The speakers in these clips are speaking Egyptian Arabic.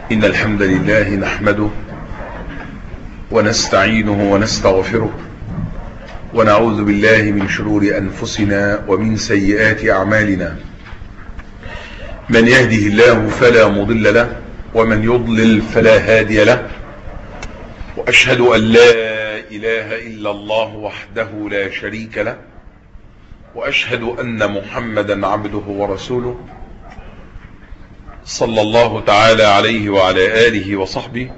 إن الحمد لله نحمده ونستعينه ونستغفره ونعوذ بالله من شرور أنفسنا ومن سيئات أعمالنا من يهده الله فلا مضل له ومن يضلل فلا هادي له وأشهد أن لا إله إلا الله وحده لا شريك له وأشهد أن محمدا عبده ورسوله صلى الله تعالى عليه وعلى آله وصحبه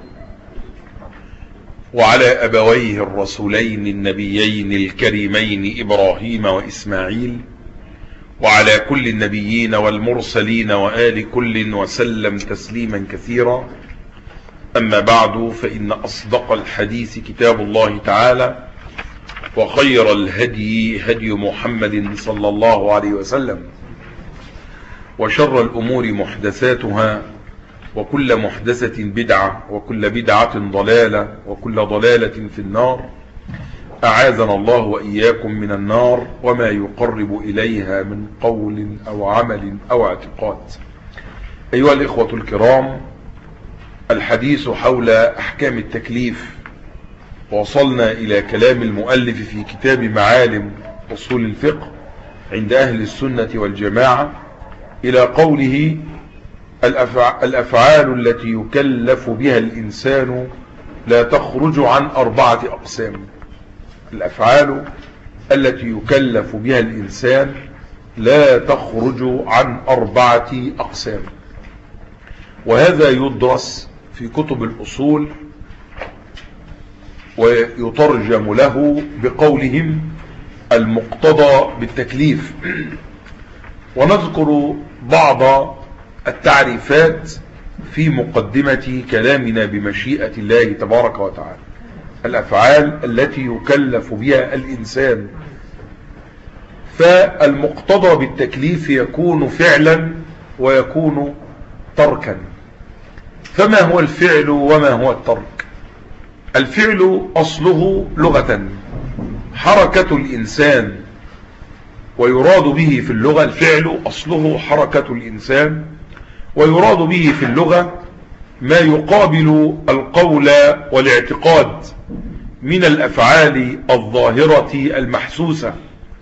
وعلى أبويه الرسولين النبيين الكريمين إبراهيم وإسماعيل وعلى كل النبيين والمرسلين وآل كل وسلم تسليما كثيرا أما بعد فإن أصدق الحديث كتاب الله تعالى وخير الهدي هدي محمد صلى الله عليه وسلم وشر الأمور محدثاتها وكل محدثة بدعة وكل بدعة ضلالة وكل ضلالة في النار أعاذنا الله وإياكم من النار وما يقرب إليها من قول أو عمل أو اعتقاد أيها الإخوة الكرام الحديث حول أحكام التكليف وصلنا إلى كلام المؤلف في كتاب معالم أصول الفقه عند أهل السنة والجماعة إلى قوله الأفعال التي يكلف بها الإنسان لا تخرج عن أربعة أقسام الأفعال التي يكلف بها الإنسان لا تخرج عن أربعة أقسام وهذا يدرس في كتب الأصول ويترجم له بقولهم المقتضى بالتكليف ونذكر بعض التعريفات في مقدمة كلامنا بمشيئة الله تبارك وتعالى الأفعال التي يكلف بها الإنسان فالمقتضى بالتكليف يكون فعلا ويكون تركا فما هو الفعل وما هو الترك الفعل أصله لغة حركة الإنسان ويراد به في اللغة الفعل أصله حركة الإنسان ويراد به في اللغة ما يقابل القول والاعتقاد من الأفعال الظاهرة المحسوسة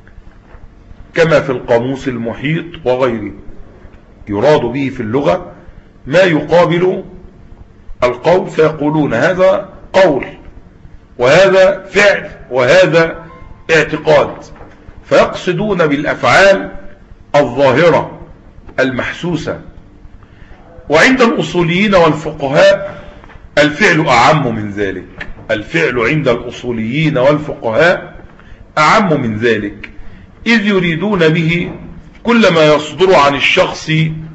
كما في القاموس المحيط وغيره يراد به في اللغة ما يقابل القول فيقولون هذا قول وهذا فعل وهذا اعتقاد فيقصدون بالأفعال الظاهرة المحسوسة وعند الأصوليين والفقهاء الفعل أعم من ذلك الفعل عند الأصوليين والفقهاء أعم من ذلك إذ يريدون به كل ما يصدر عن الشخص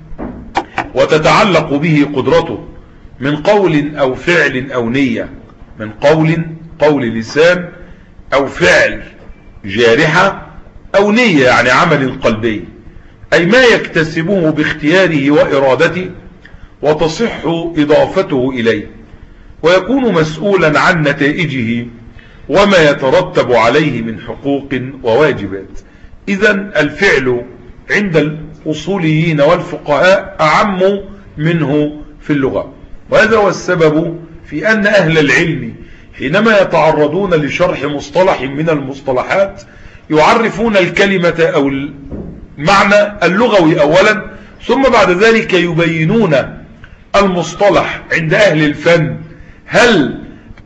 وتتعلق به قدرته من قول أو فعل أو نية من قول قول لسان أو فعل جارحة أو نية يعني عمل قلبي أي ما يكتسبه باختياره وإرادته وتصح إضافته إليه ويكون مسؤولا عن نتائجه وما يترتب عليه من حقوق وواجبات إذا الفعل عند الأصوليين والفقهاء أعم منه في اللغة وهذا هو السبب في أن أهل العلم حينما يتعرضون لشرح مصطلح من المصطلحات يعرفون الكلمة أو المعنى اللغوي أولا ثم بعد ذلك يبينون المصطلح عند أهل الفن هل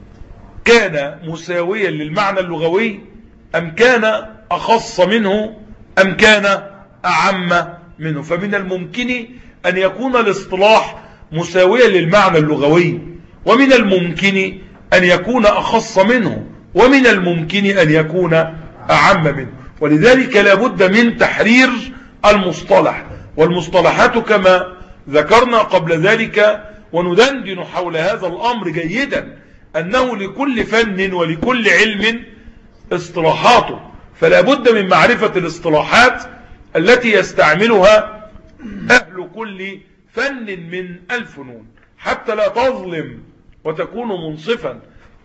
كان مساويا للمعنى اللغوي أم كان أخص منه أم كان أعم منه فمن الممكن أن يكون الاصطلاح مساويا للمعنى اللغوي ومن الممكن أن يكون أخص منه ومن الممكن أن يكون أعم منه ولذلك لابد من تحرير المصطلح والمصطلحات كما ذكرنا قبل ذلك وندندن حول هذا الأمر جيدا أنه لكل فن ولكل علم اصطلاحاته فلا بد من معرفة الاصطلاحات التي يستعملها أهل كل فن من الفنون حتى لا تظلم وتكون منصفا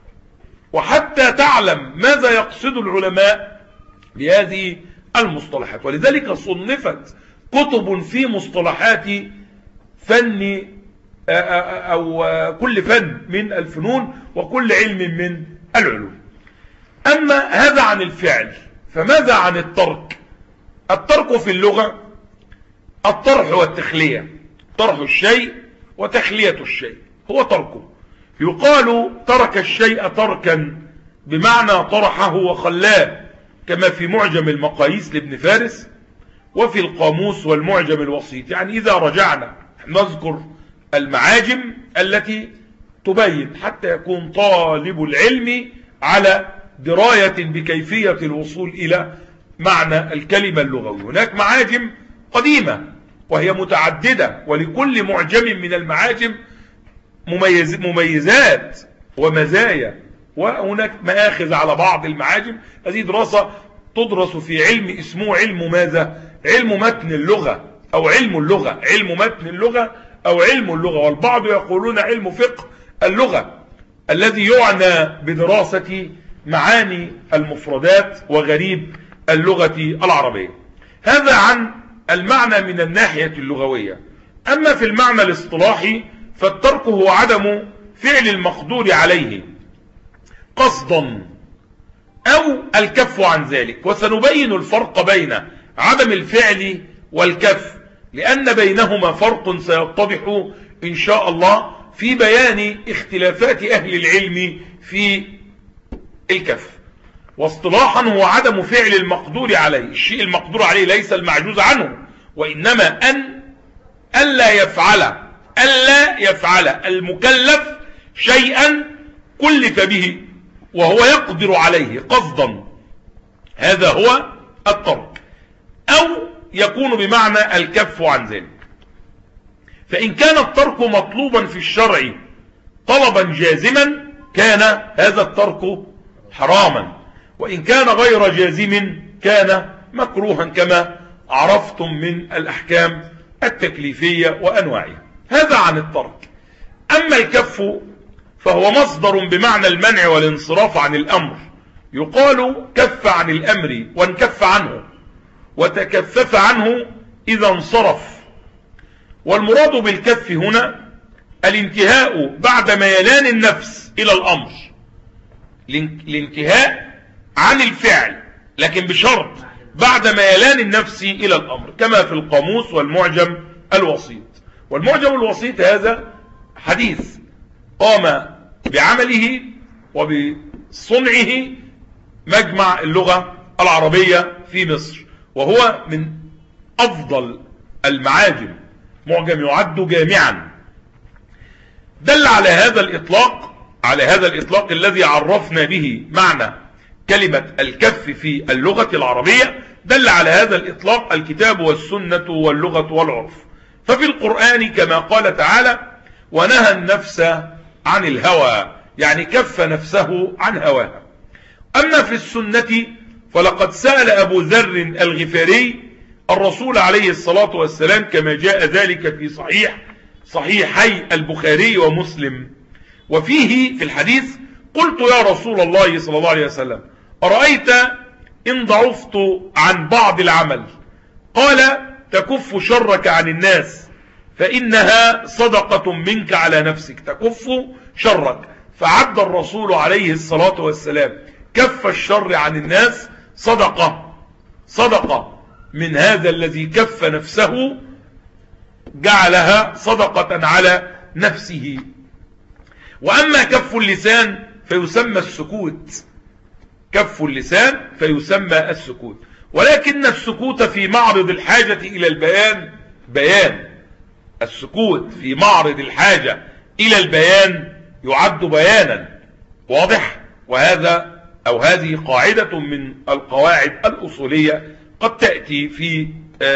وحتى تعلم ماذا يقصد العلماء بهذه المصطلحات ولذلك صنفت كتب في مصطلحات فن أو كل فن من الفنون وكل علم من العلوم أما هذا عن الفعل فماذا عن الترك الترك في اللغة الطرح والتخلية طرح الشيء وتخلية الشيء هو تركه يقال ترك الشيء تركا بمعنى طرحه وخلاه كما في معجم المقاييس لابن فارس وفي القاموس والمعجم الوسيط يعني إذا رجعنا نذكر المعاجم التي تبين حتى يكون طالب العلم على دراية بكيفية الوصول إلى معنى الكلمة اللغوية هناك معاجم قديمة وهي متعددة ولكل معجم من المعاجم مميز مميزات ومزايا وهناك مآخذ على بعض المعاجم هذه دراسة تدرس في علم اسمه علم ماذا علم متن اللغة او علم اللغة علم متن اللغة او علم اللغة والبعض يقولون علم فقه اللغة الذي يعنى بدراسة معاني المفردات وغريب اللغة العربية هذا عن المعنى من الناحية اللغوية أما في المعنى الاصطلاحي فالترك هو عدم فعل المقدور عليه قصدا أو الكف عن ذلك وسنبين الفرق بين عدم الفعل والكف لأن بينهما فرق سيتضح إن شاء الله في بيان اختلافات أهل العلم في الكف واصطلاحا هو عدم فعل المقدور عليه الشيء المقدور عليه ليس المعجوز عنه وإنما أن ألا يفعل ألا يفعل المكلف شيئا كلف به وهو يقدر عليه قصدا هذا هو الترك أو يكون بمعنى الكف عن ذلك فإن كان الترك مطلوبا في الشرع طلبا جازما كان هذا الترك حراما وإن كان غير جازم كان مكروها كما عرفتم من الأحكام التكليفية وأنواعها هذا عن الترك أما الكف فهو مصدر بمعنى المنع والانصراف عن الأمر يقال كف عن الأمر وانكف عنه وتكفف عنه إذا انصرف والمراد بالكف هنا الانتهاء بعد ميلان النفس إلى الأمر الانتهاء عن الفعل لكن بشرط بعد ميلان النفس إلى الأمر كما في القاموس والمعجم الوسيط والمعجم الوسيط هذا حديث قام بعمله وبصنعه مجمع اللغة العربية في مصر وهو من أفضل المعاجم معجم يعد جامعا دل على هذا الإطلاق على هذا الإطلاق الذي عرفنا به معنى كلمة الكف في اللغة العربية دل على هذا الإطلاق الكتاب والسنة واللغة والعرف ففي القرآن كما قال تعالى ونهى النفس عن الهوى يعني كف نفسه عن هواها أما في السنة فلقد سأل أبو ذر الغفاري الرسول عليه الصلاة والسلام كما جاء ذلك في صحيح صحيحي البخاري ومسلم وفيه في الحديث قلت يا رسول الله صلى الله عليه وسلم أرأيت إن ضعفت عن بعض العمل قال تكف شرك عن الناس فإنها صدقة منك على نفسك تكف شرك فعد الرسول عليه الصلاة والسلام كف الشر عن الناس صدقة صدقة من هذا الذي كف نفسه جعلها صدقة على نفسه وأما كف اللسان فيسمى السكوت كف اللسان فيسمى السكوت ولكن السكوت في معرض الحاجة إلى البيان بيان السكوت في معرض الحاجة إلى البيان يعد بيانا واضح وهذا أو هذه قاعدة من القواعد الأصولية قد تأتي في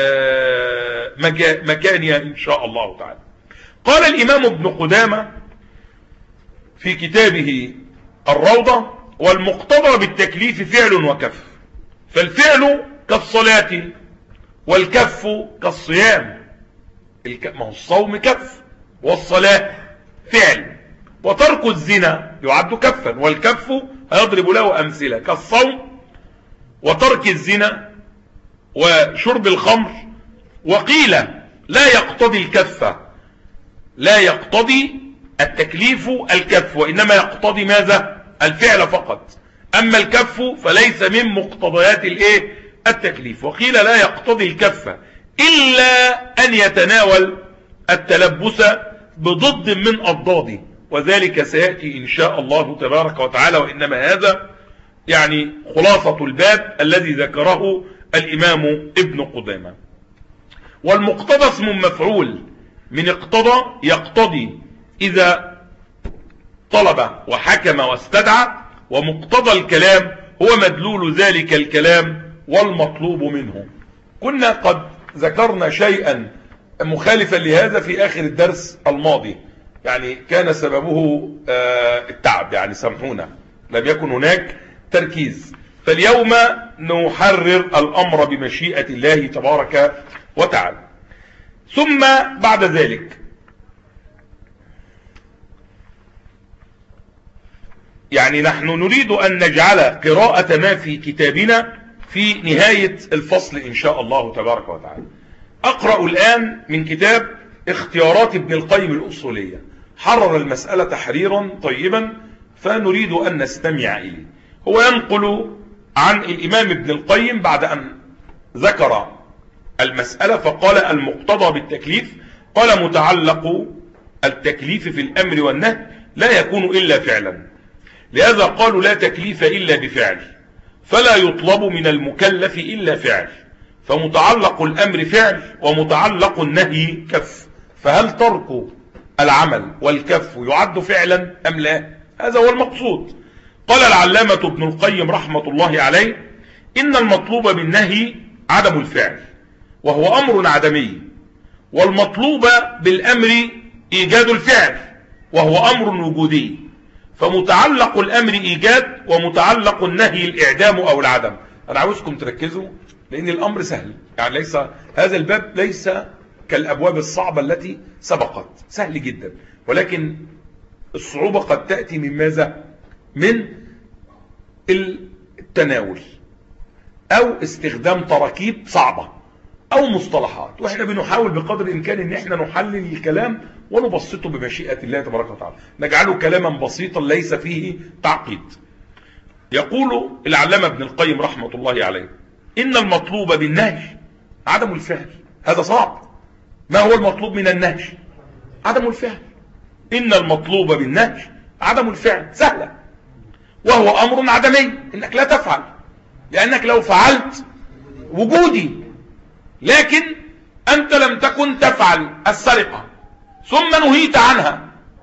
مكانها إن شاء الله تعالى قال الإمام ابن قدامة في كتابه الروضة والمقتضى بالتكليف فعل وكف فالفعل كالصلاة والكف كالصيام ما هو الصوم كف والصلاة فعل وترك الزنا يعد كفا والكف هيضرب له أمثلة كالصوم وترك الزنا وشرب الخمر وقيل لا يقتضي الكفة لا يقتضي التكليف الكف وإنما يقتضي ماذا الفعل فقط أما الكف فليس من مقتضيات الايه التكليف وقيل لا يقتضي الكف إلا أن يتناول التلبس بضد من أضداده وذلك سيأتي إن شاء الله تبارك وتعالى وإنما هذا يعني خلاصة الباب الذي ذكره الإمام ابن قدامة والمقتضى اسم مفعول من اقتضى يقتضي إذا طلب وحكم واستدعى ومقتضى الكلام هو مدلول ذلك الكلام والمطلوب منه كنا قد ذكرنا شيئا مخالفا لهذا في آخر الدرس الماضي يعني كان سببه آه، التعب يعني سامحونا لم يكن هناك تركيز فاليوم نحرر الأمر بمشيئة الله تبارك وتعالى ثم بعد ذلك يعني نحن نريد أن نجعل قراءة ما في كتابنا في نهاية الفصل إن شاء الله تبارك وتعالى أقرأ الآن من كتاب اختيارات ابن القيم الأصولية حرر المسألة تحريرا طيبا فنريد أن نستمع إليه هو ينقل عن الإمام ابن القيم بعد أن ذكر المسألة فقال المقتضى بالتكليف قال متعلق التكليف في الأمر والنهي لا يكون إلا فعلا لهذا قالوا لا تكليف إلا بفعل فلا يطلب من المكلف إلا فعل فمتعلق الأمر فعل ومتعلق النهي كف فهل ترك العمل والكف يعد فعلا أم لا هذا هو المقصود قال العلامة ابن القيم رحمة الله عليه إن المطلوب بالنهي عدم الفعل وهو أمر عدمي والمطلوب بالأمر إيجاد الفعل وهو أمر وجودي فمتعلق الأمر إيجاد ومتعلق النهي الإعدام أو العدم أنا عاوزكم تركزوا لأن الأمر سهل يعني ليس هذا الباب ليس كالأبواب الصعبة التي سبقت سهل جدا ولكن الصعوبة قد تأتي من ماذا من التناول أو استخدام تراكيب صعبة أو مصطلحات وإحنا بنحاول بقدر الإمكان إن إحنا نحلل الكلام ونبسطه بمشيئة الله تبارك وتعالى نجعله كلاما بسيطا ليس فيه تعقيد يقول العلامة ابن القيم رحمة الله عليه إن المطلوب بالنهي عدم الفعل هذا صعب ما هو المطلوب من النهي عدم الفعل إن المطلوب بالنهي عدم الفعل سهلة وهو أمر عدمي إنك لا تفعل لأنك لو فعلت وجودي لكن أنت لم تكن تفعل السرقة ثم نهيت عنها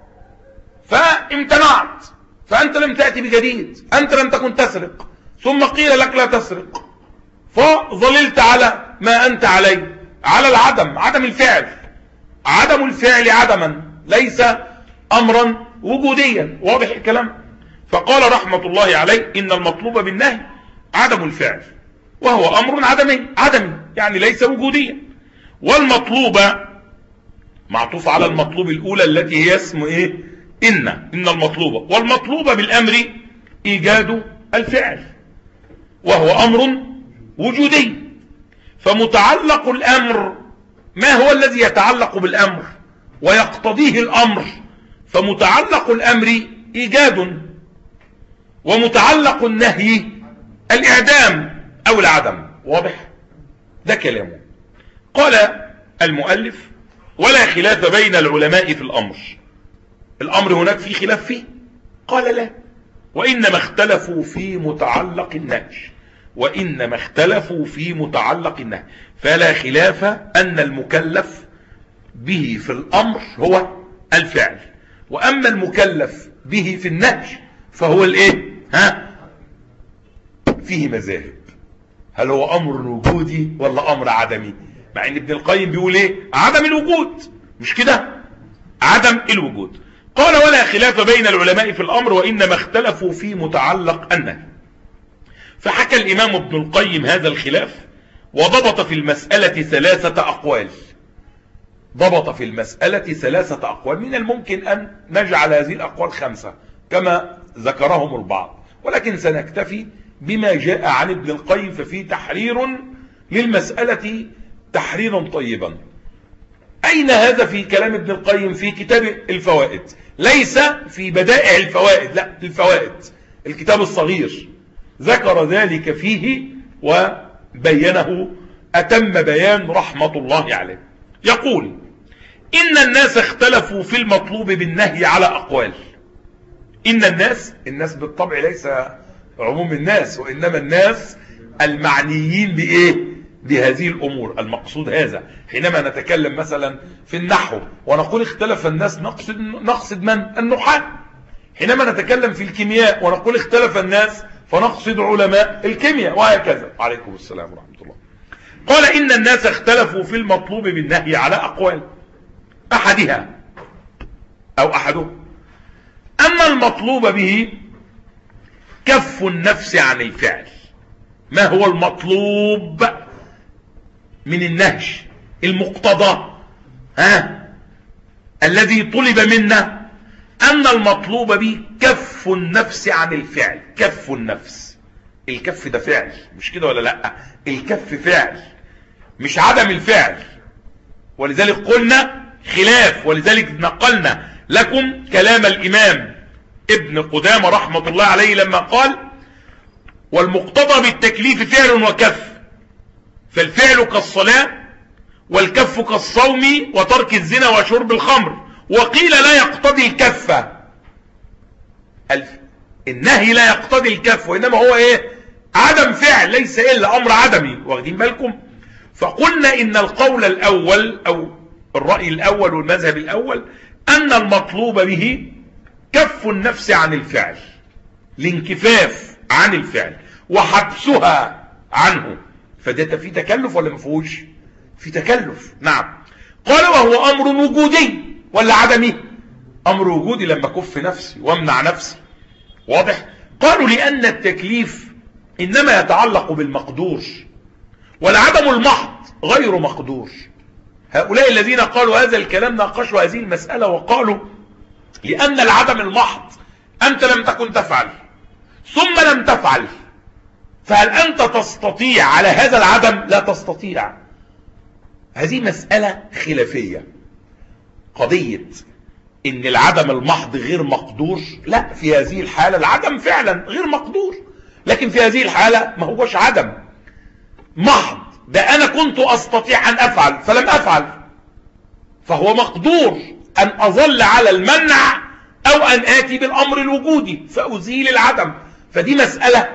فامتنعت فأنت لم تأتي بجديد أنت لم تكن تسرق ثم قيل لك لا تسرق فظللت على ما أنت عليه على العدم عدم الفعل عدم الفعل عدما ليس أمرا وجوديا واضح الكلام فقال رحمة الله عليه إن المطلوب بالنهي عدم الفعل وهو أمر عدمي عدمي يعني ليس وجوديا والمطلوب معطوف على المطلوب الأولى التي هي اسم إيه إن إن المطلوب والمطلوب بالأمر إيجاد الفعل وهو أمر وجودي فمتعلق الأمر ما هو الذي يتعلق بالأمر ويقتضيه الأمر فمتعلق الأمر إيجاد ومتعلق النهي الإعدام أو العدم واضح ده كلامه قال المؤلف ولا خلاف بين العلماء في الأمر الأمر هناك في خلاف فيه قال لا وإنما اختلفوا في متعلق النهي وإنما اختلفوا في متعلق النهي فلا خلاف أن المكلف به في الأمر هو الفعل وأما المكلف به في النهي فهو الايه ها فيه مذاهب هل هو امر وجودي ولا امر عدمي مع ان ابن القيم بيقول ايه عدم الوجود مش كده عدم الوجود قال ولا خلاف بين العلماء في الامر وانما اختلفوا في متعلق النهي فحكى الامام ابن القيم هذا الخلاف وضبط في المسألة ثلاثة اقوال ضبط في المسألة ثلاثة اقوال من الممكن ان نجعل هذه الاقوال خمسة كما ذكرهم البعض ولكن سنكتفي بما جاء عن ابن القيم ففي تحرير للمسألة تحريرا طيبا أين هذا في كلام ابن القيم في كتاب الفوائد ليس في بدائع الفوائد لا الفوائد الكتاب الصغير ذكر ذلك فيه وبينه أتم بيان رحمة الله عليه يقول إن الناس اختلفوا في المطلوب بالنهي على أقوال إن الناس الناس بالطبع ليس عموم الناس وإنما الناس المعنيين بإيه بهذه الأمور المقصود هذا حينما نتكلم مثلا في النحو ونقول اختلف الناس نقصد, نقصد من النحاة حينما نتكلم في الكيمياء ونقول اختلف الناس فنقصد علماء الكيمياء وهكذا عليكم السلام ورحمة الله قال إن الناس اختلفوا في المطلوب بالنهي على أقوال أحدها أو أحده أما المطلوب به كف النفس عن الفعل ما هو المطلوب من النهج المقتضى ها الذي طلب منا أن المطلوب به كف النفس عن الفعل كف النفس الكف ده فعل مش كده ولا لا الكف فعل مش عدم الفعل ولذلك قلنا خلاف ولذلك نقلنا لكم كلام الإمام ابن قدامة رحمة الله عليه لما قال والمقتضى بالتكليف فعل وكف فالفعل كالصلاة والكف كالصوم وترك الزنا وشرب الخمر وقيل لا يقتضي الكفة النهي لا يقتضي الكف وإنما هو إيه عدم فعل ليس إلا أمر عدمي واخدين بالكم فقلنا إن القول الأول أو الرأي الأول والمذهب الأول أن المطلوب به كف النفس عن الفعل الانكفاف عن الفعل وحبسها عنه فده في تكلف ولا ما فيهوش في تكلف نعم قال وهو امر وجودي ولا عدمي امر وجودي لما كف نفسي وامنع نفسي واضح قالوا لان التكليف انما يتعلق بالمقدور والعدم المحض غير مقدور هؤلاء الذين قالوا هذا الكلام ناقشوا هذه المسألة وقالوا لأن العدم المحض أنت لم تكن تفعل ثم لم تفعل فهل أنت تستطيع على هذا العدم لا تستطيع هذه مسألة خلافية قضية ان العدم المحض غير مقدور لا في هذه الحالة العدم فعلا غير مقدور لكن في هذه الحالة ما هوش عدم محض ده انا كنت استطيع ان افعل فلم افعل فهو مقدور ان اظل على المنع او ان اتي بالامر الوجودي فازيل العدم فدي مسألة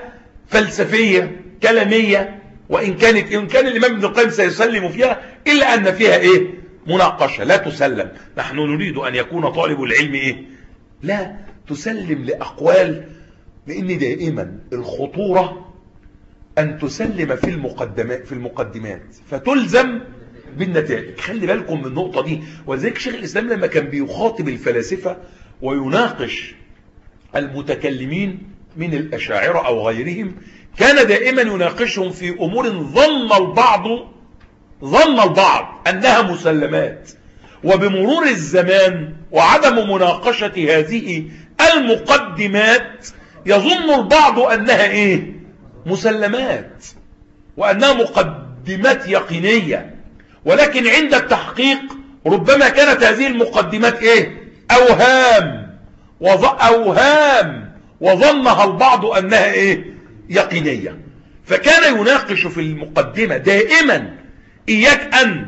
فلسفية كلامية وإن كانت إن كان الإمام ابن القيم سيسلم فيها إلا أن فيها إيه مناقشة لا تسلم نحن نريد أن يكون طالب العلم إيه لا تسلم لأقوال لأن دائما الخطورة أن تسلم في المقدمات في المقدمات فتلزم بالنتائج خلي بالكم من النقطة دي ولذلك شيخ الإسلام لما كان بيخاطب الفلاسفة ويناقش المتكلمين من الأشاعرة أو غيرهم كان دائما يناقشهم في أمور ظن البعض ظن البعض أنها مسلمات وبمرور الزمان وعدم مناقشة هذه المقدمات يظن البعض أنها إيه مسلمات وأنها مقدمات يقينية ولكن عند التحقيق ربما كانت هذه المقدمات إيه أوهام أوهام وظنها البعض أنها إيه يقينية فكان يناقش في المقدمة دائما إياك أن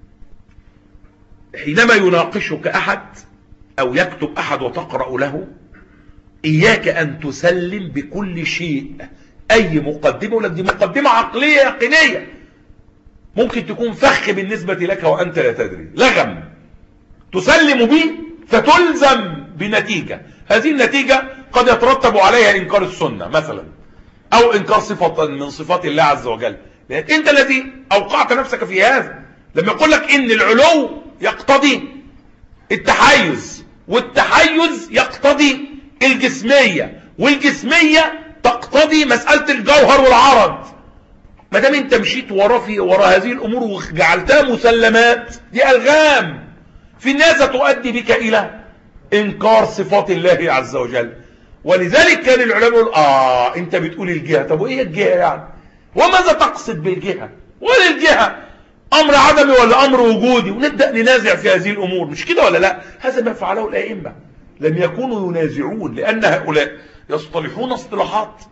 حينما يناقشك أحد أو يكتب أحد وتقرأ له إياك أن تسلم بكل شيء أي مقدمة ولا دي مقدمة عقلية يقينية ممكن تكون فخ بالنسبة لك وأنت لا تدري لغم تسلم به فتلزم بنتيجة هذه النتيجة قد يترتب عليها إنكار السنة مثلا أو إنكار صفة من صفات الله عز وجل لأنك أنت الذي أوقعت نفسك في هذا لما يقول لك إن العلو يقتضي التحيز والتحيز يقتضي الجسمية والجسمية تقتضي مسألة الجوهر والعرض ما دام انت مشيت ورا في ورا هذه الامور وجعلتها مسلمات دي الغام في الناس تؤدي بك الى انكار صفات الله عز وجل ولذلك كان العلماء يقول اه انت بتقول الجهة طب وايه الجهة يعني وماذا تقصد بالجهة ولا الجهة امر عدمي ولا امر وجودي ونبدأ ننازع في هذه الامور مش كده ولا لا هذا ما فعله الائمة لم يكونوا ينازعون لان هؤلاء يصطلحون اصطلاحات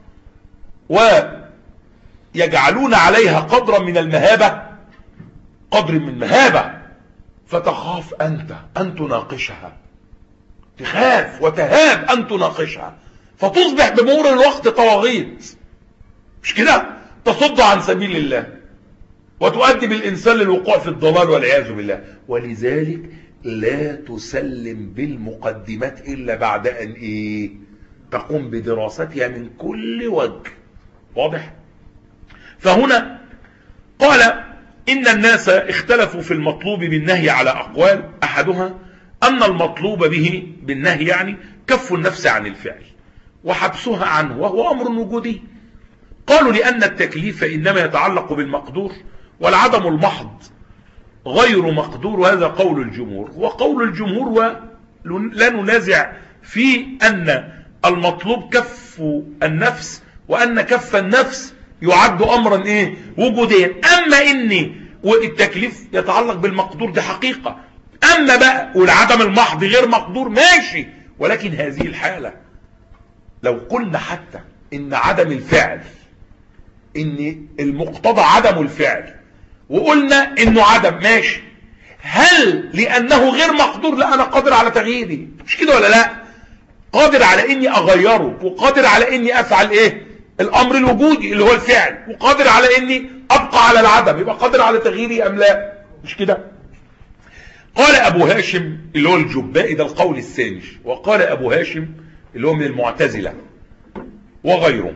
ويجعلون عليها قدرا من المهابة قدر من مهابة فتخاف انت ان تناقشها تخاف وتهاب ان تناقشها فتصبح بمرور الوقت طواغيت مش كده تصد عن سبيل الله وتؤدي بالإنسان للوقوع في الضلال والعياذ بالله ولذلك لا تسلم بالمقدمات إلا بعد أن إيه تقوم بدراستها من كل وجه واضح فهنا قال إن الناس اختلفوا في المطلوب بالنهي على أقوال أحدها أن المطلوب به بالنهي يعني كف النفس عن الفعل وحبسها عنه وهو أمر وجودي قالوا لأن التكليف إنما يتعلق بالمقدور والعدم المحض غير مقدور وهذا قول الجمهور وقول الجمهور ولا ننازع في أن المطلوب كف النفس وأن كف النفس يعد أمرا إيه وجوديا أما إني والتكليف يتعلق بالمقدور دي حقيقة أما بقى والعدم المحض غير مقدور ماشي ولكن هذه الحالة لو قلنا حتى إن عدم الفعل إن المقتضى عدم الفعل وقلنا إنه عدم ماشي هل لأنه غير مقدور لا أنا قادر على تغييره مش كده ولا لا قادر على إني أغيره وقادر على إني أفعل إيه الأمر الوجودي اللي هو الفعل وقادر على إني أبقى على العدم يبقى قادر على تغييري أم لا مش كده قال أبو هاشم اللي هو الجبائي ده القول الثاني وقال أبو هاشم اللي هو من المعتزلة وغيره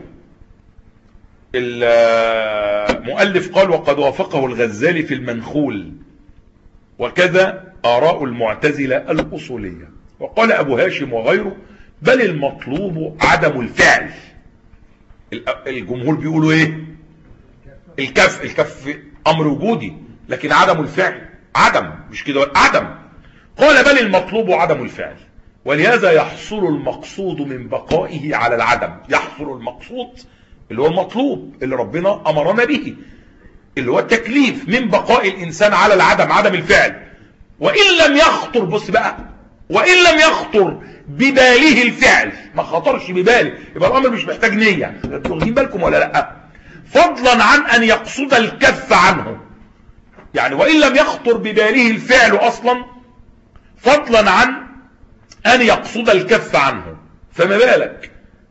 المؤلف قال وقد وافقه الغزالي في المنخول وكذا آراء المعتزلة الأصولية وقال أبو هاشم وغيره بل المطلوب عدم الفعل الجمهور بيقولوا ايه الكف الكف امر وجودي لكن عدم الفعل عدم مش كده عدم قال بل المطلوب عدم الفعل ولهذا يحصل المقصود من بقائه على العدم يحصل المقصود اللي هو المطلوب اللي ربنا امرنا به اللي هو التكليف من بقاء الانسان على العدم عدم الفعل وان لم يخطر بص بقى وان لم يخطر بباله الفعل ما خطرش بباله يبقى الامر مش محتاج نية واخدين بالكم ولا لا فضلا عن ان يقصد الكف عنه يعني وان لم يخطر بباله الفعل اصلا فضلا عن ان يقصد الكف عنه فما بالك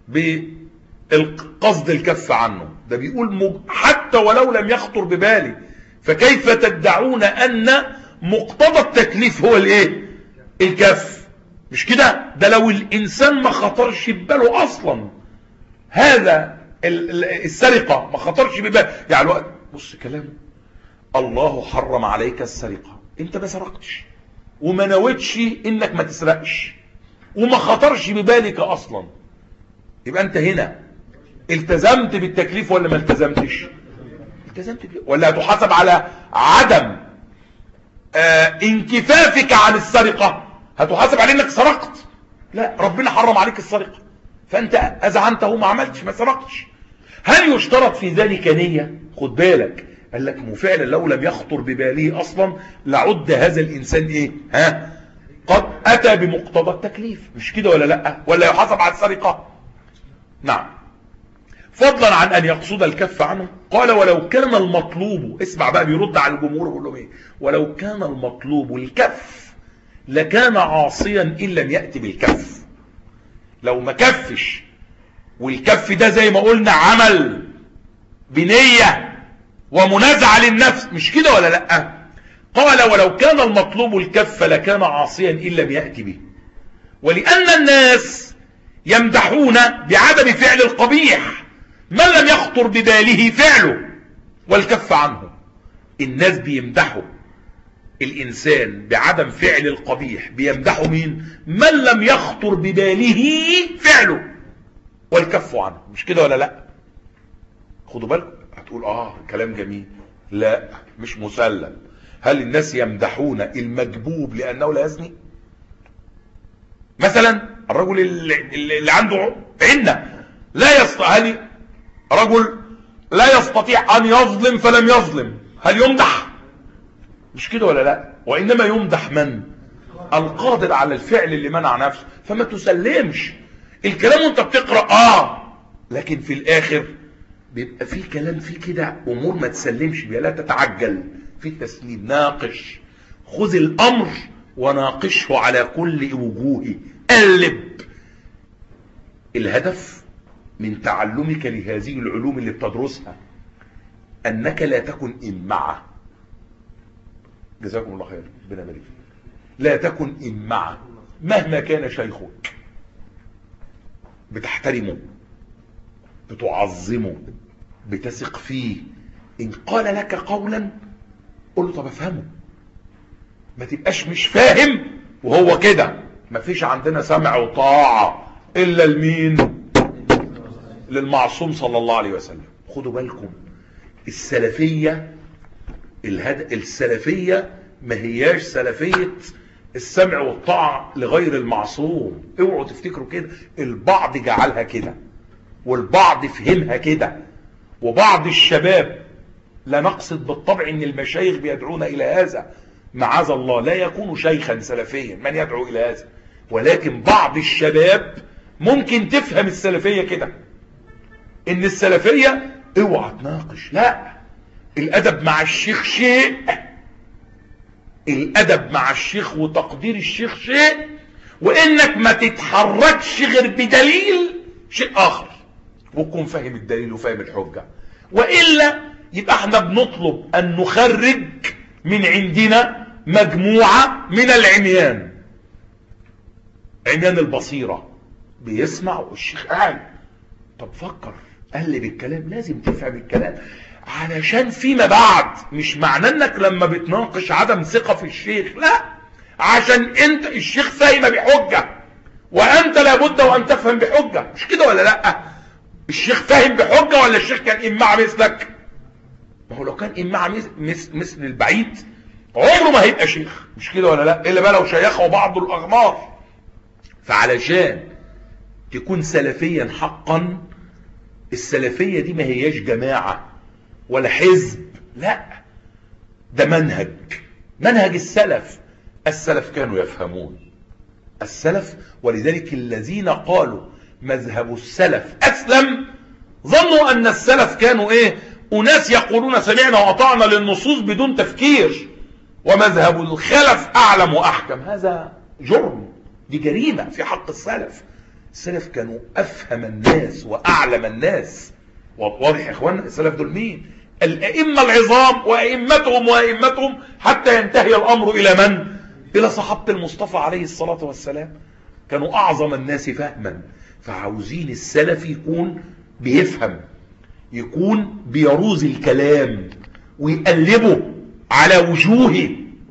بالقصد الكف عنه ده بيقول حتى ولو لم يخطر ببالي فكيف تدعون ان مقتضى التكليف هو الايه الكف مش كده ده لو الانسان ما خطرش بباله اصلا هذا السرقة ما خطرش بباله يعني الوقت بص كلامه الله حرم عليك السرقة انت ما سرقتش وما نويتش انك ما تسرقش وما خطرش ببالك اصلا يبقى انت هنا التزمت بالتكليف ولا ما التزمتش التزمت بيه ولا هتحاسب على عدم آه انكفافك عن السرقة هتحاسب على انك سرقت لا ربنا حرم عليك السرقة فانت اذعنته ما عملتش ما سرقتش هل يشترط في ذلك نية خد بالك قال لك فعلا لو لم يخطر بباله اصلا لعد هذا الانسان ايه ها قد اتى بمقتضى التكليف مش كده ولا لا ولا يحاسب على السرقة نعم فضلا عن ان يقصد الكف عنه قال ولو كان المطلوب اسمع بقى بيرد على الجمهور ويقول لهم ايه ولو كان المطلوب الكف لكان عاصيا ان لم يأتي بالكف لو ما كفش والكف ده زي ما قلنا عمل بنية ومنازعة للنفس مش كده ولا لا قال ولو كان المطلوب الكف لكان عاصيا ان لم يأتي به ولأن الناس يمدحون بعدم فعل القبيح من لم يخطر بباله فعله والكف عنه الناس بيمدحوا الإنسان بعدم فعل القبيح بيمدحه مين من لم يخطر بباله فعله والكف عنه مش كده ولا لا خدوا بالكم هتقول اه كلام جميل لا مش مسلم هل الناس يمدحون المجبوب لأنه لا يزني مثلا الرجل اللي, اللي عنده عنة لا يستطيع رجل لا يستطيع أن يظلم فلم يظلم هل يمدح مش كده ولا لا وإنما يمدح من القادر على الفعل اللي منع نفسه فما تسلمش الكلام وانت بتقرأ اه لكن في الاخر بيبقى في كلام فيه كده امور ما تسلمش بيها لا تتعجل في التسليم ناقش خذ الامر وناقشه على كل وجوهه قلب الهدف من تعلمك لهذه العلوم اللي بتدرسها انك لا تكن امعة جزاكم الله خير ربنا يبارك لا تكن امعة مهما كان شيخك بتحترمه بتعظمه بتثق فيه ان قال لك قولا قل له طب افهمه ما تبقاش مش فاهم وهو كده ما فيش عندنا سمع وطاعة الا لمين للمعصوم صلى الله عليه وسلم خدوا بالكم السلفية الهد... السلفية ما هياش سلفية السمع والطاعة لغير المعصوم اوعوا تفتكروا كده البعض جعلها كده والبعض فهمها كده وبعض الشباب لا نقصد بالطبع ان المشايخ بيدعون الى هذا معاذ الله لا يكون شيخا سلفيا من يدعو الى هذا ولكن بعض الشباب ممكن تفهم السلفية كده ان السلفية اوعى تناقش لا الادب مع الشيخ شيء الادب مع الشيخ وتقدير الشيخ شيء وانك ما تتحركش غير بدليل شيء اخر وتكون فاهم الدليل وفاهم الحجة وإلا يبقى احنا بنطلب أن نخرج من عندنا مجموعة من العميان عميان البصيرة بيسمع والشيخ قاعد طب فكر قلب الكلام لازم تفهم الكلام علشان فيما بعد مش معنى انك لما بتناقش عدم ثقة في الشيخ لا عشان انت الشيخ فاهم بحجة وانت لابد وان تفهم بحجة مش كده ولا لا الشيخ فاهم بحجة ولا الشيخ كان إماع مثلك ما هو لو كان إماع مثل البعيد عمره ما هيبقى شيخ مش كده ولا لا إلا بقى لو شيخه بعض الأغمار فعلشان تكون سلفيا حقا السلفية دي ما هياش جماعة ولا حزب لا ده منهج منهج السلف السلف كانوا يفهمون السلف ولذلك الذين قالوا مذهب السلف أسلم ظنوا أن السلف كانوا إيه أناس يقولون سمعنا وأطعنا للنصوص بدون تفكير ومذهب الخلف أعلم وأحكم هذا جرم دي جريمة في حق السلف السلف كانوا أفهم الناس وأعلم الناس واضح يا إخوانا السلف دول مين الأئمة العظام وأئمتهم وأئمتهم حتى ينتهي الأمر إلى من إلى صحابة المصطفى عليه الصلاة والسلام كانوا أعظم الناس فهما فعاوزين السلف يكون بيفهم يكون بيروز الكلام ويقلبه على وجوهه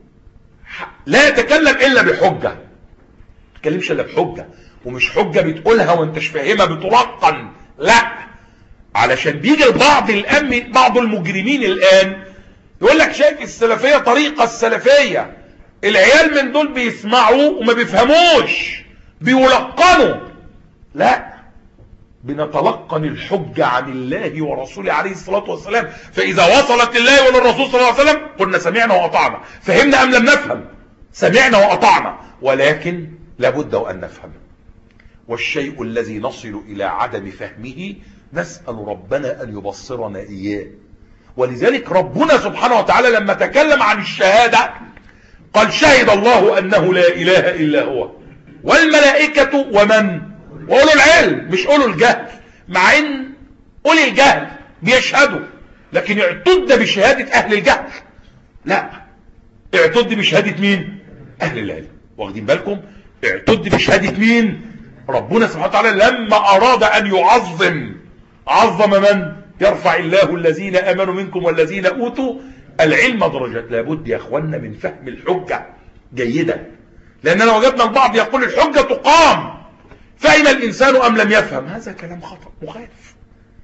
لا يتكلم إلا بحجة تكلمش إلا بحجة ومش حجة بتقولها وانتش فاهمها بتلقن لا علشان بيجي البعض الأمن بعض المجرمين الآن يقول لك شايف السلفية طريقة السلفية العيال من دول بيسمعوا وما بيفهموش بيلقنوا لا بنتلقن الحجة عن الله ورسوله عليه الصلاة والسلام فإذا وصلت الله وللرسول صلى الله عليه وسلم قلنا سمعنا وأطعنا فهمنا أم لم نفهم سمعنا وأطعنا ولكن لابد وأن نفهم والشيء الذي نصل إلى عدم فهمه نسأل ربنا أن يبصرنا إياه ولذلك ربنا سبحانه وتعالى لما تكلم عن الشهادة قال شهد الله أنه لا إله إلا هو والملائكة ومن وأولو العلم مش أولو الجهل مع أن أولي الجهل بيشهدوا لكن اعتد بشهادة أهل الجهل لا اعتد بشهادة مين أهل العلم واخدين بالكم اعتد بشهادة مين ربنا سبحانه وتعالى لما أراد أن يعظم عظم من يرفع الله الذين أمنوا منكم والذين أوتوا العلم درجات لابد يا أخوانا من فهم الحجة جيدا لأننا وجدنا البعض يقول الحجة تقام فهم الإنسان أم لم يفهم هذا كلام خطأ مخالف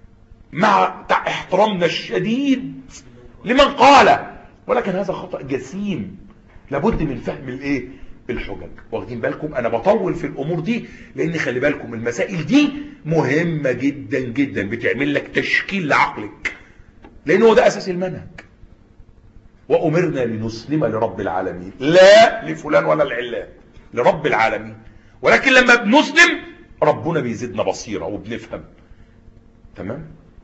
مع احترامنا الشديد لمن قال ولكن هذا خطأ جسيم لابد من فهم الايه الحجج واخدين بالكم انا بطول في الامور دي لان خلي بالكم المسائل دي مهمة جدا جدا بتعمل لك تشكيل لعقلك لان هو ده اساس المنهج وأمرنا لنسلم لرب العالمين لا لفلان ولا العلان لرب العالمين ولكن لما بنسلم ربنا بيزيدنا بصيرة وبنفهم تمام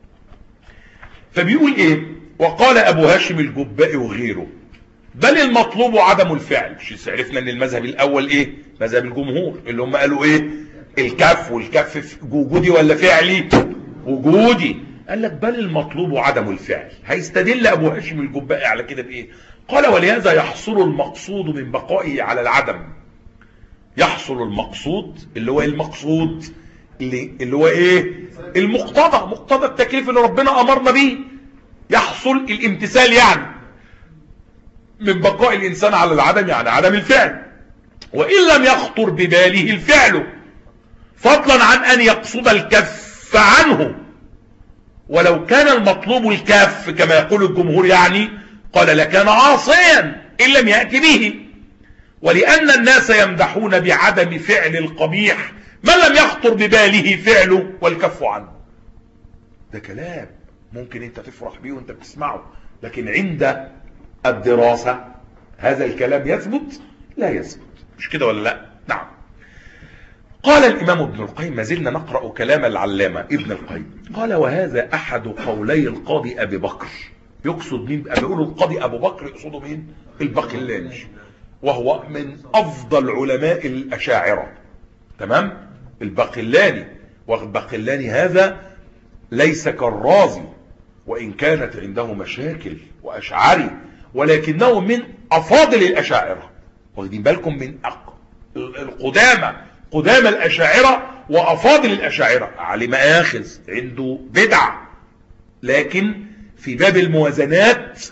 فبيقول ايه وقال ابو هاشم الجبائي وغيره بل المطلوب عدم الفعل مش عرفنا ان المذهب الاول ايه مذهب الجمهور اللي هم قالوا ايه الكف والكف وجودي ولا فعلي وجودي قال لك بل المطلوب عدم الفعل هيستدل ابو هاشم الجبائي على كده بايه قال ولهذا يحصل المقصود من بقائه على العدم يحصل المقصود اللي هو المقصود اللي, اللي هو ايه المقتضى مقتضى التكليف اللي ربنا امرنا به يحصل الامتثال يعني من بقاء الانسان على العدم يعني عدم الفعل وان لم يخطر بباله الفعل فضلا عن ان يقصد الكف عنه ولو كان المطلوب الكف كما يقول الجمهور يعني قال لكان عاصيا ان لم يأتي به ولأن الناس يمدحون بعدم فعل القبيح من لم يخطر بباله فعله والكف عنه ده كلام ممكن انت تفرح بيه وانت بتسمعه لكن عند الدراسة هذا الكلام يثبت لا يثبت مش كده ولا لا نعم قال الإمام ابن القيم ما زلنا نقرأ كلام العلامة ابن القيم قال وهذا أحد قولي القاضي أبي بكر يقصد مين بيقول القاضي أبو بكر يقصده مين البقلاني وهو من أفضل علماء الأشاعرة تمام البقلاني والبقلاني هذا ليس كالرازي وإن كانت عنده مشاكل وأشعري ولكنه من أفاضل الأشاعرة واخدين بالكم من القدامى قدامى الأشاعرة وأفاضل الأشاعرة علي مآخذ عنده بدع لكن في باب الموازنات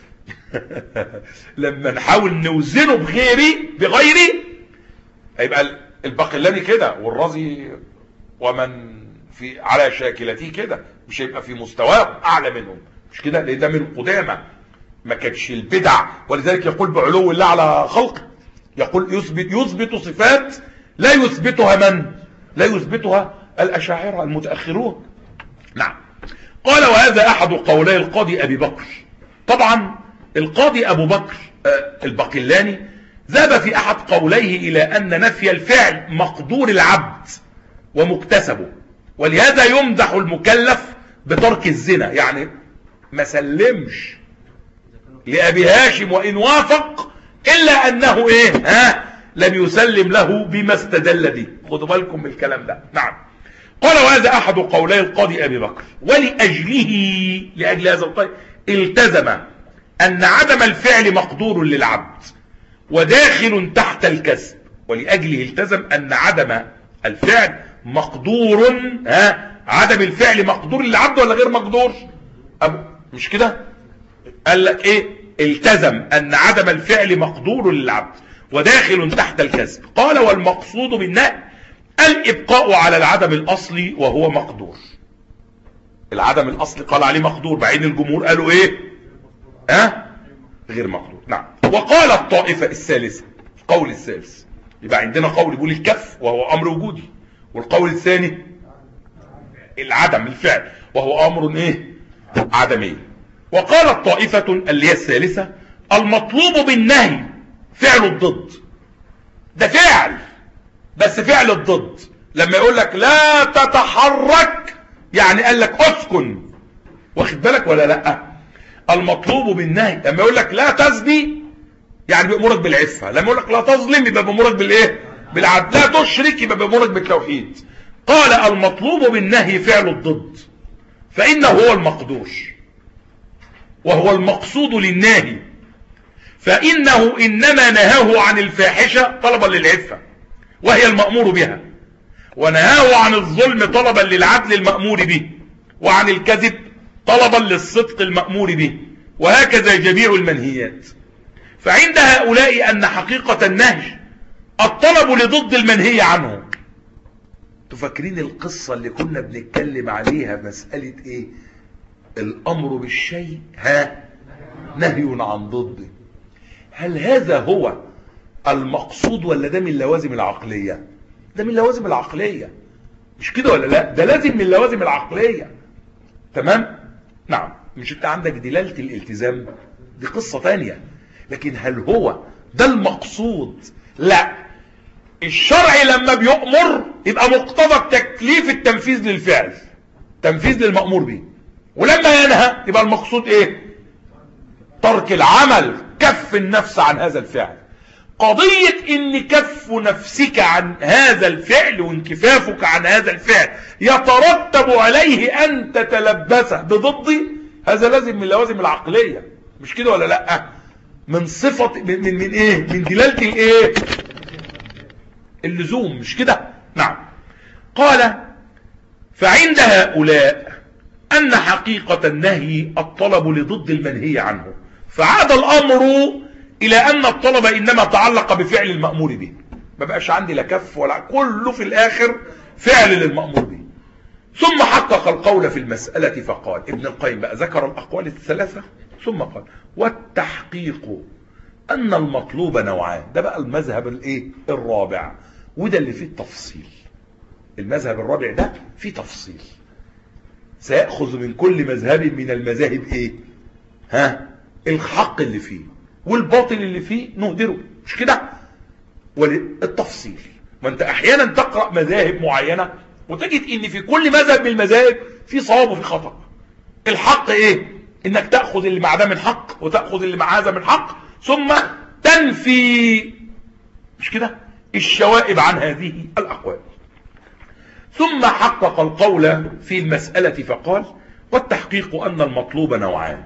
لما نحاول نوزنه بغيري بغيري هيبقى البقلاني كده والرازي ومن في على شاكلته كده مش هيبقى في مستواه اعلى منهم مش كده لان ده من القدامى ما كانش البدع ولذلك يقول بعلو الله على خلقه يقول يثبت يثبت صفات لا يثبتها من لا يثبتها الاشاعره المتاخرون نعم قال وهذا احد قولي القاضي ابي بكر طبعا القاضي ابو بكر البقلاني ذهب في احد قوليه الى ان نفي الفعل مقدور العبد ومكتسبه ولهذا يمدح المكلف بترك الزنا يعني ما سلمش لأبي هاشم وإن وافق إلا أنه إيه ها لم يسلم له بما استدل به خدوا بالكم من الكلام ده نعم قال وهذا أحد قولي القاضي أبي بكر ولأجله لأجل هذا القول التزم أن عدم الفعل مقدور للعبد وداخل تحت الكسب ولأجله التزم أن عدم الفعل مقدور ها عدم الفعل مقدور للعبد ولا غير مقدور أبو مش كده قال لك ايه التزم ان عدم الفعل مقدور للعبد وداخل تحت الكسب قال والمقصود بالنهي الابقاء على العدم الاصلي وهو مقدور العدم الاصلي قال عليه مقدور بعين الجمهور قالوا ايه ها أه؟ غير مقدور نعم وقال الطائفة الثالثة القول الثالث يبقى عندنا قول بيقول الكف وهو امر وجودي والقول الثاني العدم الفعل وهو امر ايه عدمي وقالت طائفة اللي هي الثالثة المطلوب بالنهي فعل الضد ده فعل بس فعل الضد لما يقول لك لا تتحرك يعني قال لك اسكن واخد بالك ولا لا المطلوب بالنهي لما يقول لك لا تزني يعني بيأمرك بالعفة لما يقول لك لا تظلم يبقى بيأمرك بالايه بالعدل لا تشرك يبقى بيأمرك بالتوحيد قال المطلوب بالنهي فعل الضد فإنه هو المقدور وهو المقصود للناهي فإنه إنما نهاه عن الفاحشة طلبا للعفة وهي المأمور بها ونهاه عن الظلم طلبا للعدل المأمور به وعن الكذب طلبا للصدق المأمور به وهكذا جميع المنهيات فعند هؤلاء أن حقيقة النهي الطلب لضد المنهي عنه تفكرين القصة اللي كنا بنتكلم عليها مسألة ايه الامر بالشيء ها نهي عن ضده هل هذا هو المقصود ولا ده من لوازم العقلية ده من لوازم العقلية مش كده ولا لا ده لازم من لوازم العقلية تمام نعم مش انت عندك دلالة الالتزام دي قصة تانية لكن هل هو ده المقصود لا الشرع لما بيؤمر يبقى مقتضى تكليف التنفيذ للفعل تنفيذ للمأمور به ولما ينهى يبقى المقصود ايه ترك العمل كف النفس عن هذا الفعل قضية ان كف نفسك عن هذا الفعل وانكفافك عن هذا الفعل يترتب عليه ان تتلبس بضد هذا لازم من لوازم العقلية مش كده ولا لا من صفة من, من, من ايه من دلالة الايه اللزوم مش كده نعم قال فعند هؤلاء ان حقيقة النهي الطلب لضد المنهي عنه فعاد الامر الى ان الطلب انما تعلق بفعل المأمور به ما بقاش عندي لا كف ولا كله في الاخر فعل للمأمور به ثم حقق القول في المسألة فقال ابن القيم بقى ذكر الاقوال الثلاثة ثم قال والتحقيق ان المطلوب نوعان ده بقى المذهب الايه الرابع وده اللي فيه التفصيل المذهب الرابع ده فيه تفصيل سيأخذ من كل مذهب من المذاهب ايه ها الحق اللي فيه والباطل اللي فيه نهدره مش كده والتفصيل ما انت احيانا تقرأ مذاهب معينة وتجد ان في كل مذهب من المذاهب في صواب وفي خطأ الحق ايه انك تأخذ اللي مع ده من حق وتأخذ اللي مع هذا من حق ثم تنفي مش كده الشوائب عن هذه الأقوال ثم حقق القول في المسألة فقال والتحقيق أن المطلوب نوعان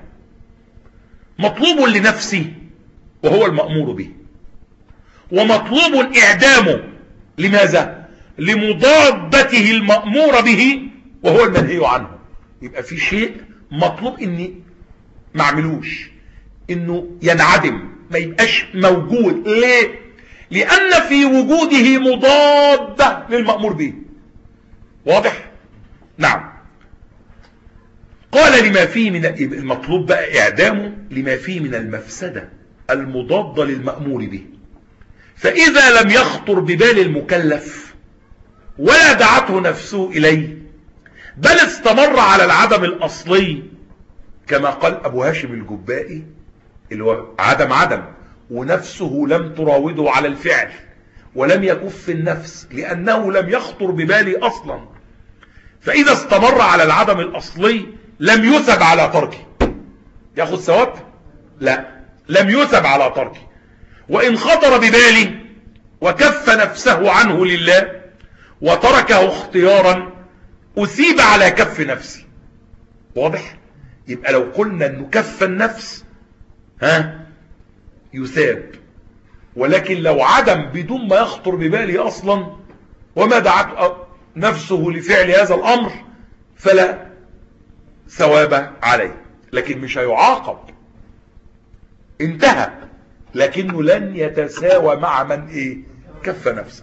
مطلوب لنفسه وهو المأمور به ومطلوب إعدامه لماذا لمضادته المأمور به وهو المنهي عنه يبقى في شيء مطلوب اني ما اعملوش انه ينعدم ما يبقاش موجود ليه لان في وجوده مضادة للمأمور به واضح نعم قال لما فيه من المطلوب بقى اعدامه لما فيه من المفسدة المضادة للمأمور به فاذا لم يخطر ببال المكلف ولا دعته نفسه اليه بل استمر على العدم الاصلي كما قال ابو هاشم الجبائي اللي هو عدم عدم ونفسه لم تراوده على الفعل ولم يكف النفس لانه لم يخطر ببالي اصلا فاذا استمر على العدم الاصلي لم يثب على تركه ياخذ ثواب لا لم يثب على تركه وان خطر ببالي وكف نفسه عنه لله وتركه اختيارا اثيب على كف نفسي واضح يبقى لو قلنا انه كف النفس ها يثاب ولكن لو عدم بدون ما يخطر ببالي اصلا وما دعت نفسه لفعل هذا الامر فلا ثواب عليه لكن مش هيعاقب انتهى لكنه لن يتساوى مع من ايه كف نفسه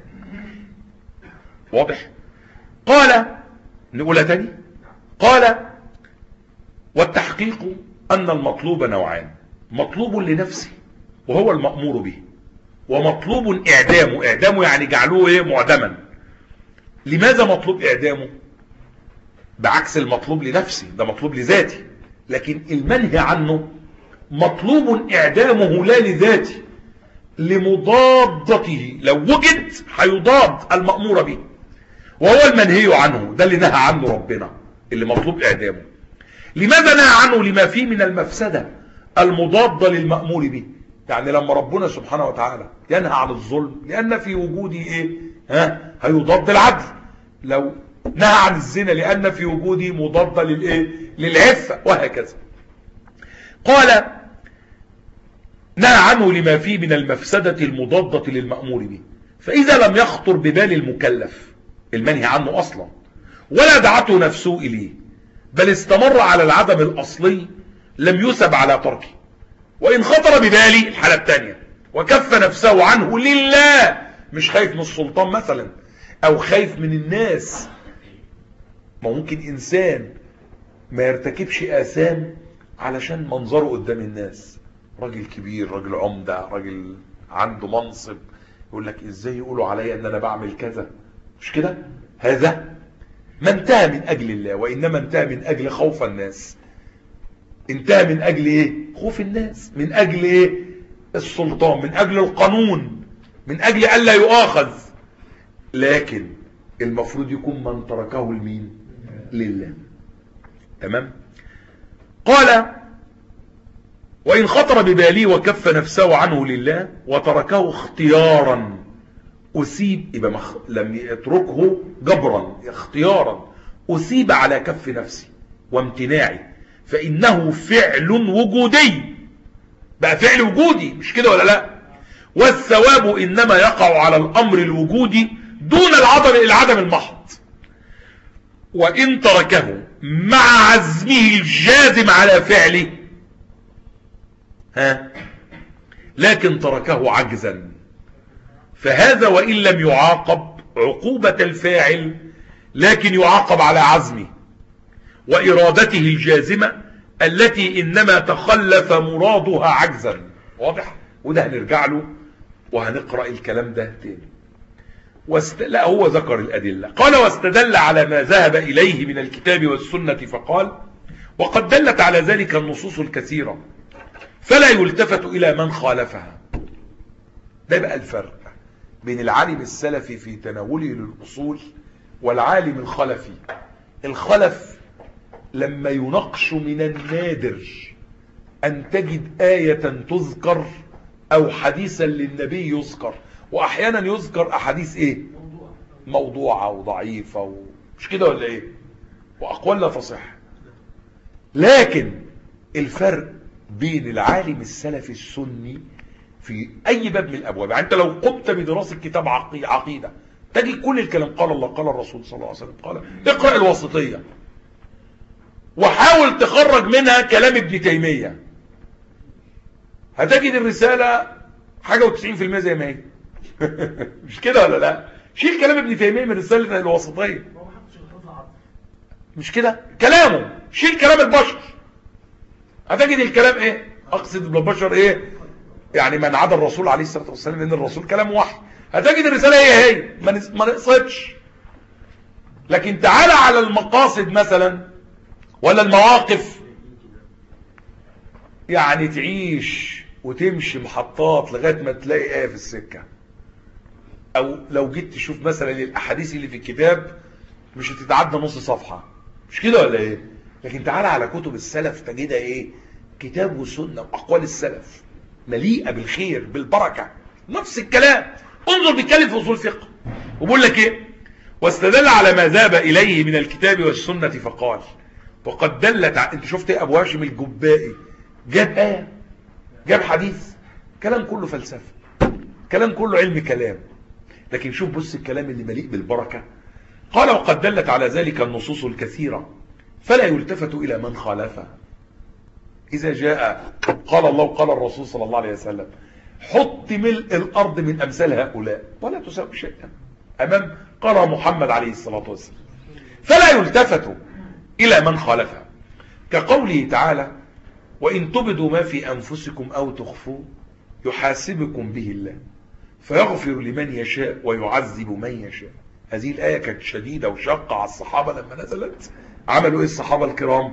واضح قال نقولها تاني قال والتحقيق أن المطلوب نوعان مطلوب لنفسه وهو المأمور به ومطلوب إعدامه إعدامه يعني جعلوه إيه معدما لماذا مطلوب إعدامه بعكس المطلوب لنفسه ده مطلوب لذاتي لكن المنهي عنه مطلوب إعدامه لا لذاته لمضادته لو وجد هيضاد المأمور به وهو المنهي عنه ده اللي نهى عنه ربنا اللي مطلوب إعدامه لماذا نهى عنه لما فيه من المفسدة المضادة للمأمور به يعني لما ربنا سبحانه وتعالى ينهى عن الظلم لأن في وجوده إيه ها هيضاد العدل لو نهى عن الزنا لأن في وجوده مضادة للإيه للعفة وهكذا قال نهى عنه لما فيه من المفسدة المضادة للمأمور به فإذا لم يخطر ببال المكلف المنهي عنه أصلا ولا دعته نفسه إليه بل استمر على العدم الأصلي لم يسب على تركه وإن خطر ببالي الحالة الثانية وكف نفسه عنه لله مش خايف من السلطان مثلا أو خايف من الناس ما ممكن إنسان ما يرتكبش آثام علشان منظره قدام الناس راجل كبير راجل عمدة راجل عنده منصب يقول لك ازاي يقولوا عليا ان انا بعمل كذا مش كده هذا ما انتهى من اجل الله وانما انتهى من اجل خوف الناس انتهى من اجل ايه خوف الناس من اجل ايه السلطان من أجل القانون من أجل ألا يؤاخذ لكن المفروض يكون من تركه المين لله تمام قال وإن خطر ببالي وكف نفسه عنه لله وتركه اختيارا أسيب يبقى مخ... لم يتركه جبرا اختيارا أسيب على كف نفسي وامتناعي فإنه فعل وجودي بقى فعل وجودي مش كده ولا لا والثواب إنما يقع على الأمر الوجودي دون العدم العدم المحض وإن تركه مع عزمه الجازم على فعله ها لكن تركه عجزا فهذا وإن لم يعاقب عقوبة الفاعل لكن يعاقب على عزمه وإرادته الجازمة التي إنما تخلف مرادها عجزا واضح وده هنرجع له وهنقرأ الكلام ده تاني واست... لا هو ذكر الأدلة قال واستدل على ما ذهب إليه من الكتاب والسنة فقال وقد دلت على ذلك النصوص الكثيرة فلا يلتفت إلى من خالفها ده بقى الفرق بين العالم السلفي في تناوله للأصول والعالم الخلفي الخلف لما ينقش من النادر أن تجد آية تذكر أو حديثا للنبي يذكر وأحيانا يذكر أحاديث إيه موضوعة وضعيفة و... مش كده ولا إيه وأقوال لا تصح لكن الفرق بين العالم السلفي السني في أي باب من الأبواب يعني أنت لو قمت بدراسة كتاب عقيدة تجد كل الكلام قال الله قال الرسول صلى الله عليه وسلم قال اقرأ الوسطية وحاول تخرج منها كلام ابن تيمية هتجد الرسالة حاجة وتسعين في المية زي ما هي مش كده ولا لا شيل كلام ابن تيمية من رسالة الوسطية مش كده كلامه شيل كلام البشر هتجد الكلام ايه اقصد بالبشر ايه يعني من عدا الرسول عليه الصلاة والسلام لان الرسول كلام وحي هتجد الرسالة هي هي ما نقصدش لكن تعالى على المقاصد مثلا ولا المواقف يعني تعيش وتمشي محطات لغاية ما تلاقي ايه في السكة او لو جيت تشوف مثلا الاحاديث اللي في الكتاب مش هتتعدى نص صفحة مش كده ولا ايه لكن تعالى على كتب السلف تجدها ايه كتاب وسنة واقوال السلف مليئة بالخير بالبركة نفس الكلام انظر بيتكلم في اصول فقه وبقول لك ايه واستدل على ما ذهب اليه من الكتاب والسنة فقال وقد دلت ع... انت شفت ايه ابو هاشم الجبائي جاب ايه جاب حديث كلام كله فلسفه كلام كله علم كلام لكن شوف بص الكلام اللي مليء بالبركه قال وقد دلت على ذلك النصوص الكثيره فلا يلتفت الى من خالفها اذا جاء قال الله قال الرسول صلى الله عليه وسلم حط ملء الارض من امثال هؤلاء ولا تساوي شيئا امام قال محمد عليه الصلاه والسلام فلا يلتفت إلى من خالفها كقوله تعالى وإن تبدوا ما في أنفسكم أو تخفوه يحاسبكم به الله فيغفر لمن يشاء ويعذب من يشاء هذه الآية كانت شديدة وشاقة على الصحابة لما نزلت عملوا إيه الصحابة الكرام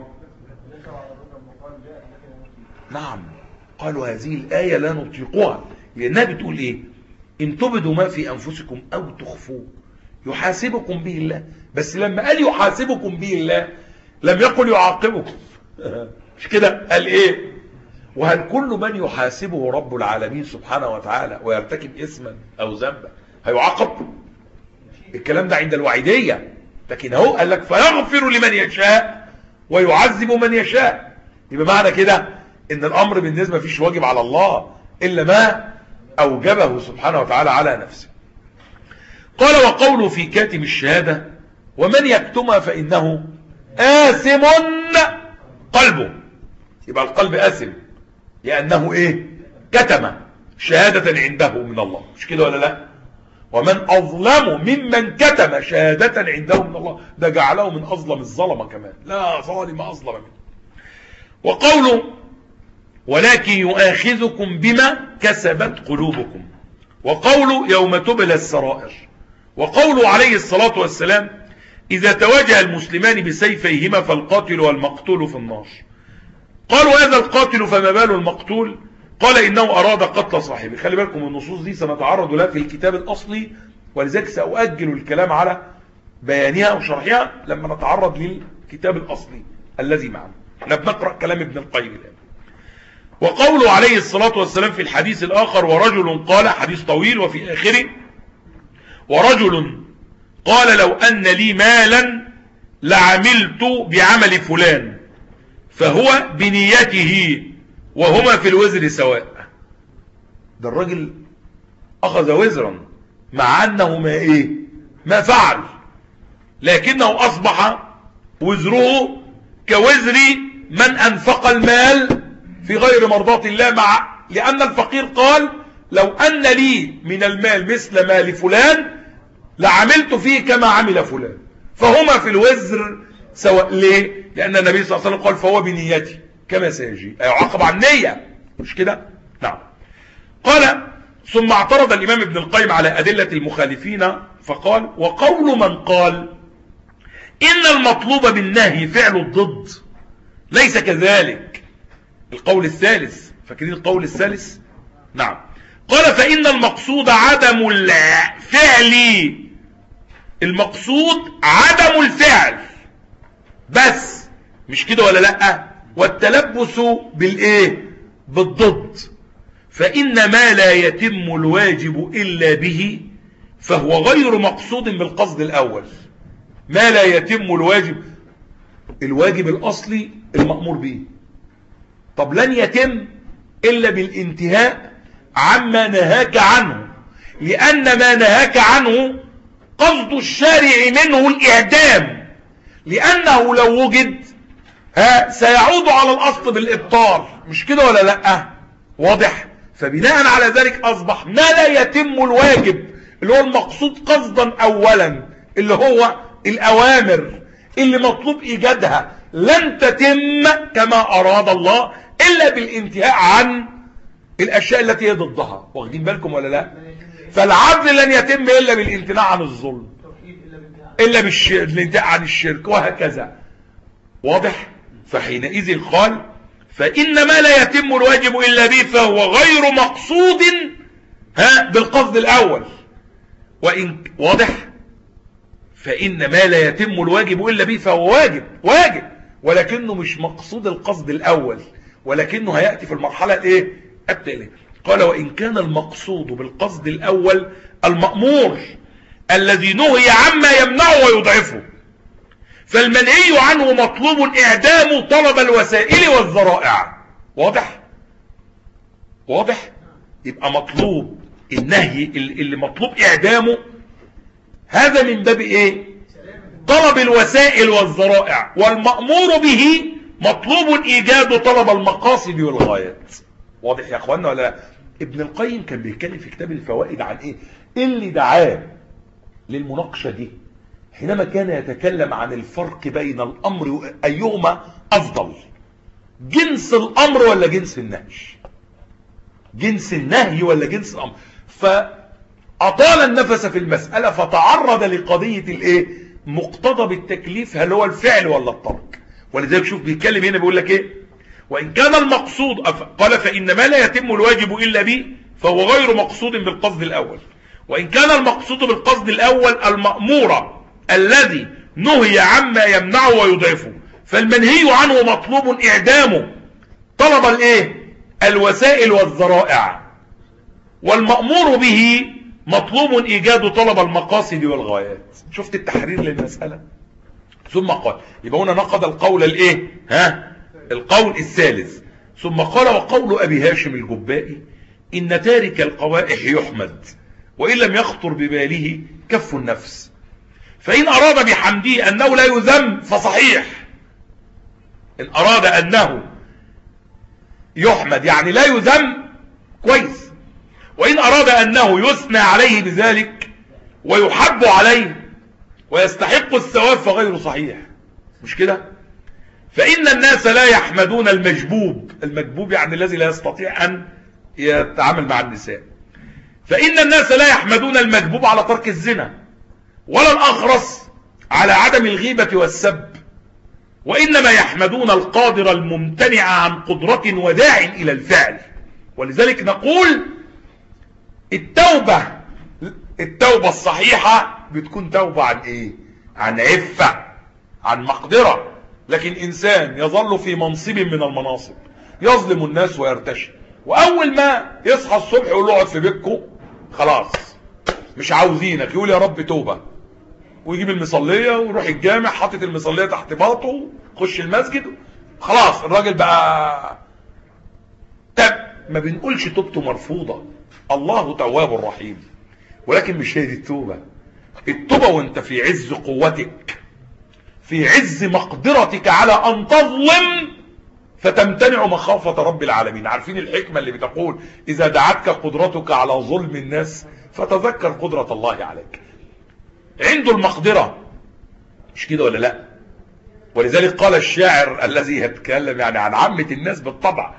نعم قالوا هذه الآية لا نطيقها لأنها بتقول إيه إن تبدوا ما في أنفسكم أو تخفوه يحاسبكم به الله بس لما قال يحاسبكم به الله لم يقل يعاقبكم مش كده قال ايه وهل كل من يحاسبه رب العالمين سبحانه وتعالى ويرتكب اسما او ذنبا هيعاقب الكلام ده عند الوعيدية لكن هو قال لك فيغفر لمن يشاء ويعذب من يشاء يبقى معنى كده ان الامر بالنسبة فيش واجب على الله الا ما اوجبه سبحانه وتعالى على نفسه قال وقوله في كاتم الشهادة ومن يكتمها فإنه آثم قلبه يبقى القلب آثم لأنه إيه كتم شهادة عنده من الله مش كده ولا لا ومن أظلم ممن كتم شهادة عنده من الله ده جعله من أظلم الظلمة كمان لا ظالم أظلم منه وقوله ولكن يؤاخذكم بما كسبت قلوبكم وقوله يوم تبلى السرائر وقوله عليه الصلاة والسلام إذا تواجه المسلمان بسيفيهما فالقاتل والمقتول في النار قالوا هذا القاتل فما بال المقتول قال إنه أراد قتل صاحبه خلي بالكم النصوص دي سنتعرض لها في الكتاب الأصلي ولذلك سأؤجل الكلام على بيانها وشرحها لما نتعرض للكتاب الأصلي الذي معنا احنا بنقرأ كلام ابن القيم الآن وقوله عليه الصلاة والسلام في الحديث الآخر ورجل قال حديث طويل وفي آخره ورجل قال لو أن لي مالا لعملت بعمل فلان فهو بنيته وهما في الوزر سواء ده الراجل أخذ وزرا مع أنه ما إيه ما فعل لكنه أصبح وزره كوزر من أنفق المال في غير مرضاة الله مع لأن الفقير قال لو أن لي من المال مثل مال فلان لعملت فيه كما عمل فلان فهما في الوزر سواء ليه لأن النبي صلى الله عليه وسلم قال فهو بنيتي كما سيجي يعاقب عن نية مش كده نعم قال ثم اعترض الإمام ابن القيم على أدلة المخالفين فقال وقول من قال إن المطلوب بالنهي فعل الضد ليس كذلك القول الثالث فاكرين القول الثالث نعم قال فإن المقصود عدم الفعل المقصود عدم الفعل بس مش كده ولا لا والتلبس بالايه بالضد فإن ما لا يتم الواجب إلا به فهو غير مقصود بالقصد الأول ما لا يتم الواجب الواجب الأصلي المأمور به طب لن يتم إلا بالانتهاء عما نهاك عنه لأن ما نهاك عنه قصد الشارع منه الإعدام لأنه لو وجد ها سيعود على الأصل بالإبطال مش كده ولا لا واضح فبناء على ذلك أصبح ما لا يتم الواجب اللي هو المقصود قصدا أولا اللي هو الأوامر اللي مطلوب إيجادها لن تتم كما أراد الله إلا بالانتهاء عن الأشياء التي هي ضدها واخدين بالكم ولا لا فالعدل لن يتم إلا بالامتناع عن الظلم إلا بالانتهاء عن الشرك وهكذا واضح فحينئذ قال فإن ما لا يتم الواجب إلا به فهو غير مقصود ها بالقصد الأول وإن واضح فإن ما لا يتم الواجب إلا به فهو واجب واجب ولكنه مش مقصود القصد الأول ولكنه هيأتي في المرحلة الايه التالية قال وإن كان المقصود بالقصد الأول المأمور الذي نهي عما يمنعه ويضعفه فالمنهي عنه مطلوب إعدام طلب الوسائل والذرائع واضح واضح يبقى مطلوب النهي اللي مطلوب إعدامه هذا من باب إيه طلب الوسائل والذرائع والمأمور به مطلوب إيجاد طلب المقاصد والغايات واضح يا أخوانا ولا ابن القيم كان بيتكلم في كتاب الفوائد عن إيه اللي دعاه للمناقشة دي حينما كان يتكلم عن الفرق بين الأمر أيهما أفضل جنس الأمر ولا جنس النهي جنس النهي ولا جنس الأمر فأطال النفس في المسألة فتعرض لقضية الايه مقتضى بالتكليف هل هو الفعل ولا الترك ولذلك شوف بيتكلم هنا بيقول لك ايه وإن كان المقصود قال فإن ما لا يتم الواجب إلا به فهو غير مقصود بالقصد الأول وإن كان المقصود بالقصد الأول المأمورة الذي نهي عما يمنعه ويضعفه فالمنهي عنه مطلوب إعدامه طلب الايه الوسائل والذرائع والمأمور به مطلوب إيجاد طلب المقاصد والغايات شفت التحرير للمسألة ثم قال يبقى هنا نقض القول الايه ها القول الثالث ثم قال وقول أبي هاشم الجبائي إن تارك القوائح يحمد وإن لم يخطر بباله كف النفس فإن أراد بحمده أنه لا يذم فصحيح إن أراد أنه يحمد يعني لا يذم كويس وإن أراد أنه يثنى عليه بذلك ويحب عليه ويستحق الثواب فغير صحيح مش كده فإن الناس لا يحمدون المجبوب المجبوب يعني الذي لا يستطيع أن يتعامل مع النساء فإن الناس لا يحمدون المجبوب على ترك الزنا ولا الأخرس على عدم الغيبة والسب وإنما يحمدون القادر الممتنع عن قدرة وداع إلى الفعل ولذلك نقول التوبة التوبة الصحيحة بتكون توبة عن ايه عن عفة عن مقدرة لكن انسان يظل في منصب من المناصب يظلم الناس ويرتشي واول ما يصحى الصبح يقول له اقعد في بيتكم خلاص مش عاوزينك يقول يا رب توبة ويجيب المصلية ويروح الجامع حاطط المصلية تحت باطه خش المسجد خلاص الراجل بقى تب ما بنقولش توبته مرفوضة الله تواب رحيم ولكن مش هي دي التوبة التوبة وانت في عز قوتك في عز مقدرتك على ان تظلم فتمتنع مخافة رب العالمين عارفين الحكمة اللي بتقول اذا دعتك قدرتك على ظلم الناس فتذكر قدرة الله عليك عنده المقدرة مش كده ولا لا ولذلك قال الشاعر الذي يتكلم يعني عن عامة الناس بالطبع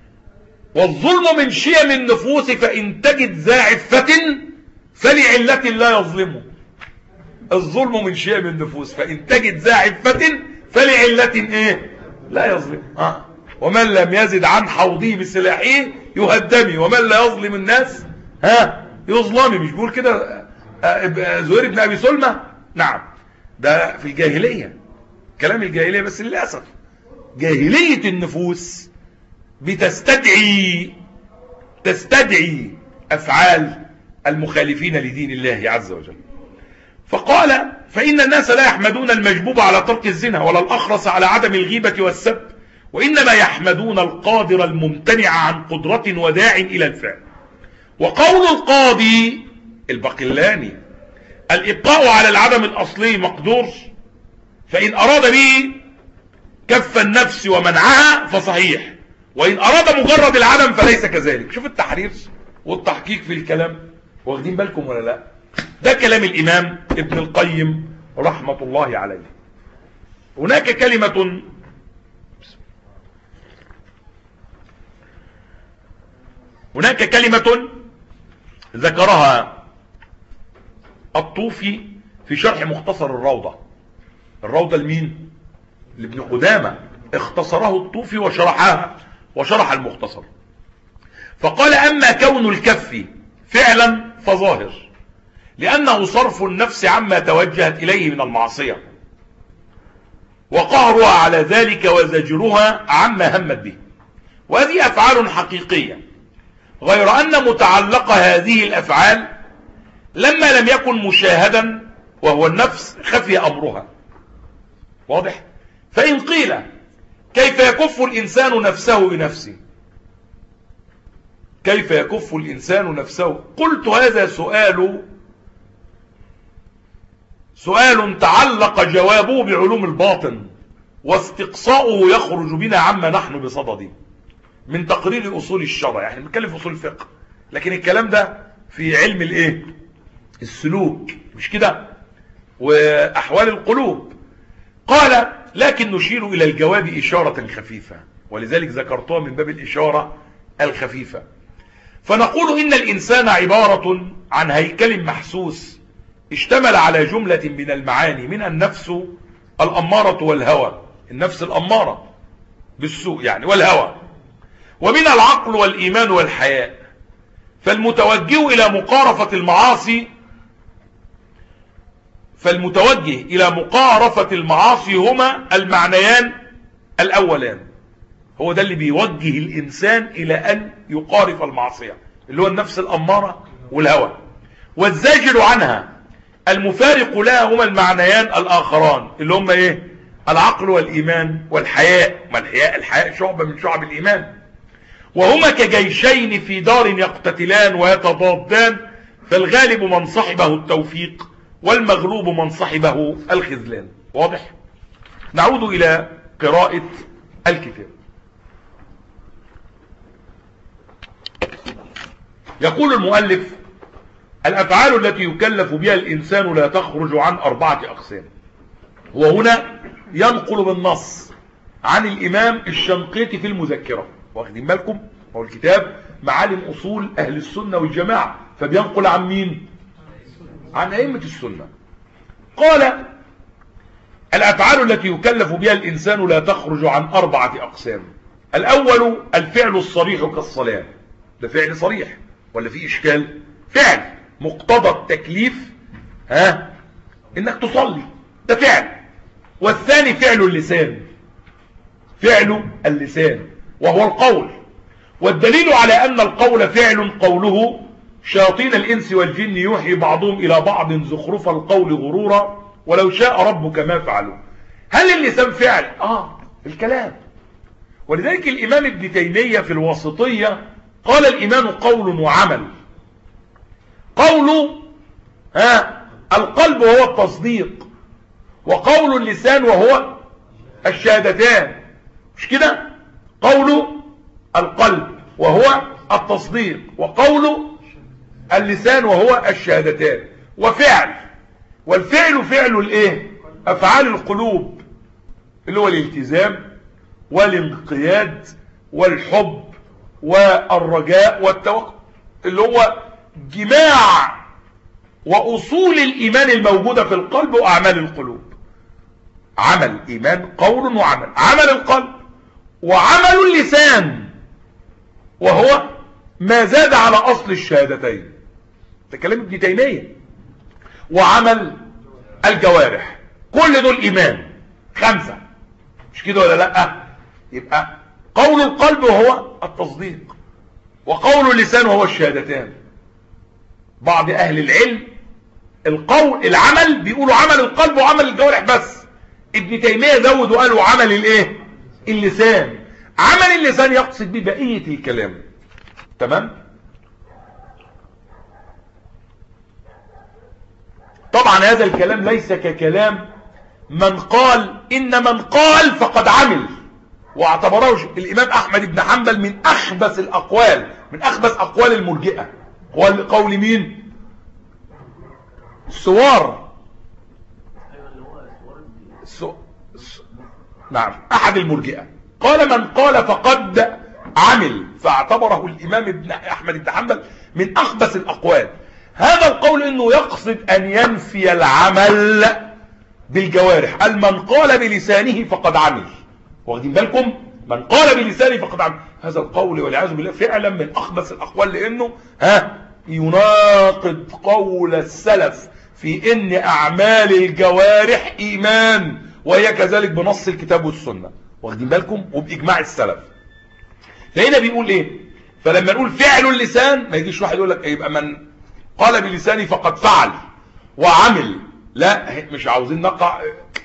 والظلم من شيم النفوس فإن تجد ذا عفة فلعلة لا يظلمه الظلم من شيم النفوس فإن تجد ذا عفة فلعلة ايه لا يظلم آه. ومن لم يزد عن حوضه بسلاحه يهدمي ومن لا يظلم الناس ها يظلمي مش بيقول كده زهير بن ابي سلمى نعم ده في الجاهلية كلام الجاهلية بس للأسف جاهلية النفوس بتستدعي تستدعي أفعال المخالفين لدين الله عز وجل فقال فإن الناس لا يحمدون المجبوب على ترك الزنا ولا الأخرس على عدم الغيبة والسب وإنما يحمدون القادر الممتنع عن قدرة وداع إلى الفعل وقول القاضي البقلاني الإبقاء على العدم الأصلي مقدور فإن أراد به كف النفس ومنعها فصحيح وإن أراد مجرد العدم فليس كذلك شوف التحرير والتحقيق في الكلام واخدين بالكم ولا لا ده كلام الإمام ابن القيم رحمة الله عليه هناك كلمة هناك كلمة ذكرها الطوفي في شرح مختصر الروضة الروضة لمين لابن قدامة اختصره الطوفي وشرحها وشرح المختصر فقال أما كون الكف فعلا فظاهر لأنه صرف النفس عما توجهت إليه من المعصية وقهرها على ذلك وزجرها عما همت به وهذه أفعال حقيقية غير أن متعلق هذه الأفعال لما لم يكن مشاهدا وهو النفس خفي أمرها واضح فإن قيل كيف يكف الإنسان نفسه بنفسه كيف يكف الإنسان نفسه قلت هذا سؤال سؤال تعلق جوابه بعلوم الباطن واستقصاؤه يخرج بنا عما نحن بصدده من تقرير أصول الشرع يعني بنتكلم في أصول الفقه لكن الكلام ده في علم الايه السلوك مش كده وأحوال القلوب قال لكن نشير إلى الجواب إشارة خفيفة ولذلك ذكرتها من باب الإشارة الخفيفة فنقول إن الإنسان عبارة عن هيكل محسوس اشتمل على جملة من المعاني من النفس الأمارة والهوى النفس الأمارة بالسوء يعني والهوى ومن العقل والإيمان والحياء فالمتوجه إلى مقارفة المعاصي فالمتوجه إلى مقارفة المعاصي هما المعنيان الأولان هو ده اللي بيوجه الإنسان إلى أن يقارف المعصية اللي هو النفس الأمارة والهوى والزاجر عنها المفارق لها هما المعنيان الآخران اللي هما إيه العقل والإيمان والحياء ما الحياء الحياء شعبة من شعب الإيمان وهما كجيشين في دار يقتتلان ويتضادان فالغالب من صحبه التوفيق والمغلوب من صحبه الخذلان واضح نعود إلى قراءة الكتاب يقول المؤلف الأفعال التي يكلف بها الإنسان لا تخرج عن أربعة أقسام وهنا ينقل بالنص عن الإمام الشنقيطي في المذكرة واخدين بالكم هو الكتاب معالم أصول أهل السنة والجماعة فبينقل عن مين عن أئمة السنة قال الأفعال التي يكلف بها الإنسان لا تخرج عن أربعة أقسام الأول الفعل الصريح كالصلاة ده فعل صريح ولا في اشكال فعل مقتضى التكليف ها انك تصلي ده فعل والثاني فعل اللسان فعل اللسان وهو القول والدليل على ان القول فعل قوله شياطين الانس والجن يوحي بعضهم الى بعض زخرف القول غرورا ولو شاء ربك ما فعلوا هل اللسان فعل اه الكلام ولذلك الامام ابن تيمية في الوسطية قال الايمان قول وعمل قول ها القلب وهو التصديق وقول اللسان وهو الشهادتان مش كده قول القلب وهو التصديق وقول اللسان وهو الشهادتان وفعل والفعل فعل الايه افعال القلوب اللي هو الالتزام والانقياد والحب والرجاء والتوكل اللي هو جماع واصول الايمان الموجودة في القلب واعمال القلوب عمل ايمان قول وعمل عمل القلب وعمل اللسان وهو ما زاد على اصل الشهادتين ده كلام ابن تيمية وعمل الجوارح كل دول ايمان خمسة مش كده ولا لا يبقى قول القلب وهو التصديق وقول اللسان وهو الشهادتان بعض اهل العلم القول العمل بيقولوا عمل القلب وعمل الجوارح بس ابن تيمية زود وقالوا عمل الايه اللسان عمل اللسان يقصد به بقية الكلام تمام طبعا هذا الكلام ليس ككلام من قال ان من قال فقد عمل واعتبره الامام احمد بن حنبل من اخبث الاقوال من اخبث اقوال المرجئه قول قول مين السوار سو... سو... نعم احد المرجئه قال من قال فقد عمل فاعتبره الامام ابن احمد بن حنبل من اخبث الاقوال هذا القول انه يقصد ان ينفي العمل بالجوارح قال من قال بلسانه فقد عمل واخدين بالكم من قال بلسانه فقد عمل هذا القول والعياذ بالله فعلا من اخبث الاقوال لانه ها يناقض قول السلف في ان اعمال الجوارح ايمان وهي كذلك بنص الكتاب والسنه واخدين بالكم وباجماع السلف فهنا بيقول ايه فلما نقول فعل اللسان ما يجيش واحد يقول لك يبقى من قال بلسانه فقد فعل وعمل لا مش عاوزين نقع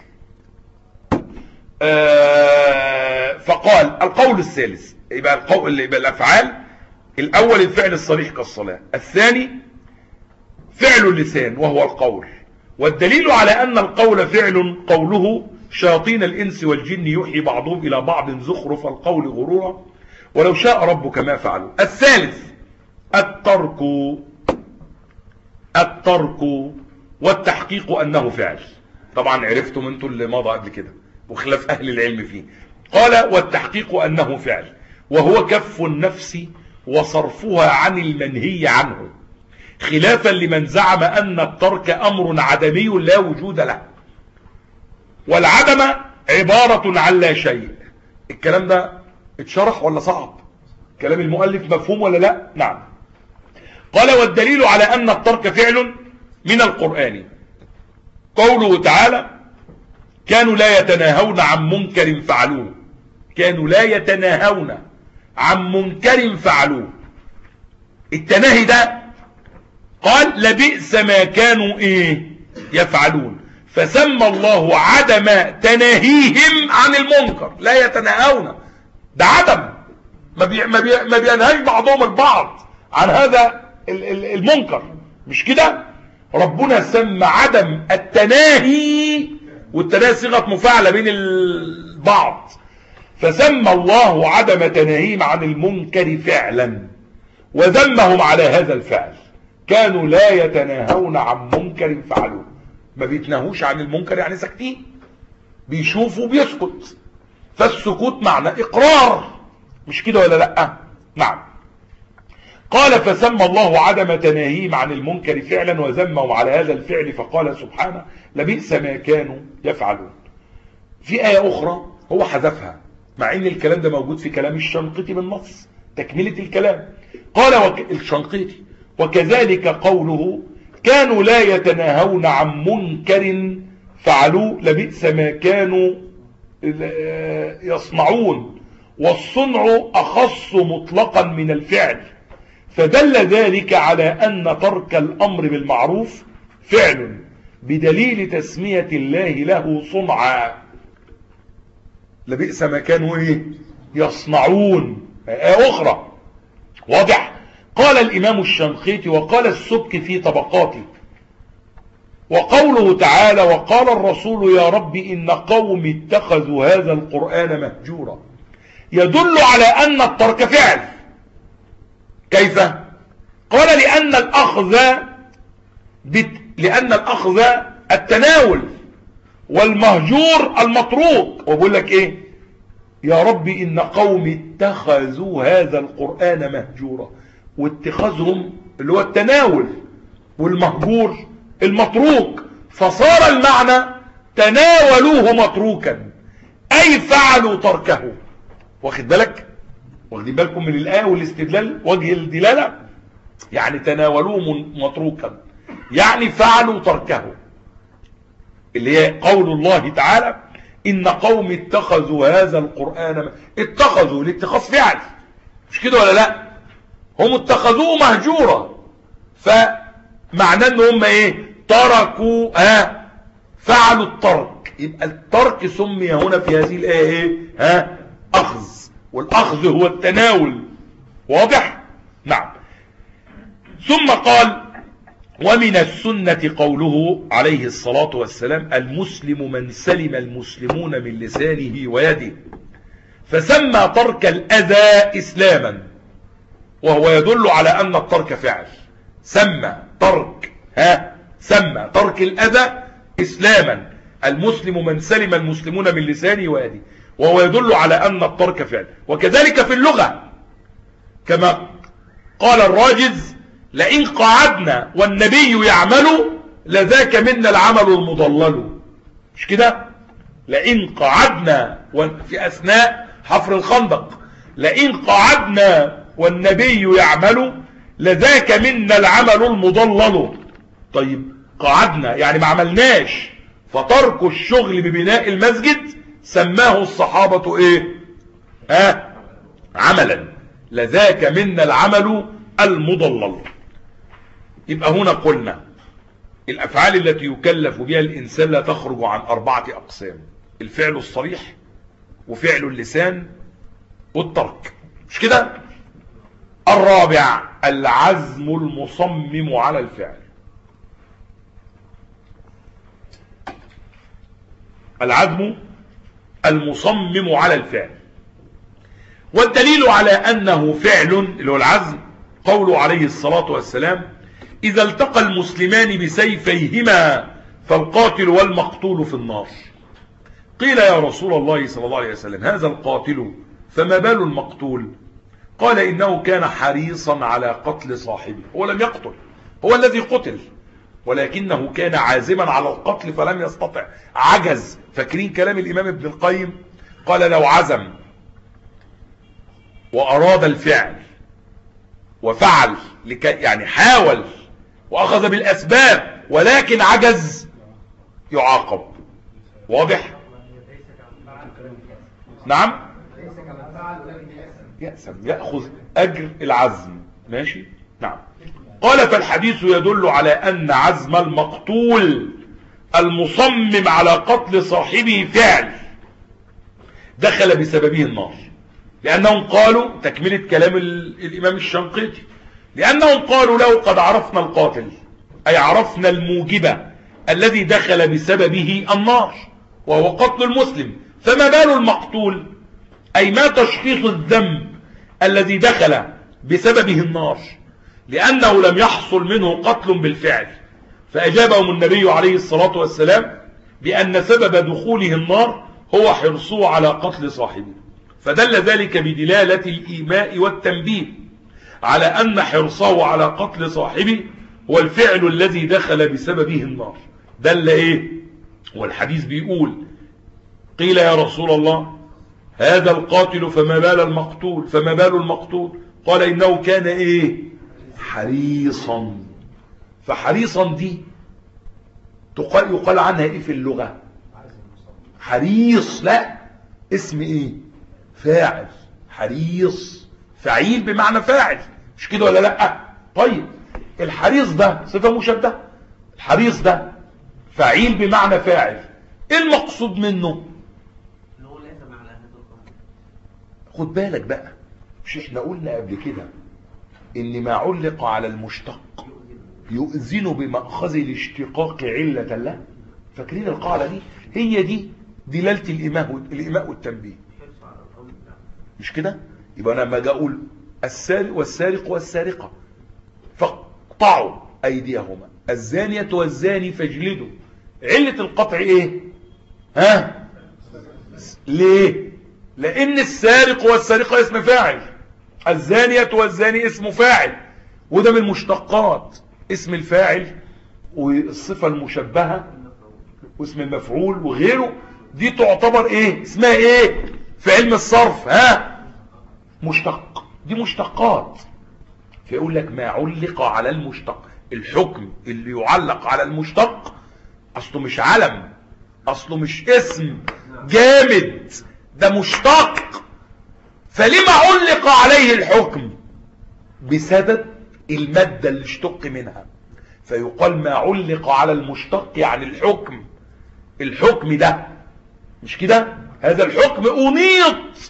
آه فقال القول الثالث يبقى القول يبقى الافعال الاول الفعل الصريح كالصلاه الثاني فعل اللسان وهو القول والدليل على ان القول فعل قوله شياطين الانس والجن يوحي بعضهم الى بعض زخرف القول غرورا ولو شاء ربك ما فعلوا الثالث الترك الترك والتحقيق انه فعل طبعا عرفتم انتم اللي مضى قبل كده وخلاف اهل العلم فيه قال والتحقيق انه فعل وهو كف النفس وصرفها عن المنهي عنه خلافا لمن زعم ان الترك امر عدمي لا وجود له والعدم عبارة عن لا شيء الكلام ده اتشرح ولا صعب كلام المؤلف مفهوم ولا لا نعم قال والدليل على ان الترك فعل من القرآن قوله تعالى كانوا لا يتناهون عن منكر فعلوه كانوا لا يتناهون عن منكر فعلوه التناهي ده قال لبئس ما كانوا ايه يفعلون فسمى الله عدم تناهيهم عن المنكر لا يتناهون ده عدم ما, بي ما, بي ما بينهاش بعضهم البعض عن هذا المنكر مش كده ربنا سمى عدم التناهي والتناهي صيغه مفاعله بين البعض فسمى الله عدم تناهيهم عن المنكر فعلا وذمهم على هذا الفعل كانوا لا يتناهون عن منكر فعلوه ما بيتناهوش عن المنكر يعني ساكتين بيشوفوا بيسكت فالسكوت معنى اقرار مش كده ولا لا نعم قال فسمى الله عدم تناهيهم عن المنكر فعلا وذمهم على هذا الفعل فقال سبحانه لبئس ما كانوا يفعلون في آية أخرى هو حذفها مع ان الكلام ده موجود في كلام الشنقطي بالنص تكملة الكلام قال وك... الشنقيطي وكذلك قوله كانوا لا يتناهون عن منكر فعلوه لبئس ما كانوا يصنعون والصنع أخص مطلقا من الفعل فدل ذلك على أن ترك الأمر بالمعروف فعل بدليل تسمية الله له صنعا لبئس ما كانوا ايه يصنعون آية أخرى واضح قال الإمام الشنخيتي وقال السبك في طبقاته وقوله تعالى وقال الرسول يا رب إن قوم اتخذوا هذا القرآن مهجورا يدل على أن الترك فعل كيف قال لأن الأخذ بت... لأن الأخذ التناول والمهجور المطروق وبقول لك ايه يا رب إن قوم اتخذوا هذا القرآن مهجورا واتخاذهم اللي هو التناول والمهجور المتروك فصار المعنى تناولوه متروكا أي فعلوا تركه واخد بالك واخدين بالكم من الآية والاستدلال وجه الدلالة يعني تناولوه متروكا يعني فعلوا تركه اللي هي قول الله تعالى إن قوم اتخذوا هذا القرآن اتخذوا الاتخاذ فعل مش كده ولا لا هم اتخذوه مهجورا فمعناه ان هم ايه تركوا ها فعلوا الترك يبقى الترك سمي هنا في هذه الآية ايه ها أخذ والأخذ هو التناول واضح نعم ثم قال ومن السنة قوله عليه الصلاة والسلام المسلم من سلم المسلمون من لسانه ويده فسمى ترك الأذى إسلاما وهو يدل على أن الترك فعل سمى ترك ها سمى ترك الأذى إسلاما المسلم من سلم المسلمون من لسانه ويده وهو يدل على أن الترك فعل وكذلك في اللغة كما قال الراجز لئن قعدنا والنبي يعمل لذاك منا العمل المضلل مش كده لئن قعدنا في أثناء حفر الخندق لئن قعدنا والنبي يعمل لذاك منا العمل المضلل طيب قعدنا يعني ما عملناش فترك الشغل ببناء المسجد سماه الصحابة ايه ها آه عملا لذاك منا العمل المضلل يبقى هنا قلنا الأفعال التي يكلف بها الإنسان لا تخرج عن أربعة أقسام الفعل الصريح وفعل اللسان والترك مش كده الرابع العزم المصمم على الفعل العزم المصمم على الفعل والدليل على أنه فعل اللي هو العزم قوله عليه الصلاة والسلام إذا التقى المسلمان بسيفيهما فالقاتل والمقتول في النار قيل يا رسول الله صلى الله عليه وسلم هذا القاتل فما بال المقتول قال إنه كان حريصا على قتل صاحبه هو لم يقتل هو الذي قتل ولكنه كان عازما على القتل فلم يستطع عجز فاكرين كلام الإمام ابن القيم قال لو عزم وأراد الفعل وفعل لكي يعني حاول وأخذ بالأسباب ولكن عجز يعاقب واضح نعم يأسم يأخذ أجر العزم ماشي نعم قال فالحديث يدل على أن عزم المقتول المصمم على قتل صاحبه فعل دخل بسببه النار لأنهم قالوا تكملة كلام الإمام الشنقيطي لأنهم قالوا لو قد عرفنا القاتل أي عرفنا الموجبة الذي دخل بسببه النار وهو قتل المسلم فما بال المقتول أي ما تشخيص الذنب الذي دخل بسببه النار لأنه لم يحصل منه قتل بالفعل فأجابهم النبي عليه الصلاة والسلام بأن سبب دخوله النار هو حرصه على قتل صاحبه فدل ذلك بدلالة الإيماء والتنبيه على أن حرصه على قتل صاحبه هو الفعل الذي دخل بسببه النار دل إيه والحديث بيقول قيل يا رسول الله هذا القاتل فما بال المقتول فما بال المقتول قال إنه كان إيه حريصا فحريصا دي تقال يقال عنها إيه في اللغة حريص لا اسم إيه فاعل حريص فعيل بمعنى فاعل مش كده ولا لا طيب الحريص ده صفة مشبهة الحريص ده فعيل بمعنى فاعل ايه المقصود منه خد بالك بقى مش احنا قلنا قبل كده ان ما علق على المشتق يؤذن بمأخذ الاشتقاق علة له فاكرين القاعدة دي هي دي دلالة الإماء الإماء والتنبيه مش كده يبقى انا لما اجي اقول السارق والسارق والسارقة فاقطعوا ايديهما الزانية والزاني فاجلدوا علة القطع ايه ها ليه لان السارق والسارقة اسم فاعل الزانية والزاني اسم فاعل وده من المشتقات اسم الفاعل والصفة المشبهة واسم المفعول وغيره دي تعتبر ايه اسمها ايه في علم الصرف ها مشتق دي مشتقات فيقول لك ما علق على المشتق الحكم اللي يعلق على المشتق اصله مش علم اصله مش اسم جامد ده مشتق فلما علق عليه الحكم بسبب المادة اللي اشتق منها فيقال ما علق على المشتق يعني الحكم الحكم ده مش كده هذا الحكم أنيط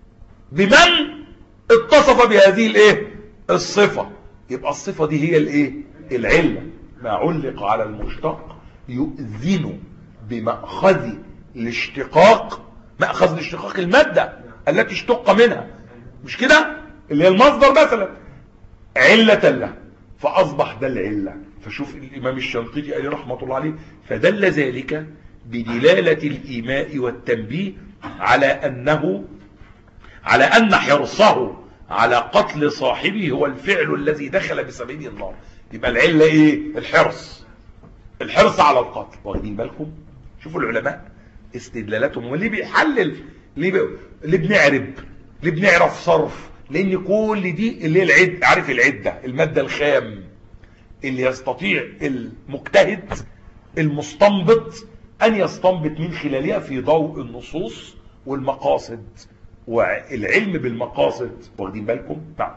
بمن اتصف بهذه الايه الصفة يبقى الصفة دي هي الايه العلة ما علق على المشتق يؤذن بمأخذ الاشتقاق مأخذ الاشتقاق المادة التي اشتق منها مش كده اللي هي المصدر مثلا علة له فأصبح ده العلة فشوف الإمام الشنقيطي عليه رحمة الله عليه فدل ذلك بدلالة الإيماء والتنبيه على أنه على أن حرصه على قتل صاحبه هو الفعل الذي دخل بسبيل النار يبقى العلة ايه الحرص الحرص على القتل واخدين بالكم شوفوا العلماء استدلالاتهم وليه بيحلل ليه, بي... ليه بنعرب ليه بنعرف صرف لان كل دي اللي هي العد عارف العدة المادة الخام اللي يستطيع المجتهد المستنبط ان يستنبط من خلالها في ضوء النصوص والمقاصد والعلم بالمقاصد واخدين بالكم نعم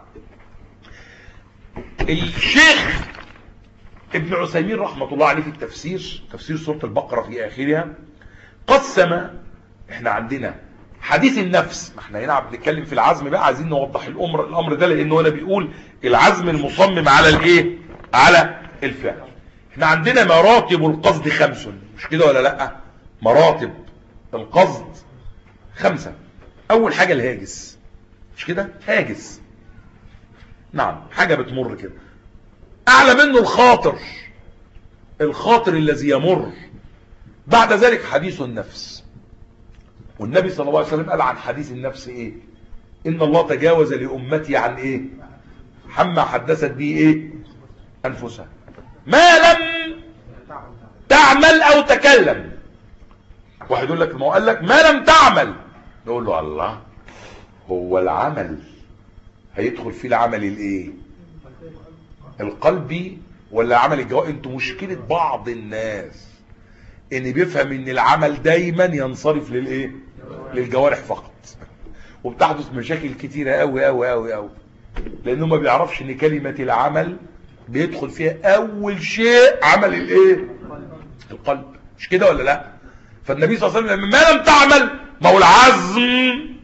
الشيخ ابن عثيمين رحمة الله عليه في التفسير تفسير سورة البقرة في آخرها قسم احنا عندنا حديث النفس ما احنا هنا بنتكلم في العزم بقى عايزين نوضح الامر الامر ده لانه هنا بيقول العزم المصمم على الايه على الفعل احنا عندنا مراتب القصد خمس مش كده ولا لا مراتب القصد خمسة اول حاجة الهاجس مش كده هاجس نعم حاجة بتمر كده اعلى منه الخاطر الخاطر الذي يمر بعد ذلك حديث النفس والنبي صلى الله عليه وسلم قال عن حديث النفس ايه ان الله تجاوز لامتي عن ايه حما حدثت به ايه انفسها ما لم تعمل او تكلم واحد يقول لك ما هو قال لك ما لم تعمل نقول له الله هو العمل هيدخل فيه العمل الايه القلبي ولا عمل الجوارح انتوا مشكلة بعض الناس ان بيفهم ان العمل دايما ينصرف للايه للجوارح فقط وبتحدث مشاكل كتيرة قوي قوي قوي قوي لانه ما بيعرفش ان كلمة العمل بيدخل فيها اول شيء عمل الايه القلب مش كده ولا لا فالنبي صلى الله عليه وسلم ما لم تعمل ما هو العزم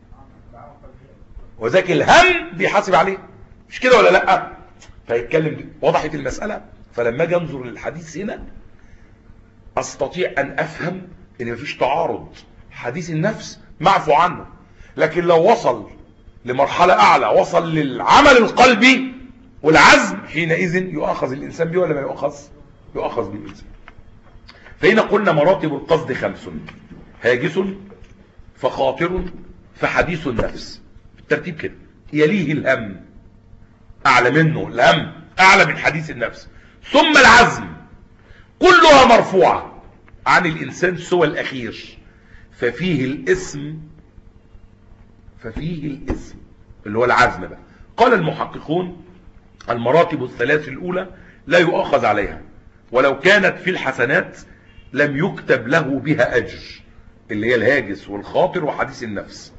وذاك الهم بيحاسب عليه مش كده ولا لا فيتكلم وضحت المسألة فلما اجي انظر للحديث هنا استطيع ان افهم ان مفيش تعارض حديث النفس معفو عنه لكن لو وصل لمرحلة اعلى وصل للعمل القلبي والعزم حينئذ يؤخذ الانسان به ولا ما يؤخذ يؤخذ بالانسان فهنا قلنا مراتب القصد خمس هاجس فخاطر فحديث النفس بالترتيب كده يليه الهم اعلى منه الهم اعلى من حديث النفس ثم العزم كلها مرفوعة عن الانسان سوى الاخير ففيه الاسم ففيه الاسم اللي هو العزم بقى قال المحققون المراتب الثلاث الأولى لا يؤخذ عليها ولو كانت في الحسنات لم يكتب له بها أجر اللي هي الهاجس والخاطر وحديث النفس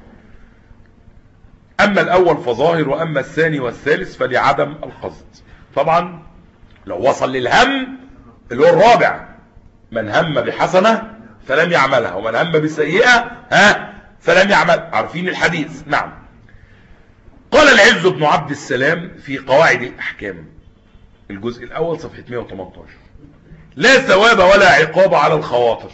أما الأول فظاهر وأما الثاني والثالث فلعدم القصد طبعا لو وصل للهم اللي هو الرابع من هم بحسنة فلم يعملها ومن هم بسيئة ها فلم يعمل عارفين الحديث نعم قال العز بن عبد السلام في قواعد الأحكام الجزء الأول صفحة 118 لا ثواب ولا عقاب على الخواطر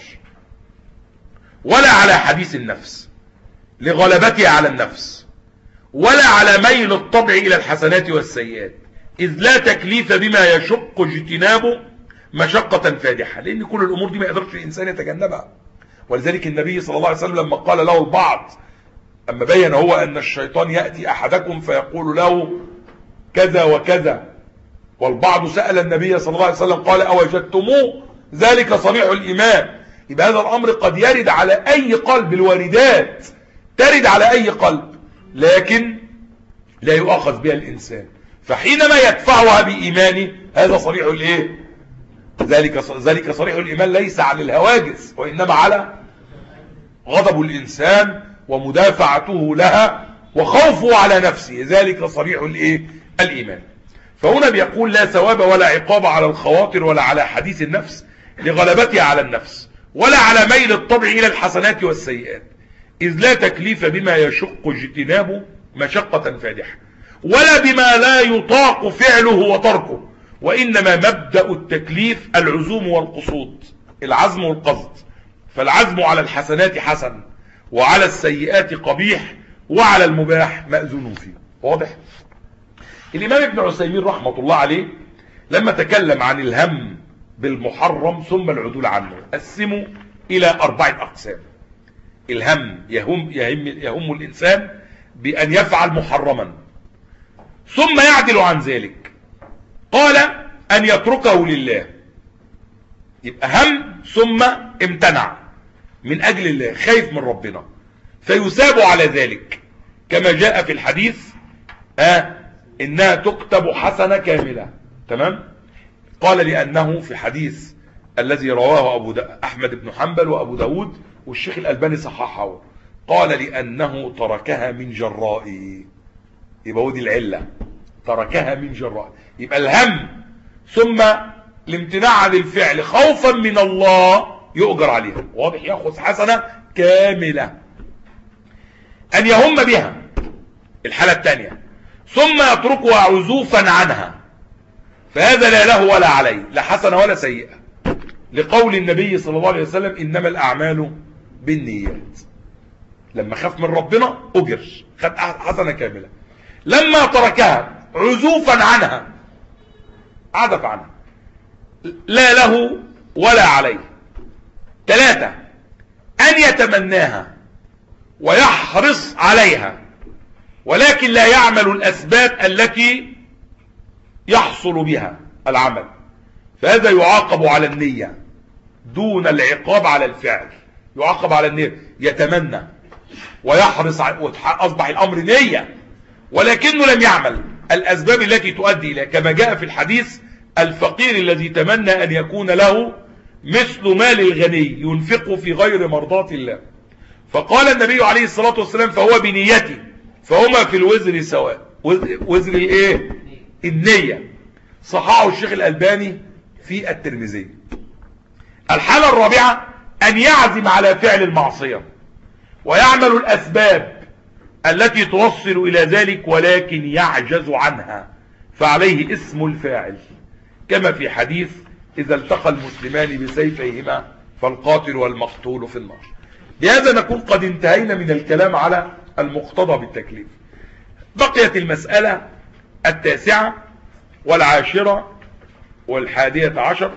ولا على حديث النفس لغلبتها على النفس ولا على ميل الطبع إلى الحسنات والسيئات إذ لا تكليف بما يشق اجتنابه مشقة فادحة لأن كل الأمور دي ما يقدرش الإنسان يتجنبها ولذلك النبي صلى الله عليه وسلم لما قال له البعض أما بين هو أن الشيطان يأتي أحدكم فيقول له كذا وكذا والبعض سأل النبي صلى الله عليه وسلم قال أوجدتموه ذلك صريح الإيمان يبقى هذا الأمر قد يرد على أي قلب الواردات ترد على أي قلب لكن لا يؤخذ بها الإنسان فحينما يدفعها بإيمانه هذا صريح الإيه ذلك ذلك صريح الإيمان ليس على الهواجس وإنما على غضب الإنسان ومدافعته لها وخوفه على نفسه ذلك صريح الإيه الإيمان فهنا بيقول لا ثواب ولا عقاب على الخواطر ولا على حديث النفس لغلبتها على النفس ولا على ميل الطبع إلى الحسنات والسيئات إذ لا تكليف بما يشق اجتنابه مشقة فادحة ولا بما لا يطاق فعله وتركه وإنما مبدأ التكليف العزوم والقصود العزم والقصد فالعزم على الحسنات حسن وعلى السيئات قبيح وعلى المباح مأذون فيه واضح الإمام ابن عثيمين رحمة الله عليه لما تكلم عن الهم بالمحرم ثم العدول عنه قسموا إلى أربعة أقسام الهم يهم, يهم, يهم الإنسان بأن يفعل محرما ثم يعدل عن ذلك قال أن يتركه لله يبقى هم ثم امتنع من أجل الله خايف من ربنا فيثاب على ذلك كما جاء في الحديث آه إنها تكتب حسنة كاملة تمام قال لأنه في حديث الذي رواه أبو أحمد بن حنبل وأبو داود والشيخ الألباني صححه قال لأنه تركها من جرائي يبقى ودي العلة تركها من جرائي يبقى الهم ثم الامتناع عن الفعل خوفا من الله يؤجر عليها واضح يأخذ حسنة كاملة أن يهم بها الحالة الثانية ثم يتركها عزوفا عنها فهذا لا له ولا عليه لا حسنة ولا سيئة لقول النبي صلى الله عليه وسلم إنما الأعمال بالنيات لما خاف من ربنا أجر خد حسنة كاملة لما تركها عزوفا عنها عدف عنها لا له ولا عليه ثلاثة أن يتمناها ويحرص عليها ولكن لا يعمل الأسباب التي يحصل بها العمل فهذا يعاقب على النية دون العقاب على الفعل يعاقب على النية يتمنى ويحرص أصبح الأمر نية ولكنه لم يعمل الأسباب التي تؤدي إليه كما جاء في الحديث الفقير الذي تمنى أن يكون له مثل مال الغني ينفقه في غير مرضاة الله فقال النبي عليه الصلاة والسلام فهو بنيته فهما في الوزر سواء وزر الايه النية صححه الشيخ الألباني في الترمذي الحالة الرابعة أن يعزم على فعل المعصية ويعمل الأسباب التي توصل إلى ذلك ولكن يعجز عنها فعليه اسم الفاعل كما في حديث إذا التقى المسلمان بسيفيهما فالقاتل والمقتول في النار بهذا نكون قد انتهينا من الكلام على المقتضى بالتكليف بقيت المسألة التاسعة والعاشرة والحادية عشر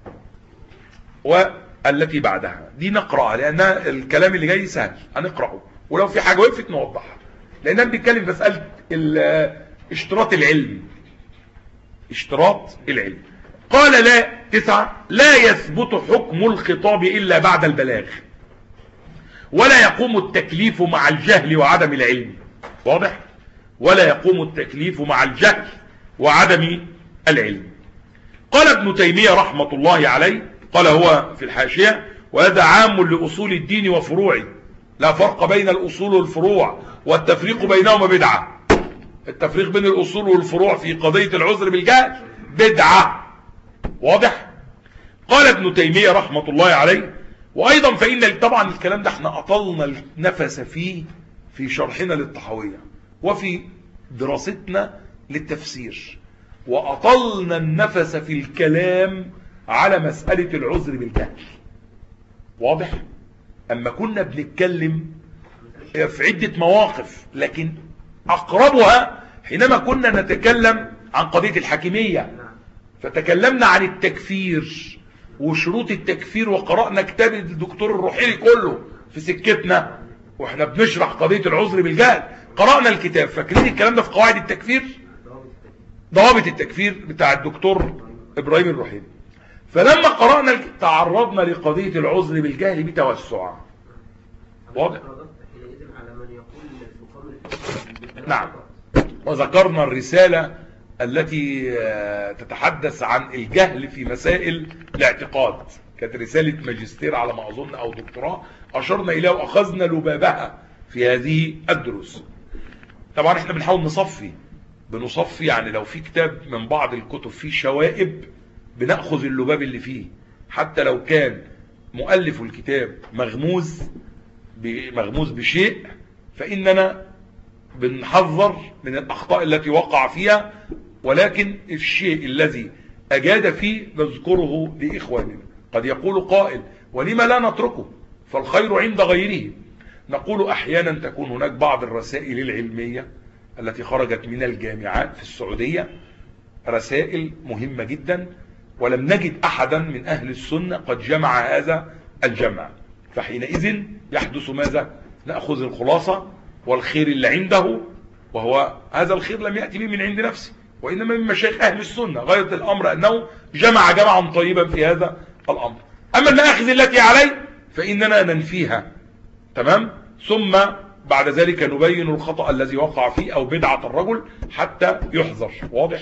والتي بعدها دي نقرأها لأن الكلام اللي جاي سهل هنقرأه ولو في حاجة وقفت نوضحها لأننا بنتكلم مسألة اشتراط العلم اشتراط العلم قال لا تسعة لا يثبت حكم الخطاب إلا بعد البلاغ ولا يقوم التكليف مع الجهل وعدم العلم واضح ولا يقوم التكليف مع الجهل وعدم العلم قال ابن تيمية رحمة الله عليه قال هو في الحاشية وهذا عام لأصول الدين وفروعه لا فرق بين الأصول والفروع والتفريق بينهما بدعة التفريق بين الأصول والفروع في قضية العذر بالجهل بدعة واضح قال ابن تيمية رحمة الله عليه وأيضا فإن طبعا الكلام ده احنا أطلنا النفس فيه في شرحنا للطحوية وفي دراستنا للتفسير وأطلنا النفس في الكلام على مسألة العذر بالجهل واضح أما كنا بنتكلم في عدة مواقف لكن أقربها حينما كنا نتكلم عن قضية الحكمية فتكلمنا عن التكفير وشروط التكفير وقرأنا كتاب الدكتور الروحيلي كله في سكتنا واحنا بنشرح قضية العذر بالجهل قرأنا الكتاب فاكرين الكلام ده في قواعد التكفير ضوابط التكفير بتاع الدكتور إبراهيم الروحيلي فلما قرأنا تعرضنا لقضية العذر بالجهل بتوسع واضح نعم وذكرنا الرسالة التي تتحدث عن الجهل في مسائل الاعتقاد كانت رسالة ماجستير على ما أظن أو دكتوراه أشرنا إليها وأخذنا لبابها في هذه الدروس طبعا احنا بنحاول نصفي بنصفي يعني لو في كتاب من بعض الكتب فيه شوائب بنأخذ اللباب اللي فيه حتى لو كان مؤلف الكتاب مغموز مغموز بشيء فإننا بنحذر من الأخطاء التي وقع فيها ولكن الشيء الذي أجاد فيه نذكره لإخواننا قد يقول قائل ولما لا نتركه فالخير عند غيره نقول أحيانا تكون هناك بعض الرسائل العلمية التي خرجت من الجامعات في السعودية رسائل مهمة جدا ولم نجد أحدا من أهل السنة قد جمع هذا الجمع فحينئذ يحدث ماذا نأخذ الخلاصة والخير اللي عنده وهو هذا الخير لم يأتي به من عند نفسه وإنما من مشايخ أهل السنة غاية الأمر أنه جمع جمعا طيبا في هذا الأمر أما المآخذ التي عليه فإننا ننفيها تمام ثم بعد ذلك نبين الخطأ الذي وقع فيه أو بدعة الرجل حتى يحذر واضح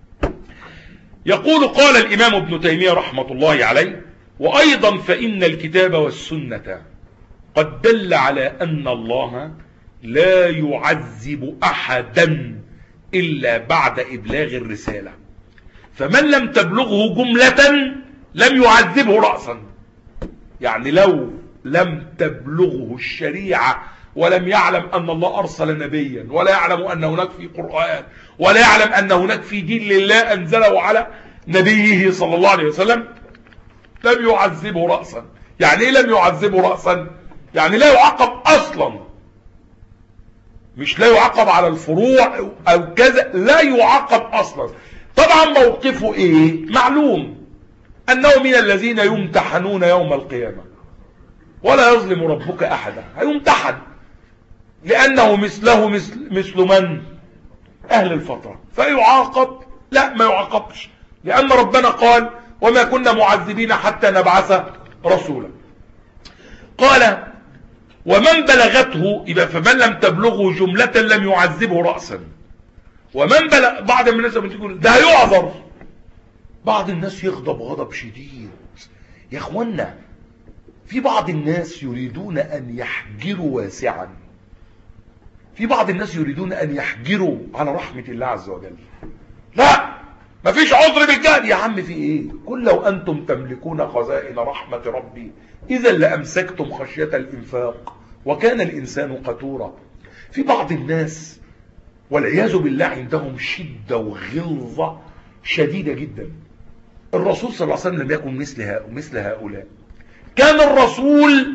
يقول قال الإمام ابن تيمية رحمة الله عليه وأيضا فإن الكتاب والسنة قد دل على أن الله لا يعذب أحدا إلا بعد إبلاغ الرسالة فمن لم تبلغه جملة لم يعذبه رأسا يعني لو لم تبلغه الشريعة ولم يعلم أن الله أرسل نبيا ولا يعلم أن هناك في قرآن ولا يعلم أن هناك في دين لله أنزله على نبيه صلى الله عليه وسلم لم يعذبه رأسا يعني إيه لم يعذبه رأسا يعني لا يعاقب أصلا مش لا يعاقب على الفروع أو كذا لا يعاقب أصلا طبعا موقفه إيه معلوم أنه من الذين يمتحنون يوم القيامة ولا يظلم ربك أحدا هيمتحن لأنه مثله مثل, مثل من أهل الفترة فيعاقب لا ما يعاقبش لأن ربنا قال وما كنا معذبين حتى نبعث رسولا قال ومن بلغته يبقى فمن لم تبلغه جملة لم يعذبه رأسا ومن بلغ بعض الناس بتقول ده هيعذر بعض الناس يغضب غضب شديد يا اخوانا في بعض الناس يريدون أن يحجروا واسعا في بعض الناس يريدون أن يحجروا على رحمة الله عز وجل لا مفيش عذر بالجهل يا عم في ايه قل لو أنتم تملكون خزائن رحمة ربي إذا لأمسكتم خشية الإنفاق وكان الإنسان قتورا في بعض الناس والعياذ بالله عندهم شدة وغلظة شديدة جدا الرسول صلى الله عليه وسلم لم يكن مثل مثل هؤلاء كان الرسول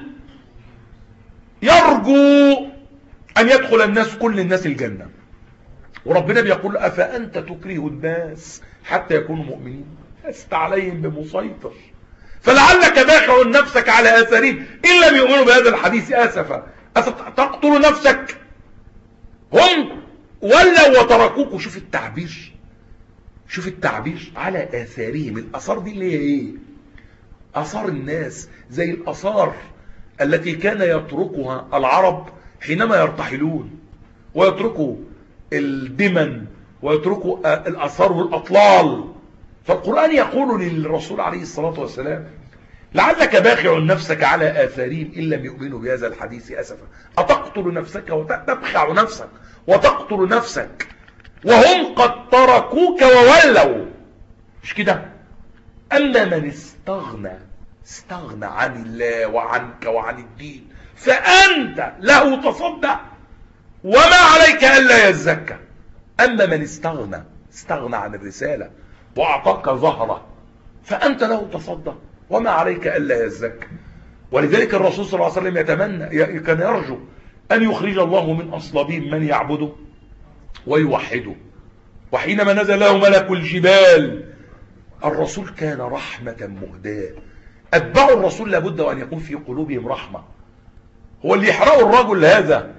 يرجو أن يدخل الناس كل الناس الجنة وربنا بيقول أفأنت تكره الناس حتى يكونوا مؤمنين لست عليهم بمسيطر فلعلك باخع نفسك على آثارهم إن لم يؤمنوا بهذا الحديث آسفا أتقتل نفسك هم ولوا وتركوك شوف التعبير شوف التعبير على آثارهم الأثار دي اللي هي إيه أثار الناس زي الأثار التي كان يتركها العرب حينما يرتحلون ويتركوا الدمن ويتركوا الأثار والأطلال فالقرآن يقول للرسول عليه الصلاة والسلام لعلك باخع نفسك على آثارهم إن لم يؤمنوا بهذا الحديث أسفا أتقتل نفسك وتبخع نفسك وتقتل نفسك وهم قد تركوك وولوا مش كده أما من استغنى استغنى عن الله وعنك وعن الدين فأنت له تصدى وما عليك ألا يزكى أما من استغنى استغنى عن الرسالة وأعطاك ظهره فأنت له تصدى وما عليك ألا يزكى ولذلك الرسول صلى الله عليه وسلم يتمنى كان يرجو أن يخرج الله من أصلابهم من يعبده ويوحده وحينما نزل له ملك الجبال الرسول كان رحمة مهداة أتباع الرسول لابد أن يكون في قلوبهم رحمة هو اللي يحرقوا الرجل هذا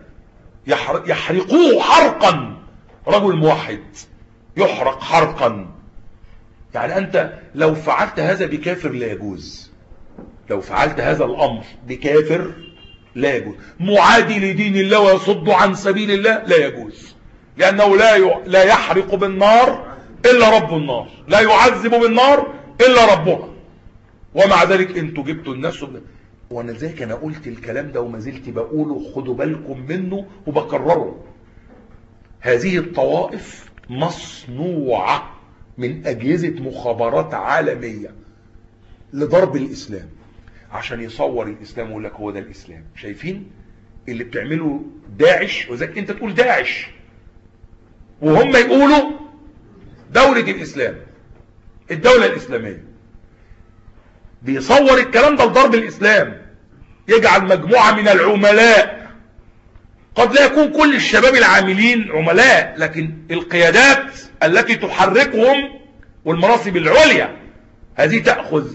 يحرقوه حرقا رجل موحد يحرق حرقا يعني أنت لو فعلت هذا بكافر لا يجوز لو فعلت هذا الأمر بكافر لا يجوز معادي لدين الله ويصد عن سبيل الله لا يجوز لأنه لا لا يحرق بالنار إلا رب النار لا يعذب بالنار إلا ربها ومع ذلك انتوا جبتوا الناس وانا ذلك انا قلت الكلام ده وما زلت بقوله خدوا بالكم منه وبكرره هذه الطوائف مصنوعة من أجهزة مخابرات عالمية لضرب الإسلام عشان يصور الإسلام ويقول لك هو ده الإسلام شايفين اللي بتعمله داعش وذلك انت تقول داعش وهم يقولوا دولة الإسلام الدولة الإسلامية بيصور الكلام ده لضرب الإسلام يجعل مجموعة من العملاء قد لا يكون كل الشباب العاملين عملاء لكن القيادات التي تحركهم والمناصب العليا هذه تأخذ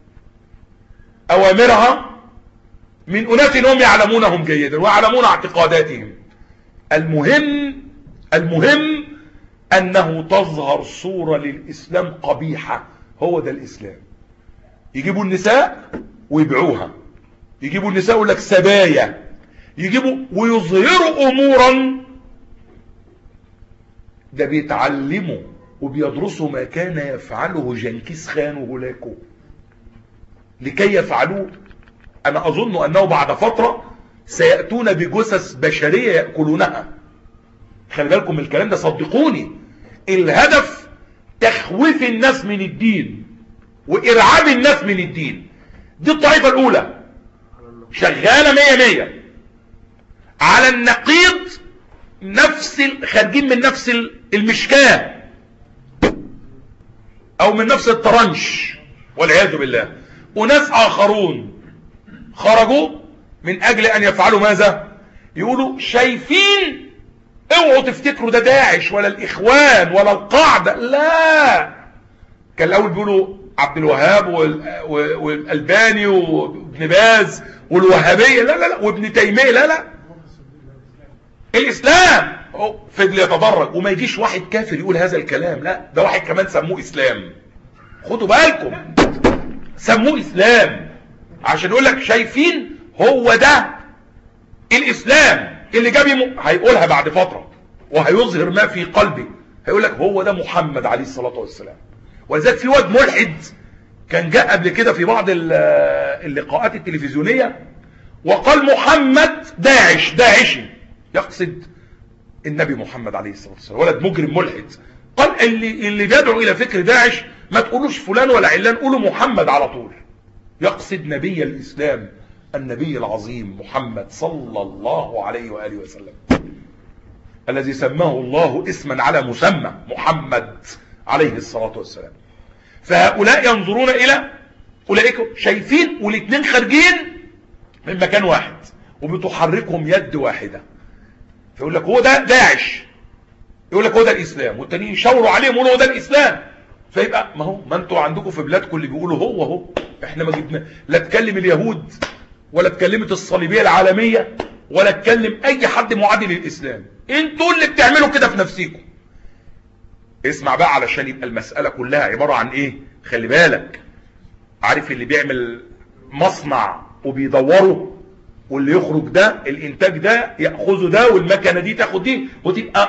أوامرها من أناس هم يعلمونهم جيدا ويعلمون اعتقاداتهم المهم المهم أنه تظهر صورة للإسلام قبيحة هو ده الإسلام يجيبوا النساء ويبيعوها يجيبوا النساء يقول لك سبايا يجيبوا ويظهروا امورا ده بيتعلموا وبيدرسوا ما كان يفعله جنكيز خان وهولاكو لكي يفعلوه انا اظن انه بعد فترة سيأتون بجثث بشرية يأكلونها خلي بالكم من الكلام ده صدقوني الهدف تخويف الناس من الدين وإرعاب الناس من الدين دي الطائفة الأولى شغالة مية مية على النقيض نفس خارجين من نفس المشكاة أو من نفس الطرنش والعياذ بالله وناس آخرون خرجوا من أجل أن يفعلوا ماذا يقولوا شايفين اوعوا تفتكروا ده داعش ولا الإخوان ولا القاعدة لا كان الأول بيقولوا عبد الوهاب والألباني وابن باز والوهابية لا لا لا وابن تيمية لا لا الإسلام فضل يتدرج وما يجيش واحد كافر يقول هذا الكلام لا ده واحد كمان سموه إسلام خدوا بالكم سموه إسلام عشان يقول لك شايفين هو ده الإسلام اللي جاب يم... هيقولها بعد فترة وهيظهر ما في قلبه هيقول لك هو ده محمد عليه الصلاة والسلام ولذلك في واد ملحد كان جاء قبل كده في بعض اللقاءات التلفزيونية وقال محمد داعش داعشي يقصد النبي محمد عليه الصلاة والسلام ولد مجرم ملحد قال اللي, اللي بيدعو إلى فكر داعش ما تقولوش فلان ولا علان قولوا محمد على طول يقصد نبي الإسلام النبي العظيم محمد صلى الله عليه وآله وسلم الذي سماه الله اسما على مسمى محمد عليه الصلاة والسلام فهؤلاء ينظرون إلى أولئك شايفين والاثنين خارجين من مكان واحد وبتحركهم يد واحدة فيقول لك هو ده داعش يقول لك هو ده الإسلام والتانيين يشاوروا عليهم يقولوا هو ده الإسلام فيبقى ما هو ما انتوا عندكم في بلادكم اللي بيقولوا هو هو احنا ما جبنا لا تكلم اليهود ولا اتكلمت الصليبية العالمية ولا اتكلم اي حد معادي للاسلام انتوا اللي بتعملوا كده في نفسيكم اسمع بقى علشان يبقى المسألة كلها عبارة عن ايه خلي بالك عارف اللي بيعمل مصنع وبيدوره واللي يخرج ده الانتاج ده يأخذه ده والمكنة دي تاخد دي وتبقى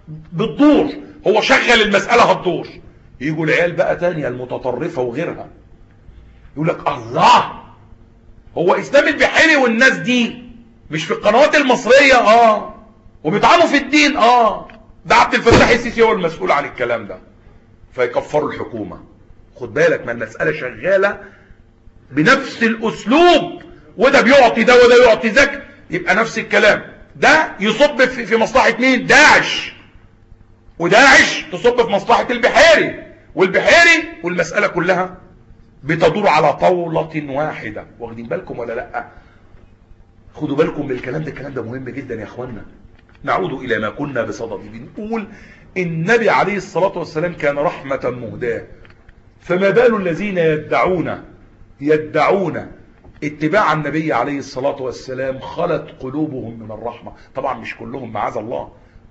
بتدور هو شغل المسألة هتدور يجوا العيال بقى تانية المتطرفة وغيرها يقول لك الله هو اسلام البحيري والناس دي مش في القنوات المصرية اه وبيطعنوا في الدين اه ده عبد الفتاح السيسي هو المسؤول عن الكلام ده فيكفروا الحكومة خد بالك ما المسألة شغالة بنفس الاسلوب وده بيعطي ده وده يعطي ذاك يبقى نفس الكلام ده يصب في مصلحة مين داعش وداعش تصب في مصلحة البحيري والبحيري والمسألة كلها بتدور على طاولة واحدة واخدين بالكم ولا لا خدوا بالكم من الكلام ده الكلام ده مهم جدا يا اخوانا نعود الى ما كنا بصدد بنقول النبي عليه الصلاة والسلام كان رحمة مهداة فما بال الذين يدعون يدعون اتباع النبي عليه الصلاة والسلام خلت قلوبهم من الرحمة طبعا مش كلهم معاذ الله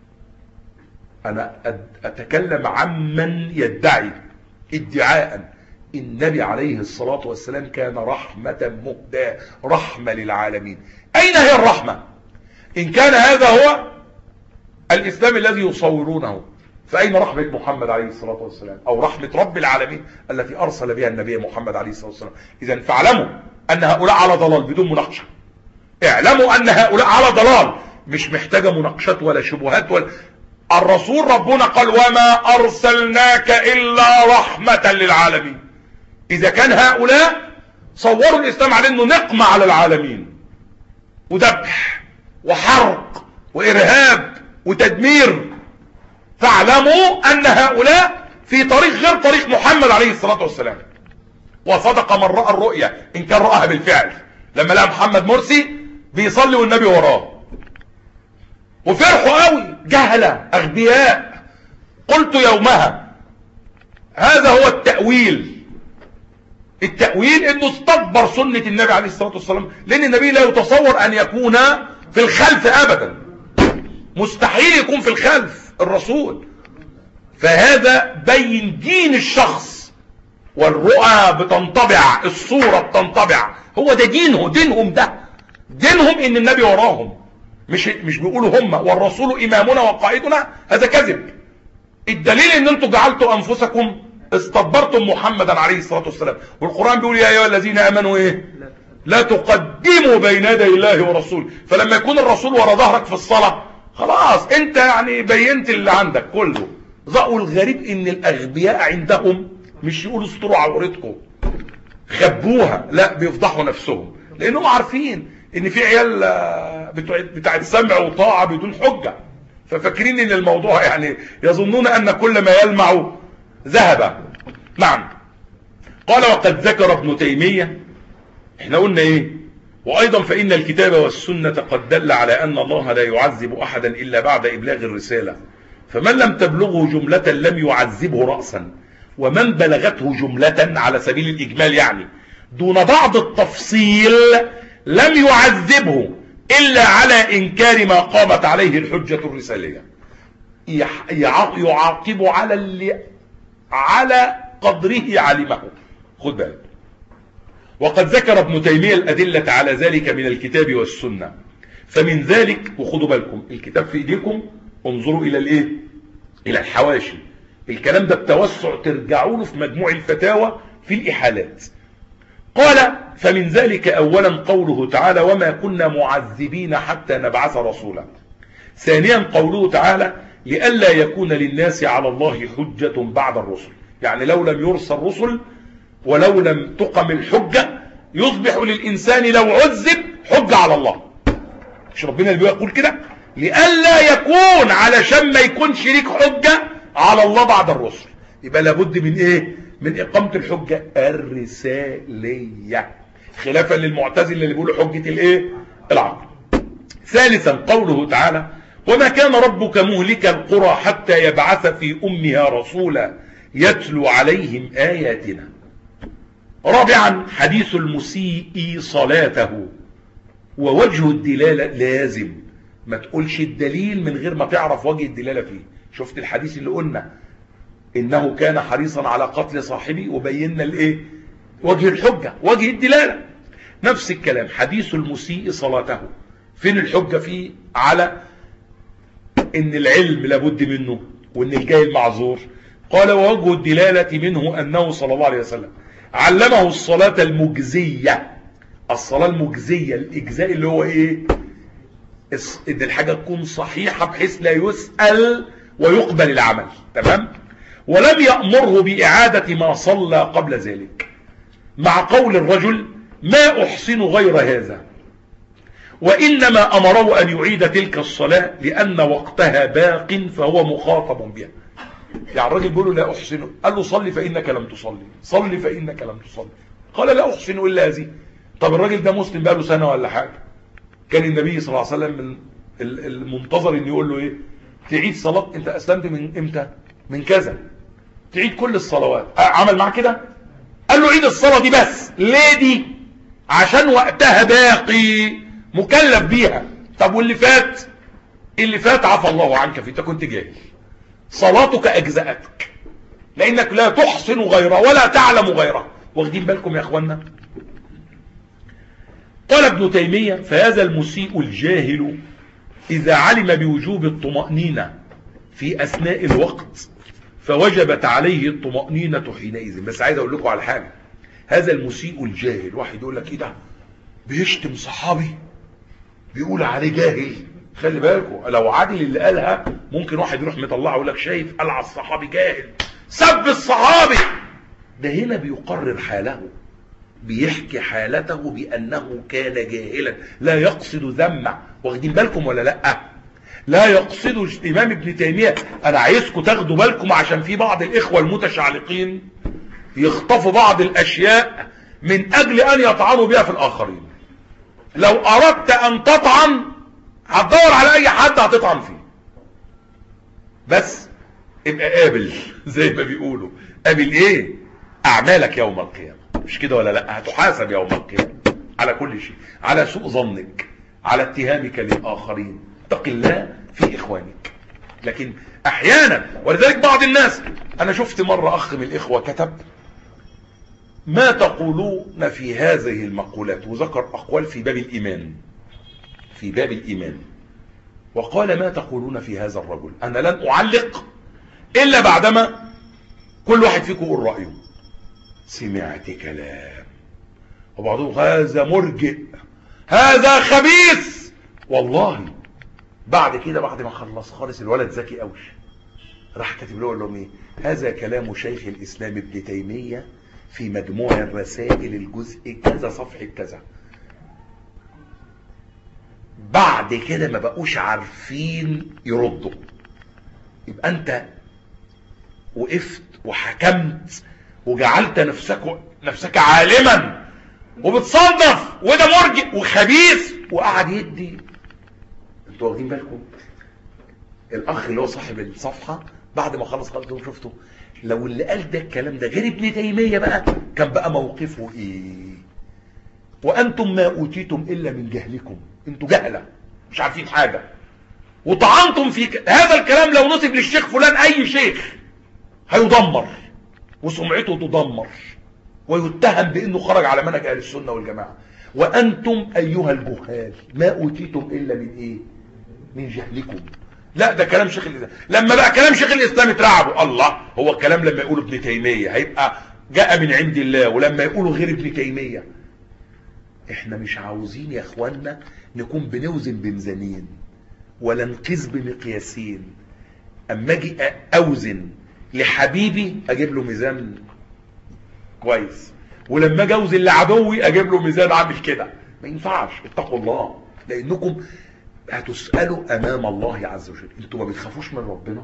انا اتكلم عمن يدعي ادعاء النبي عليه الصلاة والسلام كان رحمة مهداة رحمة للعالمين اين هي الرحمة ان كان هذا هو الاسلام الذي يصورونه فأين رحمة محمد عليه الصلاة والسلام أو رحمة رب العالمين التي أرسل بها النبي محمد عليه الصلاة والسلام إذا فاعلموا أن هؤلاء على ضلال بدون مناقشة اعلموا أن هؤلاء على ضلال مش محتاجة مناقشات ولا شبهات ولا الرسول ربنا قال وما أرسلناك إلا رحمة للعالمين إذا كان هؤلاء صوروا الإسلام على أنه نقمة على العالمين وذبح وحرق وإرهاب وتدمير فاعلموا أن هؤلاء في طريق غير طريق محمد عليه الصلاة والسلام وصدق من رأى الرؤيا إن كان رأها بالفعل لما لقى محمد مرسي بيصلي والنبي وراه وفرحوا قوي جهلة أغبياء قلت يومها هذا هو التأويل التأويل انه استكبر سنة النبي عليه الصلاة والسلام لان النبي لا يتصور ان يكون في الخلف ابدا مستحيل يكون في الخلف الرسول فهذا بين دين الشخص والرؤى بتنطبع الصورة بتنطبع هو ده دينه دينهم ده دينهم ان النبي وراهم مش مش بيقولوا هم والرسول امامنا وقائدنا هذا كذب الدليل ان انتم جعلتوا انفسكم استكبرتم محمدا عليه الصلاة والسلام والقرآن بيقول يا ايها الذين امنوا ايه لا تقدموا بين يدي الله ورسوله فلما يكون الرسول ورا ظهرك في الصلاة خلاص انت يعني بينت اللي عندك كله ظقوا الغريب ان الاغبياء عندهم مش يقولوا استروا عورتكم خبوها لا بيفضحوا نفسهم لانهم عارفين ان في عيال بتاعت سمع وطاعة بدون حجة ففاكرين ان الموضوع يعني يظنون ان كل ما يلمع ذهب نعم قال وقد ذكر ابن تيمية احنا قلنا ايه وايضا فان الكتاب والسنة قد دل على ان الله لا يعذب احدا الا بعد ابلاغ الرسالة فمن لم تبلغه جملة لم يعذبه رأسا ومن بلغته جملة على سبيل الاجمال يعني دون بعض التفصيل لم يعذبه الا على انكار ما قامت عليه الحجة الرسالية يعاقب على اللي على قدره علمه خد بالك وقد ذكر ابن تيمية الأدلة على ذلك من الكتاب والسنة فمن ذلك وخدوا بالكم الكتاب في ايديكم انظروا الى الايه الى الحواشي الكلام ده بتوسع ترجعوا له في مجموع الفتاوى في الاحالات قال فمن ذلك اولا قوله تعالى وما كنا معذبين حتى نبعث رسولا ثانيا قوله تعالى لئلا يكون للناس على الله حجة بعد الرسل يعني لو لم يرسل رسل ولو لم تقم الحجة يصبح للإنسان لو عذب حجة على الله مش ربنا اللي بيقول كده لئلا يكون علشان ما يكون شريك حجة على الله بعد الرسل يبقى لابد من ايه من اقامة الحجة الرسالية خلافا للمعتزله اللي بيقولوا حجة الايه العقل ثالثا قوله تعالى وما كان ربك مهلك القرى حتى يبعث في امها رسولا يتلو عليهم اياتنا رابعا حديث المسيء صلاته ووجه الدلالة لازم ما تقولش الدليل من غير ما تعرف وجه الدلالة فيه شفت الحديث اللي قلنا انه كان حريصا على قتل صاحبه وبينا الايه وجه الحجة وجه الدلالة نفس الكلام حديث المسيء صلاته فين الحجة فيه على ان العلم لابد منه وان الجاهل معذور قال ووجه الدلالة منه انه صلى الله عليه وسلم علمه الصلاة المجزية الصلاة المجزية الاجزاء اللي هو ايه ان الحاجة تكون صحيحة بحيث لا يسأل ويقبل العمل تمام ولم يأمره بإعادة ما صلى قبل ذلك مع قول الرجل ما أحسن غير هذا وإنما أمره أن يعيد تلك الصلاة لأن وقتها باق فهو مخاطب بها يعني الرجل بيقول له لا أحسن قال له صلي فإنك لم تصلي صلي فإنك لم تصلي قال لا أحسن إلا هذه طب الراجل ده مسلم بقى له سنة ولا حاجة كان النبي صلى الله عليه وسلم من المنتظر ان يقول له ايه تعيد صلاة انت اسلمت من امتى من كذا تعيد كل الصلوات عمل معاه كده قال له عيد الصلاة دي بس ليه دي عشان وقتها باقي مكلف بيها طب واللي فات اللي فات عفى الله عنك فيه انت كنت جاهل صلاتك اجزأتك لانك لا تحسن غيرها ولا تعلم غيرها واخدين بالكم يا اخوانا قال ابن تيمية فهذا المسيء الجاهل إذا علم بوجوب الطمأنينة في أثناء الوقت فوجبت عليه الطمأنينة حينئذ بس عايز أقول لكم على حاجة هذا المسيء الجاهل واحد يقول لك إيه ده بيشتم صحابي بيقول عليه جاهل خلي بالكم لو عادل اللي قالها ممكن واحد يروح مطلعه يقول لك شايف قال على الصحابي جاهل سب الصحابي ده هنا بيقرر حاله بيحكي حالته بأنه كان جاهلا لا يقصد ذمع واخدين بالكم ولا لا لا يقصد الإمام ابن تيمية أنا عايزكم تاخدوا بالكم عشان في بعض الإخوة المتشعلقين يخطفوا بعض الأشياء من أجل أن يطعنوا بها في الآخرين لو أردت أن تطعن هتدور على أي حد هتطعن فيه بس ابقى قابل زي ما بيقولوا قابل ايه اعمالك يوم القيامة مش كده ولا لا هتحاسب يوم القيامة على كل شيء على سوء ظنك على اتهامك للآخرين اتق الله في إخوانك لكن أحيانا ولذلك بعض الناس أنا شفت مرة أخ من الإخوة كتب ما تقولون في هذه المقولات وذكر أقوال في باب الإيمان في باب الإيمان وقال ما تقولون في هذا الرجل أنا لن أعلق إلا بعدما كل واحد فيكم يقول رأيه سمعت كلام وبعضهم هذا مرجئ هذا خبيث والله بعد كده بعد ما خلص خالص الولد ذكي قوي راح كاتب له لهم ايه هذا كلام شيخ الاسلام ابن تيميه في مجموع الرسائل الجزء كذا صفحه كذا بعد كده ما بقوش عارفين يردوا يبقى انت وقفت وحكمت وجعلت نفسك نفسك عالما وبتصنف وده مرجئ وخبيث وقعد يدي انتوا واخدين بالكم الاخ اللي هو صاحب الصفحه بعد ما خلص خالص شفته لو اللي قال ده الكلام ده غير ابن تيميه بقى كان بقى موقفه ايه وانتم ما اوتيتم الا من جهلكم انتوا جهله مش عارفين حاجه وطعنتم في ك... هذا الكلام لو نسب للشيخ فلان اي شيخ هيدمر وسمعته تدمر ويتهم بانه خرج على منهج اهل السنه والجماعه وانتم ايها الجهال ما اوتيتم الا من ايه من جهلكم لا ده كلام شيخ الاسلام لما بقى كلام شيخ الاسلام اترعبوا الله هو الكلام لما يقوله ابن تيميه هيبقى جاء من عند الله ولما يقوله غير ابن تيميه احنا مش عاوزين يا اخوانا نكون بنوزن بميزانين ولا نقيس بمقياسين اما اجي اوزن لحبيبي اجيب له ميزان كويس ولما اجي اوزن لعدوي اجيب له ميزان عامل كده ما ينفعش اتقوا الله لانكم هتسالوا امام الله عز وجل انتوا ما بتخافوش من ربنا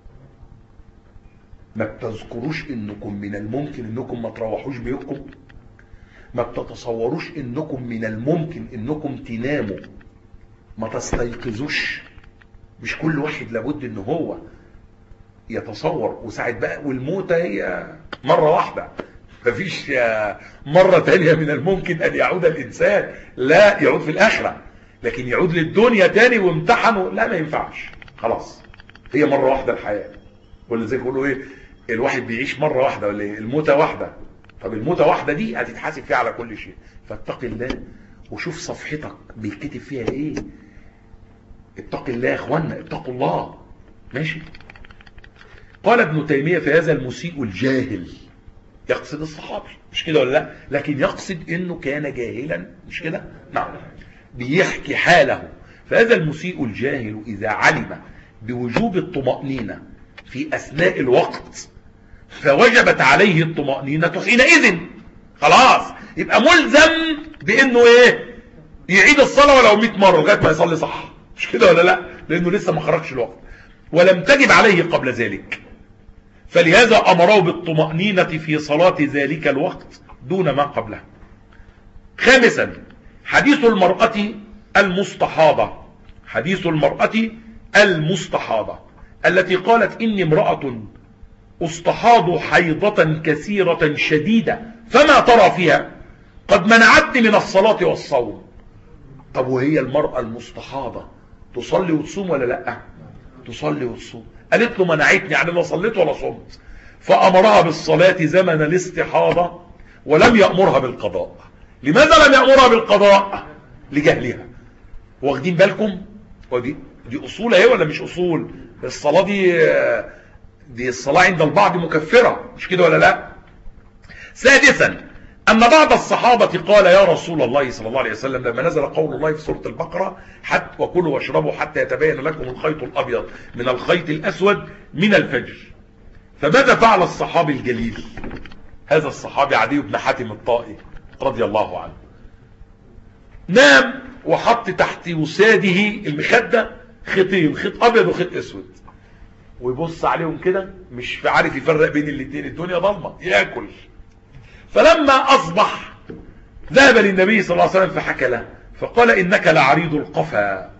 ما بتذكروش انكم من الممكن انكم ما تروحوش بيوتكم ما بتتصوروش انكم من الممكن انكم تناموا ما تستيقظوش مش كل واحد لابد ان هو يتصور وساعد بقى والموتة هي مرة واحدة مفيش مرة تانية من الممكن ان يعود الانسان لا يعود في الاخرة لكن يعود للدنيا تاني وامتحنه لا ما ينفعش خلاص هي مرة واحدة الحياة ولا زي يقولوا ايه الواحد بيعيش مرة واحدة ولا ايه الموتة واحدة طب الموتة واحدة دي هتتحاسب فيها على كل شيء فاتق الله وشوف صفحتك بيتكتب فيها ايه اتق الله يا اخوانا اتقوا الله ماشي قال ابن تيمية في هذا المسيء الجاهل يقصد الصحابي مش كده ولا لا لكن يقصد انه كان جاهلا مش كده نعم بيحكي حاله فهذا المسيء الجاهل اذا علم بوجوب الطمأنينة في اثناء الوقت فوجبت عليه الطمأنينة حينئذ خلاص يبقى ملزم بانه ايه يعيد الصلاة ولو 100 مرة لغاية ما يصلي صح مش كده ولا لا لانه لسه ما خرجش الوقت ولم تجب عليه قبل ذلك فلهذا أمره بالطمأنينة في صلاة ذلك الوقت دون ما قبله خامسا حديث المرأة المستحاضة حديث المرأة المستحاضة التي قالت إني امرأة استحاض حيضة كثيرة شديدة فما ترى فيها قد منعتني من الصلاة والصوم طب وهي المرأة المستحاضة تصلي وتصوم ولا لا تصلي وتصوم قالت له منعتني يعني لا صليت ولا صمت فأمرها بالصلاة زمن الاستحاضة ولم يأمرها بالقضاء لماذا لم يأمرها بالقضاء لجهلها واخدين بالكم ودي دي أصول اهي ولا مش أصول الصلاة دي دي الصلاة عند البعض مكفرة مش كده ولا لا سادسا أن بعض الصحابة قال يا رسول الله صلى الله عليه وسلم لما نزل قول الله في سورة البقرة حتى وكلوا واشربوا حتى يتبين لكم الخيط الأبيض من الخيط الأسود من الفجر فماذا فعل الصحابي الجليل هذا الصحابي عدي بن حاتم الطائي رضي الله عنه نام وحط تحت وساده المخدة خيطين خيط أبيض وخيط أسود ويبص عليهم كده مش عارف يفرق بين الاثنين الدنيا ضلمة ياكل فلما أصبح ذهب للنبي صلى الله عليه وسلم فحكى له فقال إنك لعريض القفا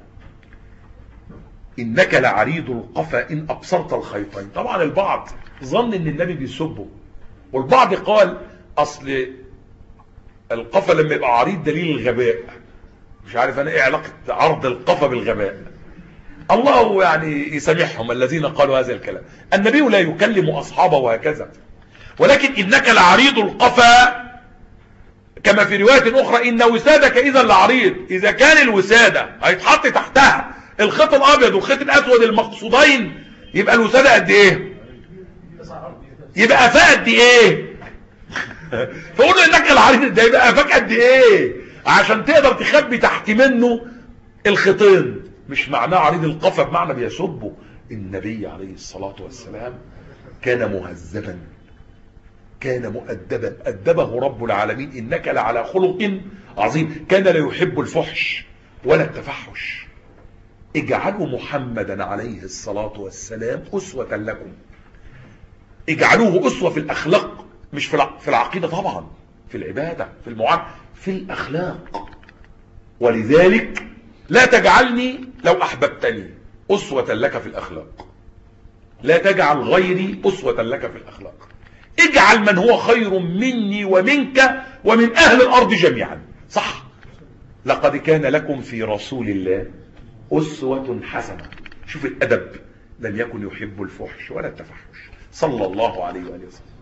إنك لعريض القفا إن أبصرت الخيطين طبعا البعض ظن إن النبي بيسبه والبعض قال أصل القفا لما يبقى عريض دليل الغباء مش عارف أنا إيه علاقة عرض القفا بالغباء الله يعني يسامحهم الذين قالوا هذا الكلام النبي لا يكلم أصحابه هكذا ولكن إنك لعريض القفا كما في رواية أخرى إن وسادك إذا لعريض إذا كان الوسادة هيتحط تحتها الخيط الأبيض والخيط الأسود المقصودين يبقى الوسادة قد إيه يبقى أفاق قد إيه فقول له إنك العريض ده يبقى أفاق قد إيه عشان تقدر تخبي تحت منه الخيطين مش معناه عريض القفا بمعنى بيسبه النبي عليه الصلاة والسلام كان مهذبا كان مؤدبا أدبه رب العالمين إنك لعلى خلق عظيم كان لا يحب الفحش ولا التفحش اجعلوا محمدا عليه الصلاة والسلام أسوة لكم اجعلوه أسوة في الأخلاق مش في العقيدة طبعا في العبادة في المعاملة في الأخلاق ولذلك لا تجعلني لو أحببتني أسوة لك في الأخلاق لا تجعل غيري أسوة لك في الأخلاق اجعل من هو خير مني ومنك ومن أهل الأرض جميعا صح لقد كان لكم في رسول الله أسوة حسنة شوف الأدب لم يكن يحب الفحش ولا التفحش صلى الله عليه وآله وسلم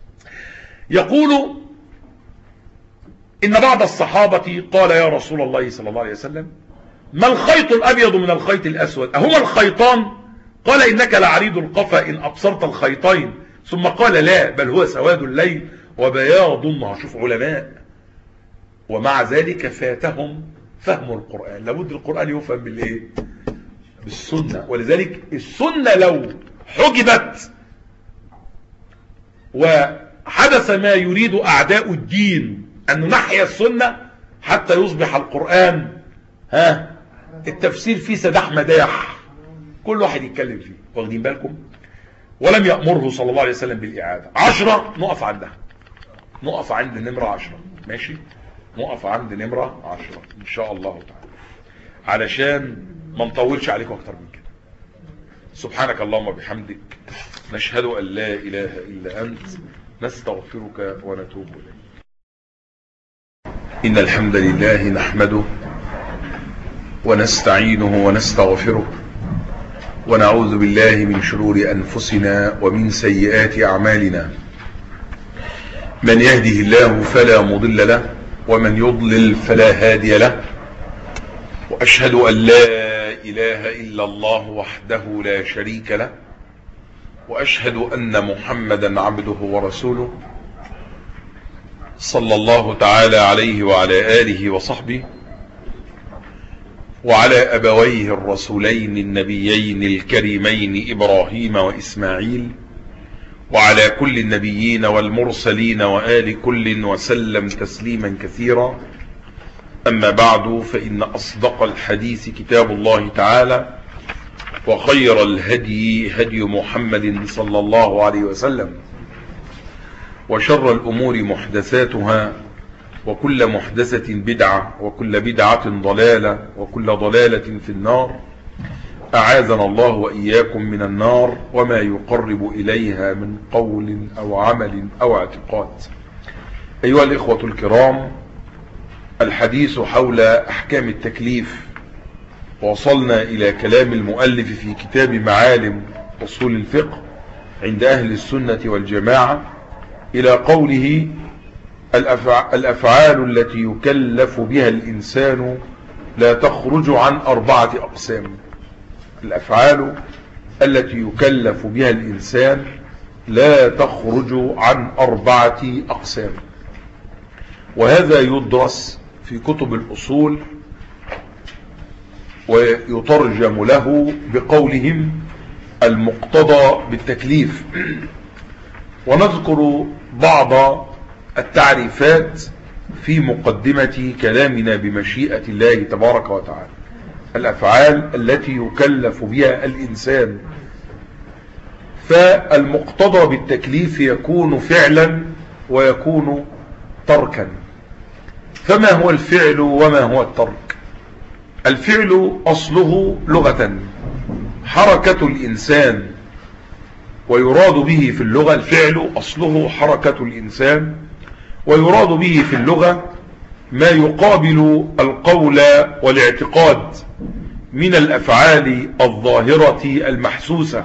يقول إن بعض الصحابة قال يا رسول الله صلى الله عليه وسلم ما الخيط الأبيض من الخيط الأسود أهما الخيطان قال إنك لعريض القفا إن أبصرت الخيطين ثم قال لا بل هو سواد الليل وبياض النهار شوف علماء ومع ذلك فاتهم فهم القرآن لابد القرآن يفهم بالايه بالسنة ولذلك السنة لو حجبت وحدث ما يريد أعداء الدين أن نحيا السنة حتى يصبح القرآن ها التفسير فيه سداح مداح كل واحد يتكلم فيه واخدين بالكم ولم يأمره صلى الله عليه وسلم بالإعادة عشرة نقف عندها نقف عند نمرة عشرة ماشي نقف عند نمرة عشرة إن شاء الله تعالى علشان ما نطولش عليكم أكتر من كده سبحانك اللهم وبحمدك نشهد أن لا إله إلا أنت نستغفرك ونتوب إليك إن الحمد لله نحمده ونستعينه ونستغفره ونعوذ بالله من شرور أنفسنا ومن سيئات أعمالنا من يهده الله فلا مضل له ومن يضلل فلا هادي له وأشهد أن لا إله إلا الله وحده لا شريك له وأشهد أن محمدا عبده ورسوله صلى الله تعالى عليه وعلى آله وصحبه وعلى أبويه الرسولين النبيين الكريمين إبراهيم وإسماعيل وعلى كل النبيين والمرسلين وآل كل وسلم تسليما كثيرا أما بعد فإن أصدق الحديث كتاب الله تعالى وخير الهدي هدي محمد صلى الله عليه وسلم وشر الأمور محدثاتها وكل محدثة بدعة وكل بدعة ضلالة وكل ضلالة في النار أعاذنا الله وإياكم من النار وما يقرب إليها من قول أو عمل أو اعتقاد أيها الإخوة الكرام الحديث حول أحكام التكليف وصلنا إلى كلام المؤلف في كتاب معالم أصول الفقه عند أهل السنة والجماعة إلى قوله الأفعال التي يكلف بها الإنسان لا تخرج عن أربعة أقسام الأفعال التي يكلف بها الإنسان لا تخرج عن أربعة أقسام وهذا يدرس في كتب الأصول ويترجم له بقولهم المقتضى بالتكليف ونذكر بعض التعريفات في مقدمة كلامنا بمشيئة الله تبارك وتعالى الأفعال التي يكلف بها الإنسان فالمقتضى بالتكليف يكون فعلا ويكون تركا فما هو الفعل وما هو الترك الفعل أصله لغة حركة الإنسان ويراد به في اللغة الفعل أصله حركة الإنسان ويراد به في اللغة ما يقابل القول والاعتقاد من الأفعال الظاهرة المحسوسة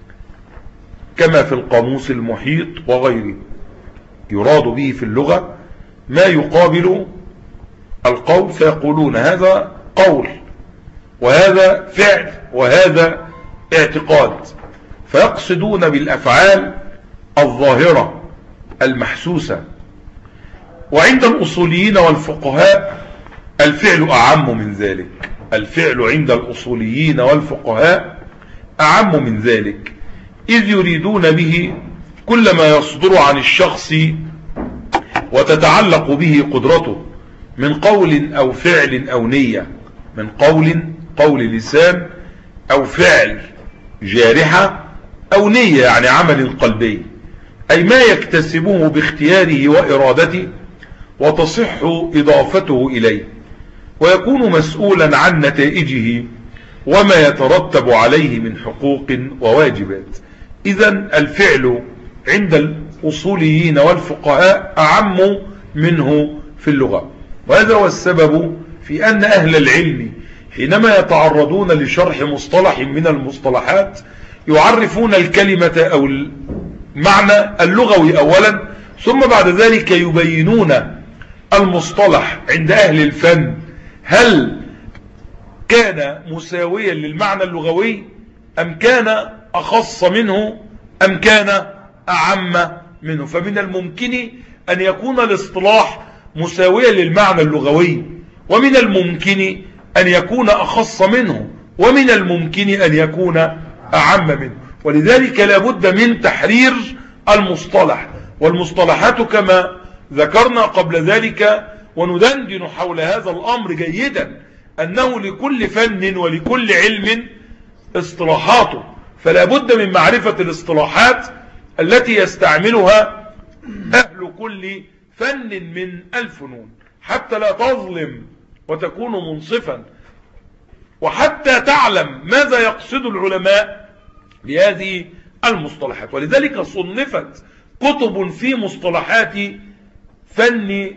كما في القاموس المحيط وغيره يراد به في اللغة ما يقابل القول فيقولون هذا قول وهذا فعل وهذا اعتقاد فيقصدون بالأفعال الظاهرة المحسوسة وعند الأصوليين والفقهاء الفعل أعم من ذلك الفعل عند الأصوليين والفقهاء أعم من ذلك إذ يريدون به كل ما يصدر عن الشخص وتتعلق به قدرته من قول أو فعل أو نية من قول قول لسان أو فعل جارحة أو نية يعني عمل قلبي أي ما يكتسبه باختياره وإرادته وتصح إضافته إليه ويكون مسؤولا عن نتائجه وما يترتب عليه من حقوق وواجبات إذا الفعل عند الأصوليين والفقهاء أعم منه في اللغة وهذا هو السبب في أن أهل العلم حينما يتعرضون لشرح مصطلح من المصطلحات يعرفون الكلمة أو المعنى اللغوي أولا ثم بعد ذلك يبينون المصطلح عند أهل الفن هل كان مساويا للمعنى اللغوي أم كان أخص منه أم كان أعم منه فمن الممكن أن يكون الاصطلاح مساويا للمعنى اللغوي ومن الممكن أن يكون أخص منه ومن الممكن أن يكون أعم منه ولذلك لابد من تحرير المصطلح والمصطلحات كما ذكرنا قبل ذلك وندندن حول هذا الأمر جيدا أنه لكل فن ولكل علم اصطلاحاته فلا بد من معرفة الاصطلاحات التي يستعملها أهل كل فن من الفنون حتى لا تظلم وتكون منصفا وحتى تعلم ماذا يقصد العلماء بهذه المصطلحات ولذلك صنفت كتب في مصطلحات فن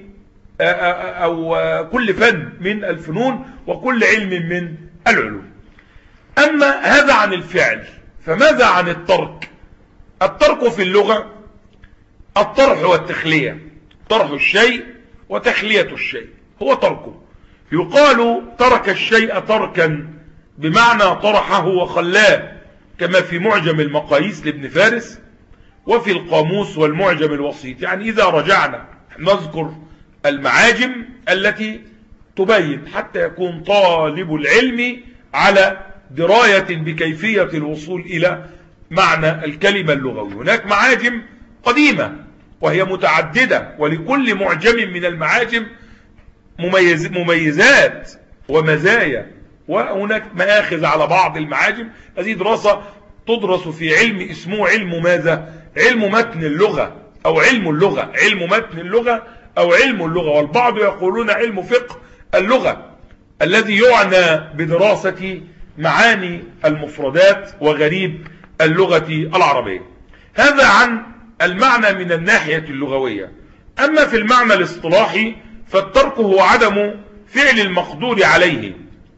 أو كل فن من الفنون وكل علم من العلوم أما هذا عن الفعل فماذا عن الترك الترك في اللغة الطرح والتخلية طرح الشيء وتخلية الشيء هو تركه يقال ترك الشيء تركا بمعنى طرحه وخلاه كما في معجم المقاييس لابن فارس وفي القاموس والمعجم الوسيط يعني إذا رجعنا نذكر المعاجم التي تبين حتى يكون طالب العلم على دراية بكيفية الوصول إلى معنى الكلمة اللغوية هناك معاجم قديمة وهي متعددة ولكل معجم من المعاجم مميز مميزات ومزايا وهناك مآخذ على بعض المعاجم هذه دراسة تدرس في علم اسمه علم ماذا علم متن اللغة او علم اللغة علم متن اللغة او علم اللغة والبعض يقولون علم فقه اللغة الذي يعنى بدراسة معاني المفردات وغريب اللغة العربية هذا عن المعنى من الناحية اللغوية أما في المعنى الاصطلاحي فالترك هو عدم فعل المقدور عليه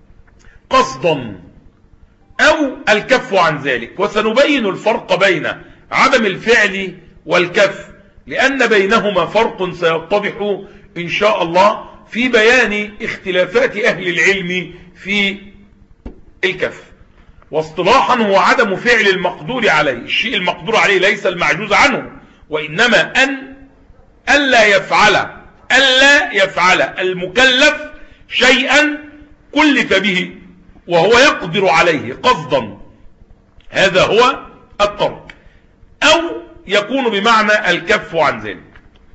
قصدا أو الكف عن ذلك وسنبين الفرق بين عدم الفعل والكف لأن بينهما فرق سيتضح إن شاء الله في بيان اختلافات أهل العلم في الكف واصطلاحا هو عدم فعل المقدور عليه الشيء المقدور عليه ليس المعجوز عنه وإنما أن ألا يفعل ألا يفعل المكلف شيئا كلف به وهو يقدر عليه قصدا هذا هو الترك أو يكون بمعنى الكف عن ذلك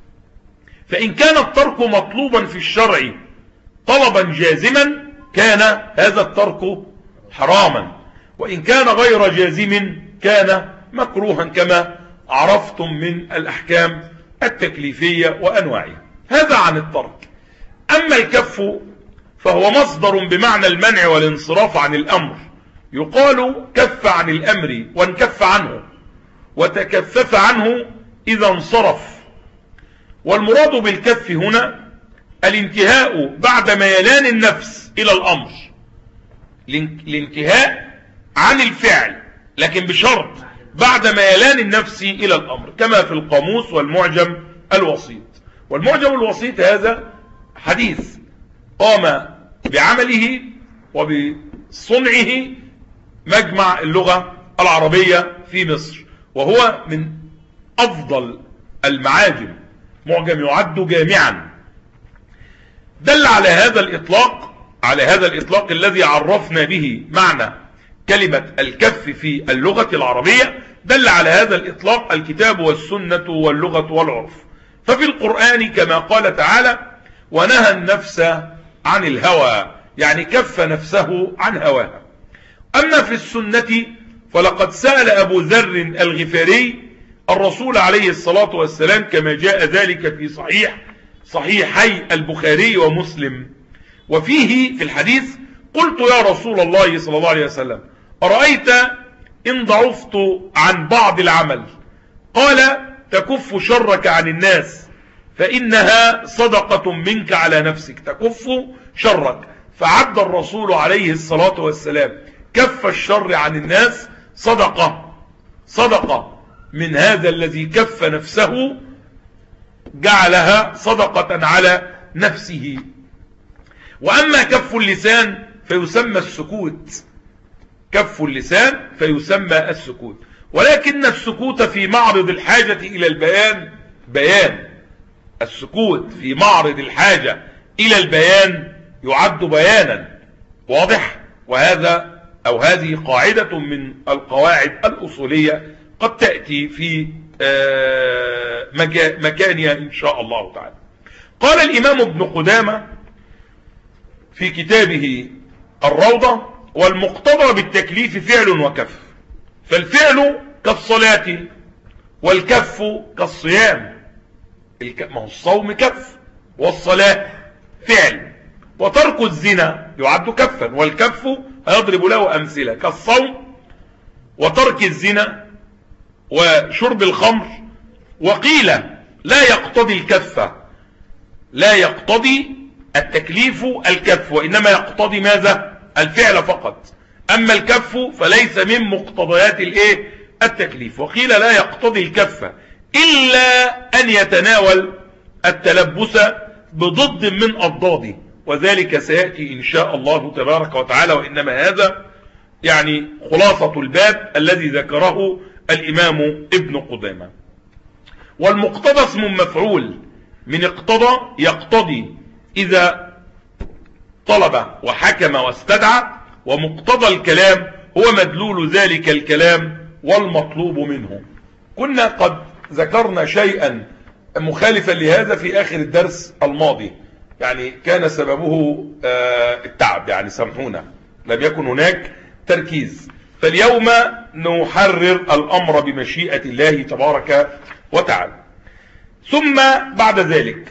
فإن كان الترك مطلوبا في الشرع طلبا جازما كان هذا الترك حراما وإن كان غير جازم كان مكروها كما عرفتم من الأحكام التكليفية وأنواعها هذا عن الترك أما الكف فهو مصدر بمعنى المنع والانصراف عن الأمر يقال كف عن الأمر وانكف عنه وتكفف عنه إذا انصرف والمراد بالكف هنا الانتهاء بعد ميلان النفس إلى الأمر الانتهاء عن الفعل لكن بشرط بعد ميلان النفس إلى الأمر كما في القاموس والمعجم الوسيط والمعجم الوسيط هذا حديث قام بعمله وبصنعه مجمع اللغة العربية في مصر وهو من أفضل المعاجم معجم يعد جامعا دل على هذا الإطلاق على هذا الإطلاق الذي عرفنا به معنى كلمة الكف في اللغة العربية دل على هذا الإطلاق الكتاب والسنة واللغة والعرف ففي القرآن كما قال تعالى ونهى النفس عن الهوى يعني كف نفسه عن هواها أما في السنة فلقد سأل أبو ذر الغفاري الرسول عليه الصلاة والسلام كما جاء ذلك في صحيح صحيحي البخاري ومسلم وفيه في الحديث قلت يا رسول الله صلى الله عليه وسلم أرأيت إن ضعفت عن بعض العمل قال تكف شرك عن الناس فإنها صدقة منك على نفسك تكف شرك فعد الرسول عليه الصلاة والسلام كف الشر عن الناس صدقة صدقة من هذا الذي كف نفسه جعلها صدقة على نفسه وأما كف اللسان فيسمى السكوت كف اللسان فيسمى السكوت ولكن السكوت في معرض الحاجة إلى البيان بيان السكوت في معرض الحاجة إلى البيان يعد بيانا واضح وهذا أو هذه قاعدة من القواعد الأصولية قد تأتي في مكانها إن شاء الله تعالى قال الإمام ابن قدامة في كتابه الروضة والمقتضى بالتكليف فعل وكف فالفعل كالصلاة والكف كالصيام ما هو الصوم كف والصلاة فعل وترك الزنا يعد كفا والكف هيضرب له أمثلة كالصوم وترك الزنا وشرب الخمر وقيل لا يقتضي الكفة لا يقتضي التكليف الكف وإنما يقتضي ماذا الفعل فقط أما الكف فليس من مقتضيات الايه التكليف وقيل لا يقتضي الكفة إلا أن يتناول التلبس بضد من أضداده وذلك سيأتي إن شاء الله تبارك وتعالى وإنما هذا يعني خلاصة الباب الذي ذكره الإمام ابن قدامة والمقتضى اسم مفعول من اقتضى يقتضي إذا طلب وحكم واستدعى ومقتضى الكلام هو مدلول ذلك الكلام والمطلوب منه كنا قد ذكرنا شيئا مخالفا لهذا في آخر الدرس الماضي يعني كان سببه آه، التعب يعني سامحونا لم يكن هناك تركيز فاليوم نحرر الأمر بمشيئة الله تبارك وتعالى ثم بعد ذلك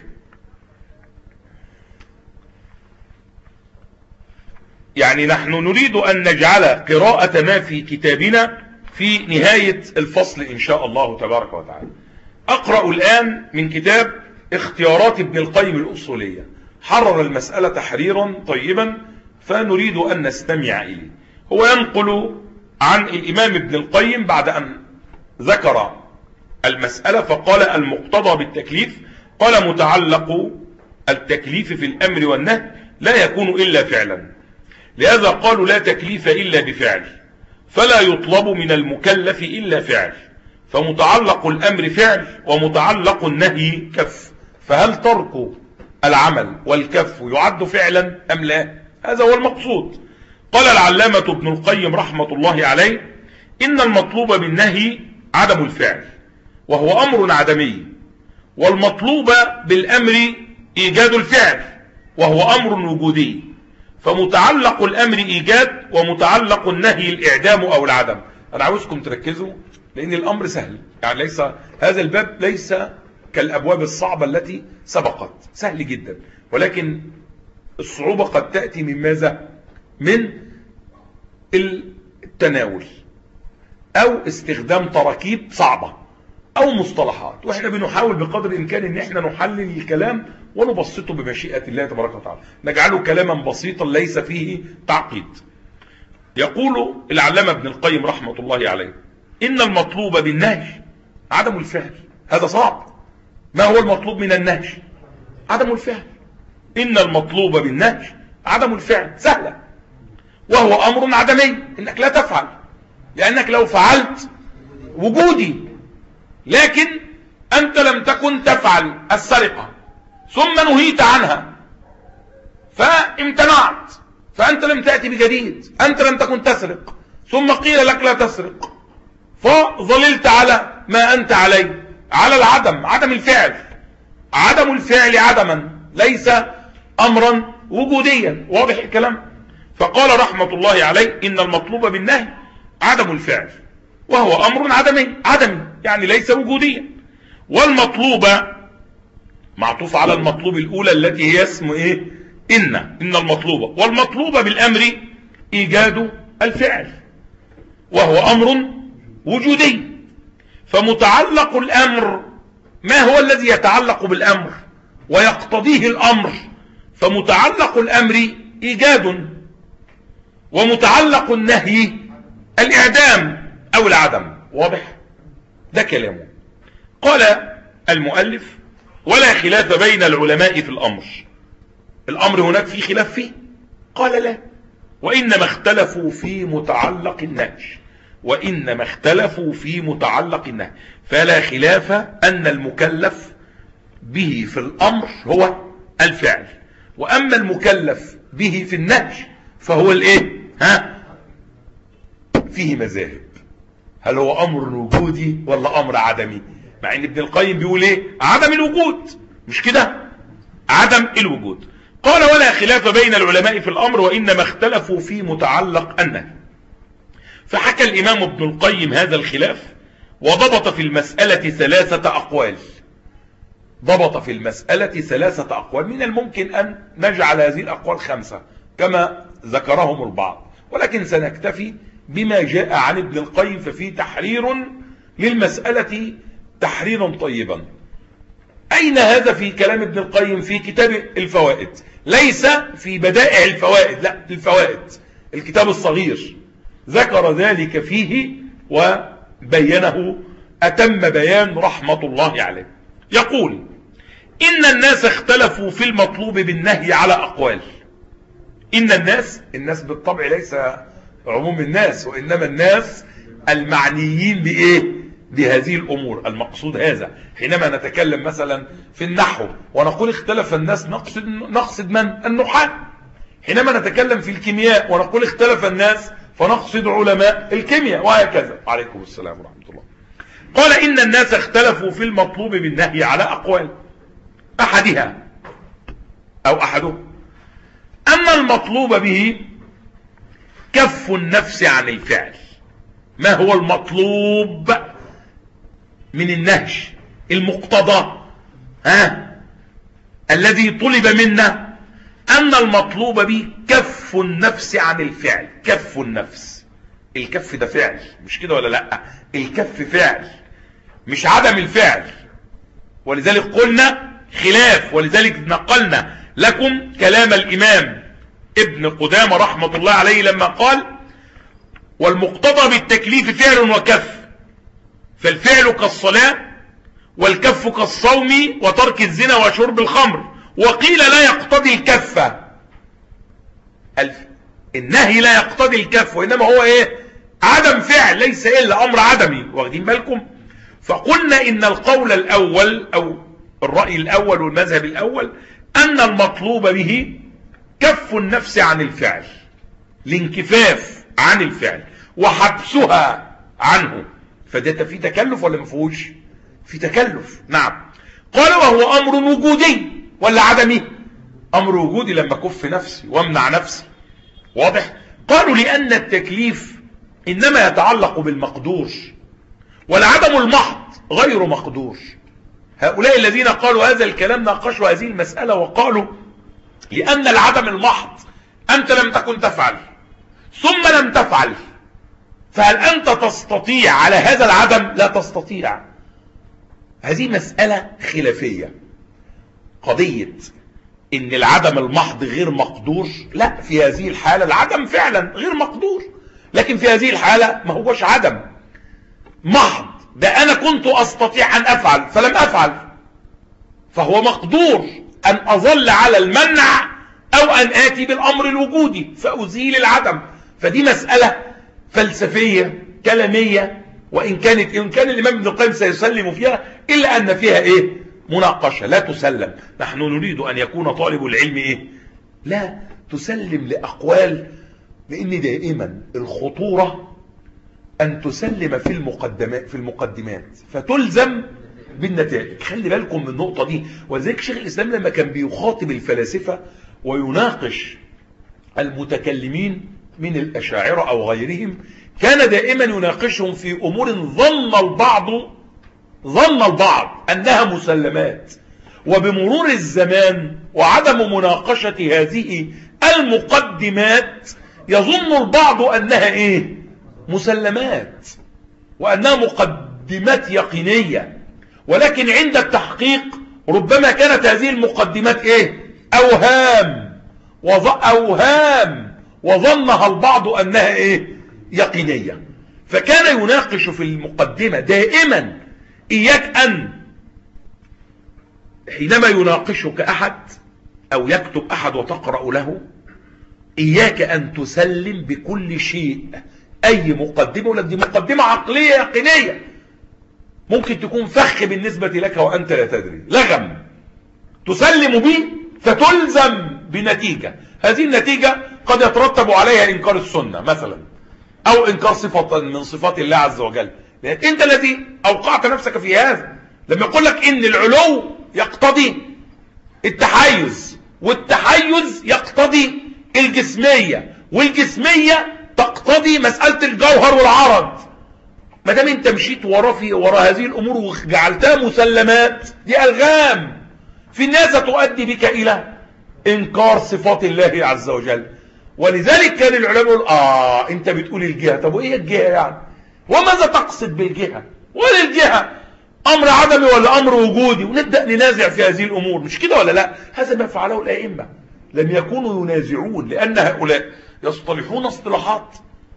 يعني نحن نريد أن نجعل قراءة ما في كتابنا في نهاية الفصل إن شاء الله تبارك وتعالى أقرأ الآن من كتاب اختيارات ابن القيم الأصولية حرر المسألة تحريرا طيبا فنريد أن نستمع إليه هو ينقل عن الإمام ابن القيم بعد أن ذكر المسألة فقال المقتضى بالتكليف قال متعلق التكليف في الأمر والنهي لا يكون إلا فعلا لهذا قالوا لا تكليف إلا بفعل فلا يطلب من المكلف إلا فعل فمتعلق الأمر فعل ومتعلق النهي كف فهل ترك العمل والكف يعد فعلا أم لا هذا هو المقصود قال العلامة ابن القيم رحمة الله عليه إن المطلوب بالنهي عدم الفعل وهو أمر عدمي والمطلوب بالأمر إيجاد الفعل وهو أمر وجودي فمتعلق الأمر إيجاد ومتعلق النهي الإعدام أو العدم أنا عاوزكم تركزوا لأن الأمر سهل يعني ليس هذا الباب ليس كالأبواب الصعبة التي سبقت سهل جدا ولكن الصعوبة قد تأتي من ماذا من التناول أو استخدام تراكيب صعبة أو مصطلحات وإحنا بنحاول بقدر الإمكان إن إحنا نحلل الكلام ونبسطه بمشيئة الله تبارك وتعالى نجعله كلاما بسيطا ليس فيه تعقيد يقول العلامة ابن القيم رحمة الله عليه إن المطلوب بالنهي عدم الفعل هذا صعب ما هو المطلوب من النهي عدم الفعل إن المطلوب بالنهي عدم الفعل سهلة وهو أمر عدمي إنك لا تفعل لأنك لو فعلت وجودي لكن أنت لم تكن تفعل السرقة ثم نهيت عنها فامتنعت فأنت لم تأتي بجديد أنت لم تكن تسرق ثم قيل لك لا تسرق فظللت على ما أنت عليه على العدم عدم الفعل عدم الفعل عدما ليس أمرا وجوديا واضح الكلام فقال رحمة الله عليه إن المطلوب بالنهي عدم الفعل وهو أمر عدمي عدمي يعني ليس وجوديا والمطلوب معطوف على المطلوب الأولى التي هي اسم إيه إن إن المطلوب والمطلوب بالأمر إيجاد الفعل وهو أمر وجودي فمتعلق الأمر ما هو الذي يتعلق بالأمر ويقتضيه الأمر فمتعلق الأمر إيجاد ومتعلق النهي الإعدام أو العدم واضح ده كلامه قال المؤلف ولا خلاف بين العلماء في الأمر الأمر هناك في خلاف فيه قال لا وإنما اختلفوا في متعلق النهي وإنما اختلفوا في متعلق النهي فلا خلاف أن المكلف به في الأمر هو الفعل وأما المكلف به في النهي فهو الايه ها فيه مذاهب هل هو أمر وجودي ولا أمر عدمي مع ان ابن القيم بيقول ايه عدم الوجود مش كده عدم الوجود قال ولا خلاف بين العلماء في الأمر وإنما اختلفوا في متعلق النهي فحكى الإمام ابن القيم هذا الخلاف وضبط في المسألة ثلاثة أقوال ضبط في المسألة ثلاثة أقوال من الممكن أن نجعل هذه الأقوال خمسة كما ذكرهم البعض ولكن سنكتفي بما جاء عن ابن القيم ففي تحرير للمسألة تحريرا طيبا أين هذا في كلام ابن القيم في كتاب الفوائد ليس في بدائع الفوائد لا الفوائد الكتاب الصغير ذكر ذلك فيه وبينه أتم بيان رحمة الله عليه يقول إن الناس اختلفوا في المطلوب بالنهي على أقوال إن الناس الناس بالطبع ليس عموم الناس وإنما الناس المعنيين بإيه بهذه الأمور المقصود هذا حينما نتكلم مثلا في النحو ونقول اختلف الناس نقصد, نقصد من النحاة حينما نتكلم في الكيمياء ونقول اختلف الناس فنقصد علماء الكيمياء وهكذا وعليكم السلام ورحمة الله قال إن الناس اختلفوا في المطلوب بالنهي على أقوال أحدها أو أحده أما المطلوب به كف النفس عن الفعل ما هو المطلوب من النهج المقتضى ها الذي طلب منا أن المطلوب به كف النفس عن الفعل كف النفس الكف ده فعل مش كده ولا لا الكف فعل مش عدم الفعل ولذلك قلنا خلاف ولذلك نقلنا لكم كلام الإمام ابن قدامة رحمة الله عليه لما قال والمقتضى بالتكليف فعل وكف فالفعل كالصلاة والكف كالصوم وترك الزنا وشرب الخمر وقيل لا يقتضي الكفة النهي لا يقتضي الكف وإنما هو إيه عدم فعل ليس إلا أمر عدمي واخدين بالكم فقلنا إن القول الأول أو الرأي الأول والمذهب الأول أن المطلوب به كف النفس عن الفعل الانكفاف عن الفعل وحبسها عنه فده في تكلف ولا مفهوش في تكلف نعم قال وهو أمر وجودي ولا عدمي أمر وجودي لما كف نفسي وامنع نفسي واضح قالوا لأن التكليف إنما يتعلق بالمقدور والعدم المحض غير مقدور هؤلاء الذين قالوا هذا الكلام ناقشوا هذه المسألة وقالوا لأن العدم المحض أنت لم تكن تفعل ثم لم تفعل فهل أنت تستطيع على هذا العدم لا تستطيع هذه مسألة خلافية قضية ان العدم المحض غير مقدور لا في هذه الحالة العدم فعلا غير مقدور لكن في هذه الحالة ما هوش عدم محض ده انا كنت استطيع ان افعل فلم افعل فهو مقدور ان اظل على المنع او ان اتي بالامر الوجودي فازيل العدم فدي مسألة فلسفية كلامية وان كانت ان كان الامام ابن القيم سيسلم فيها الا ان فيها ايه مناقشة لا تسلم نحن نريد ان يكون طالب العلم ايه لا تسلم لاقوال لان دائما الخطورة ان تسلم في المقدمات في المقدمات فتلزم بالنتائج خلي بالكم من النقطة دي ولذلك شيخ الاسلام لما كان بيخاطب الفلاسفة ويناقش المتكلمين من الاشاعرة او غيرهم كان دائما يناقشهم في امور ظن البعض ظن البعض انها مسلمات وبمرور الزمان وعدم مناقشة هذه المقدمات يظن البعض انها ايه مسلمات وانها مقدمات يقينية ولكن عند التحقيق ربما كانت هذه المقدمات ايه اوهام وظ... اوهام وظنها البعض انها ايه يقينية فكان يناقش في المقدمة دائما إياك أن حينما يناقشك أحد أو يكتب أحد وتقرأ له إياك أن تسلم بكل شيء أي مقدمة ولك دي مقدمة عقلية يقينية ممكن تكون فخ بالنسبة لك وأنت لا تدري لغم تسلم به فتلزم بنتيجة هذه النتيجة قد يترتب عليها إنكار السنة مثلا أو إنكار صفة من صفات الله عز وجل لأنك أنت الذي أوقعت نفسك في هذا لما يقول لك إن العلو يقتضي التحيز والتحيز يقتضي الجسمية والجسمية تقتضي مسألة الجوهر والعرض ما دام انت مشيت ورا في ورا هذه الامور وجعلتها مسلمات دي الغام في الناس تؤدي بك الى انكار صفات الله عز وجل ولذلك كان العلماء يقول اه انت بتقول الجهة طب وايه الجهة يعني وماذا تقصد بالجهة ولا الجهة امر عدمي ولا امر وجودي ونبدأ ننازع في هذه الامور مش كده ولا لا هذا ما فعله الائمة لم يكونوا ينازعون لان هؤلاء يصطلحون اصطلاحات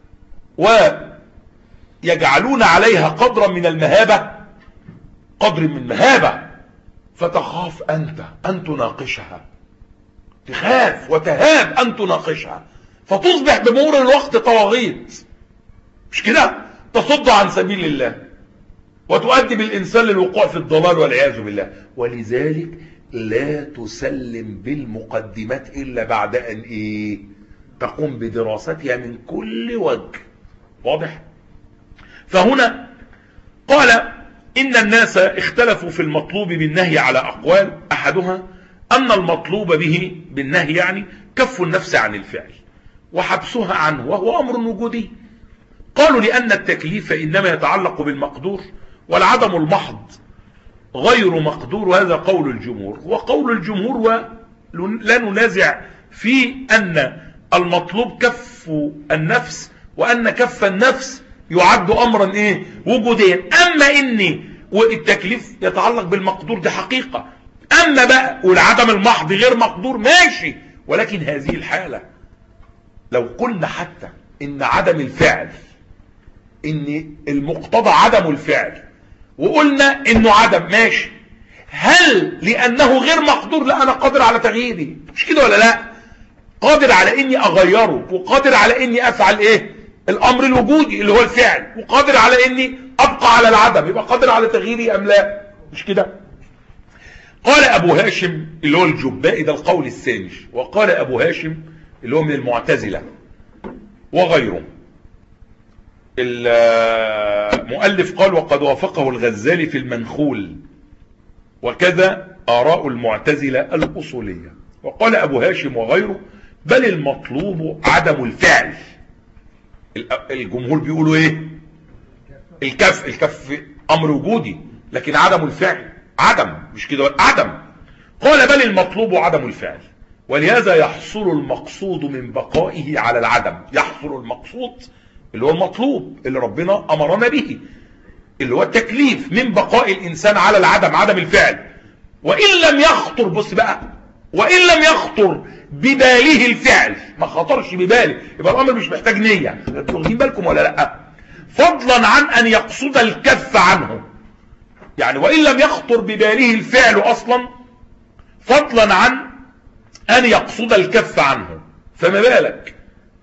ويجعلون عليها قدرا من المهابة قدر من مهابة فتخاف انت ان تناقشها تخاف وتهاب ان تناقشها فتصبح بمرور الوقت طواغيت مش كده تصد عن سبيل الله وتؤدي بالإنسان للوقوع في الضلال والعياذ بالله ولذلك لا تسلم بالمقدمات إلا بعد أن إيه تقوم بدراستها من كل وجه واضح فهنا قال إن الناس اختلفوا في المطلوب بالنهي على أقوال أحدها أن المطلوب به بالنهي يعني كف النفس عن الفعل وحبسها عنه وهو أمر وجودي قالوا لأن التكليف إنما يتعلق بالمقدور والعدم المحض غير مقدور وهذا قول الجمهور وقول الجمهور لا ننازع في أن المطلوب كف النفس وأن كف النفس يعد أمرا إيه وجوديا أما إني والتكليف يتعلق بالمقدور دي حقيقة أما بقى والعدم المحض غير مقدور ماشي ولكن هذه الحالة لو قلنا حتى إن عدم الفعل إن المقتضى عدم الفعل وقلنا إنه عدم ماشي هل لأنه غير مقدور لا أنا قادر على تغييره مش كده ولا لا قادر على إني أغيره وقادر على إني أفعل إيه الأمر الوجودي اللي هو الفعل وقادر على إني أبقى على العدم يبقى قادر على تغييري أم لا مش كده قال أبو هاشم اللي هو الجبائي ده القول الثاني وقال أبو هاشم اللي هو من المعتزلة وغيره المؤلف قال وقد وافقه الغزالي في المنخول وكذا آراء المعتزلة الأصولية وقال أبو هاشم وغيره بل المطلوب عدم الفعل الجمهور بيقولوا ايه الكف الكف امر وجودي لكن عدم الفعل عدم مش كده عدم قال بل المطلوب عدم الفعل ولهذا يحصل المقصود من بقائه على العدم يحصل المقصود اللي هو المطلوب اللي ربنا امرنا به اللي هو التكليف من بقاء الانسان على العدم عدم الفعل وان لم يخطر بص بقى وان لم يخطر بباله الفعل ما خطرش بباله يبقى الامر مش محتاج نية واخدين بالكم ولا لا فضلا عن ان يقصد الكف عنه يعني وان لم يخطر بباله الفعل اصلا فضلا عن ان يقصد الكف عنه فما بالك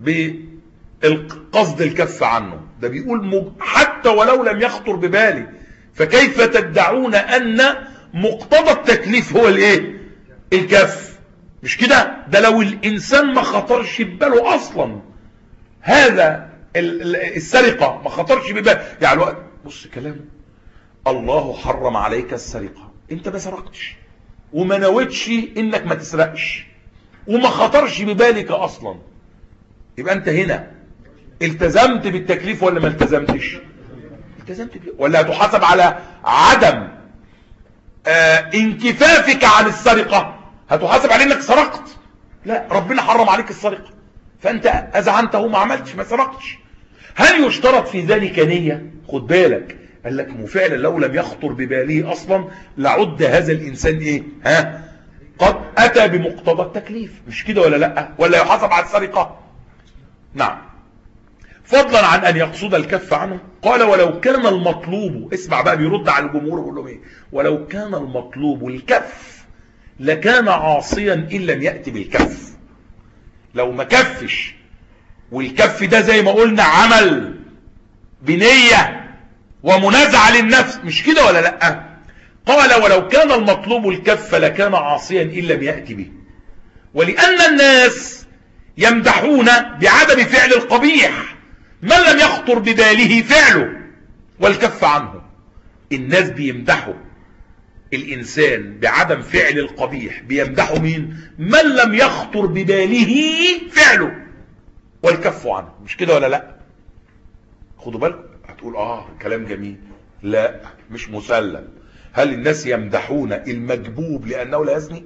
بقصد الكف عنه ده بيقول حتى ولو لم يخطر ببالي فكيف تدعون ان مقتضى التكليف هو الايه الكف مش كده ده لو الانسان ما خطرش بباله اصلا هذا السرقة ما خطرش بباله يعني الوقت بص كلامه الله حرم عليك السرقة انت ما سرقتش وما نويتش انك ما تسرقش وما خطرش ببالك اصلا يبقى انت هنا التزمت بالتكليف ولا ما التزمتش التزمت بيه. ولا هتحاسب على عدم آه انكفافك عن السرقة هتحاسب على انك سرقت لا ربنا حرم عليك السرقة فانت اذعنته ما عملتش ما سرقتش هل يشترط في ذلك نية خد بالك قال لك فعلا لو لم يخطر بباله اصلا لعد هذا الانسان ايه ها قد اتى بمقتضى التكليف مش كده ولا لا ولا يحاسب على السرقة نعم فضلا عن ان يقصد الكف عنه قال ولو كان المطلوب اسمع بقى بيرد على الجمهور يقول لهم ايه ولو كان المطلوب الكف لكان عاصيا ان لم يأتي بالكف لو ما كفش والكف ده زي ما قلنا عمل بنية ومنازعة للنفس مش كده ولا لا قال ولو كان المطلوب الكف لكان عاصيا ان لم يأتي به ولأن الناس يمدحون بعدم فعل القبيح من لم يخطر بباله فعله والكف عنه الناس بيمدحوا الإنسان بعدم فعل القبيح بيمدحوا مين من لم يخطر بباله فعله والكف عنه مش كده ولا لا خدوا بالكم هتقول اه كلام جميل لا مش مسلم هل الناس يمدحون المجبوب لأنه لا يزني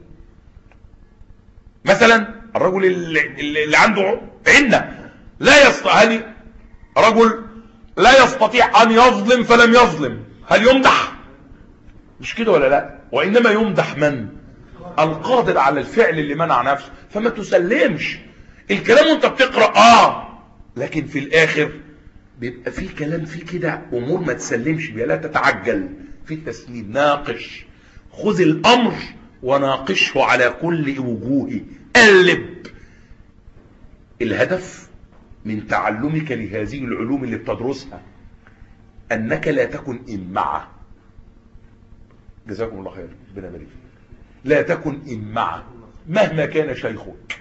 مثلا الرجل اللي, اللي عنده عنة لا يستطيع هل رجل لا يستطيع أن يظلم فلم يظلم هل يمدح مش كده ولا لا وإنما يمدح من القادر على الفعل اللي منع نفسه فما تسلمش الكلام وانت بتقرأ آه لكن في الآخر بيبقى في كلام فيه كده أمور ما تسلمش بيها لا تتعجل في التسليم ناقش خذ الأمر وناقشه على كل وجوهه قلب الهدف من تعلمك لهذه العلوم اللي بتدرسها انك لا تكن امعة جزاكم الله خير ربنا يبارك لا تكن امعة مهما كان شيخك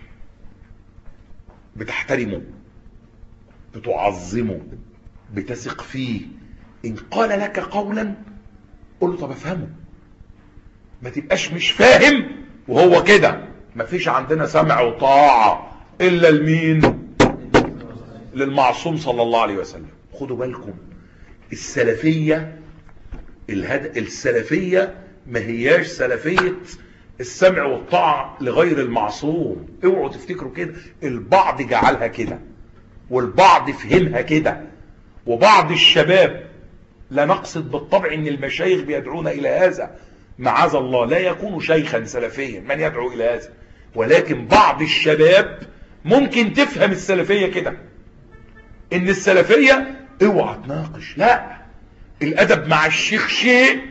بتحترمه بتعظمه بتثق فيه ان قال لك قولا قل له طب افهمه ما تبقاش مش فاهم وهو كده ما فيش عندنا سمع وطاعة الا لمين للمعصوم صلى الله عليه وسلم خدوا بالكم السلفية الهد... السلفية ما هياش سلفية السمع والطاعة لغير المعصوم اوعوا تفتكروا كده البعض جعلها كده والبعض فهمها كده وبعض الشباب لا نقصد بالطبع ان المشايخ بيدعون الى هذا معاذ الله لا يكون شيخا سلفيا من يدعو الى هذا ولكن بعض الشباب ممكن تفهم السلفية كده ان السلفية اوعى تناقش لا الادب مع الشيخ شيء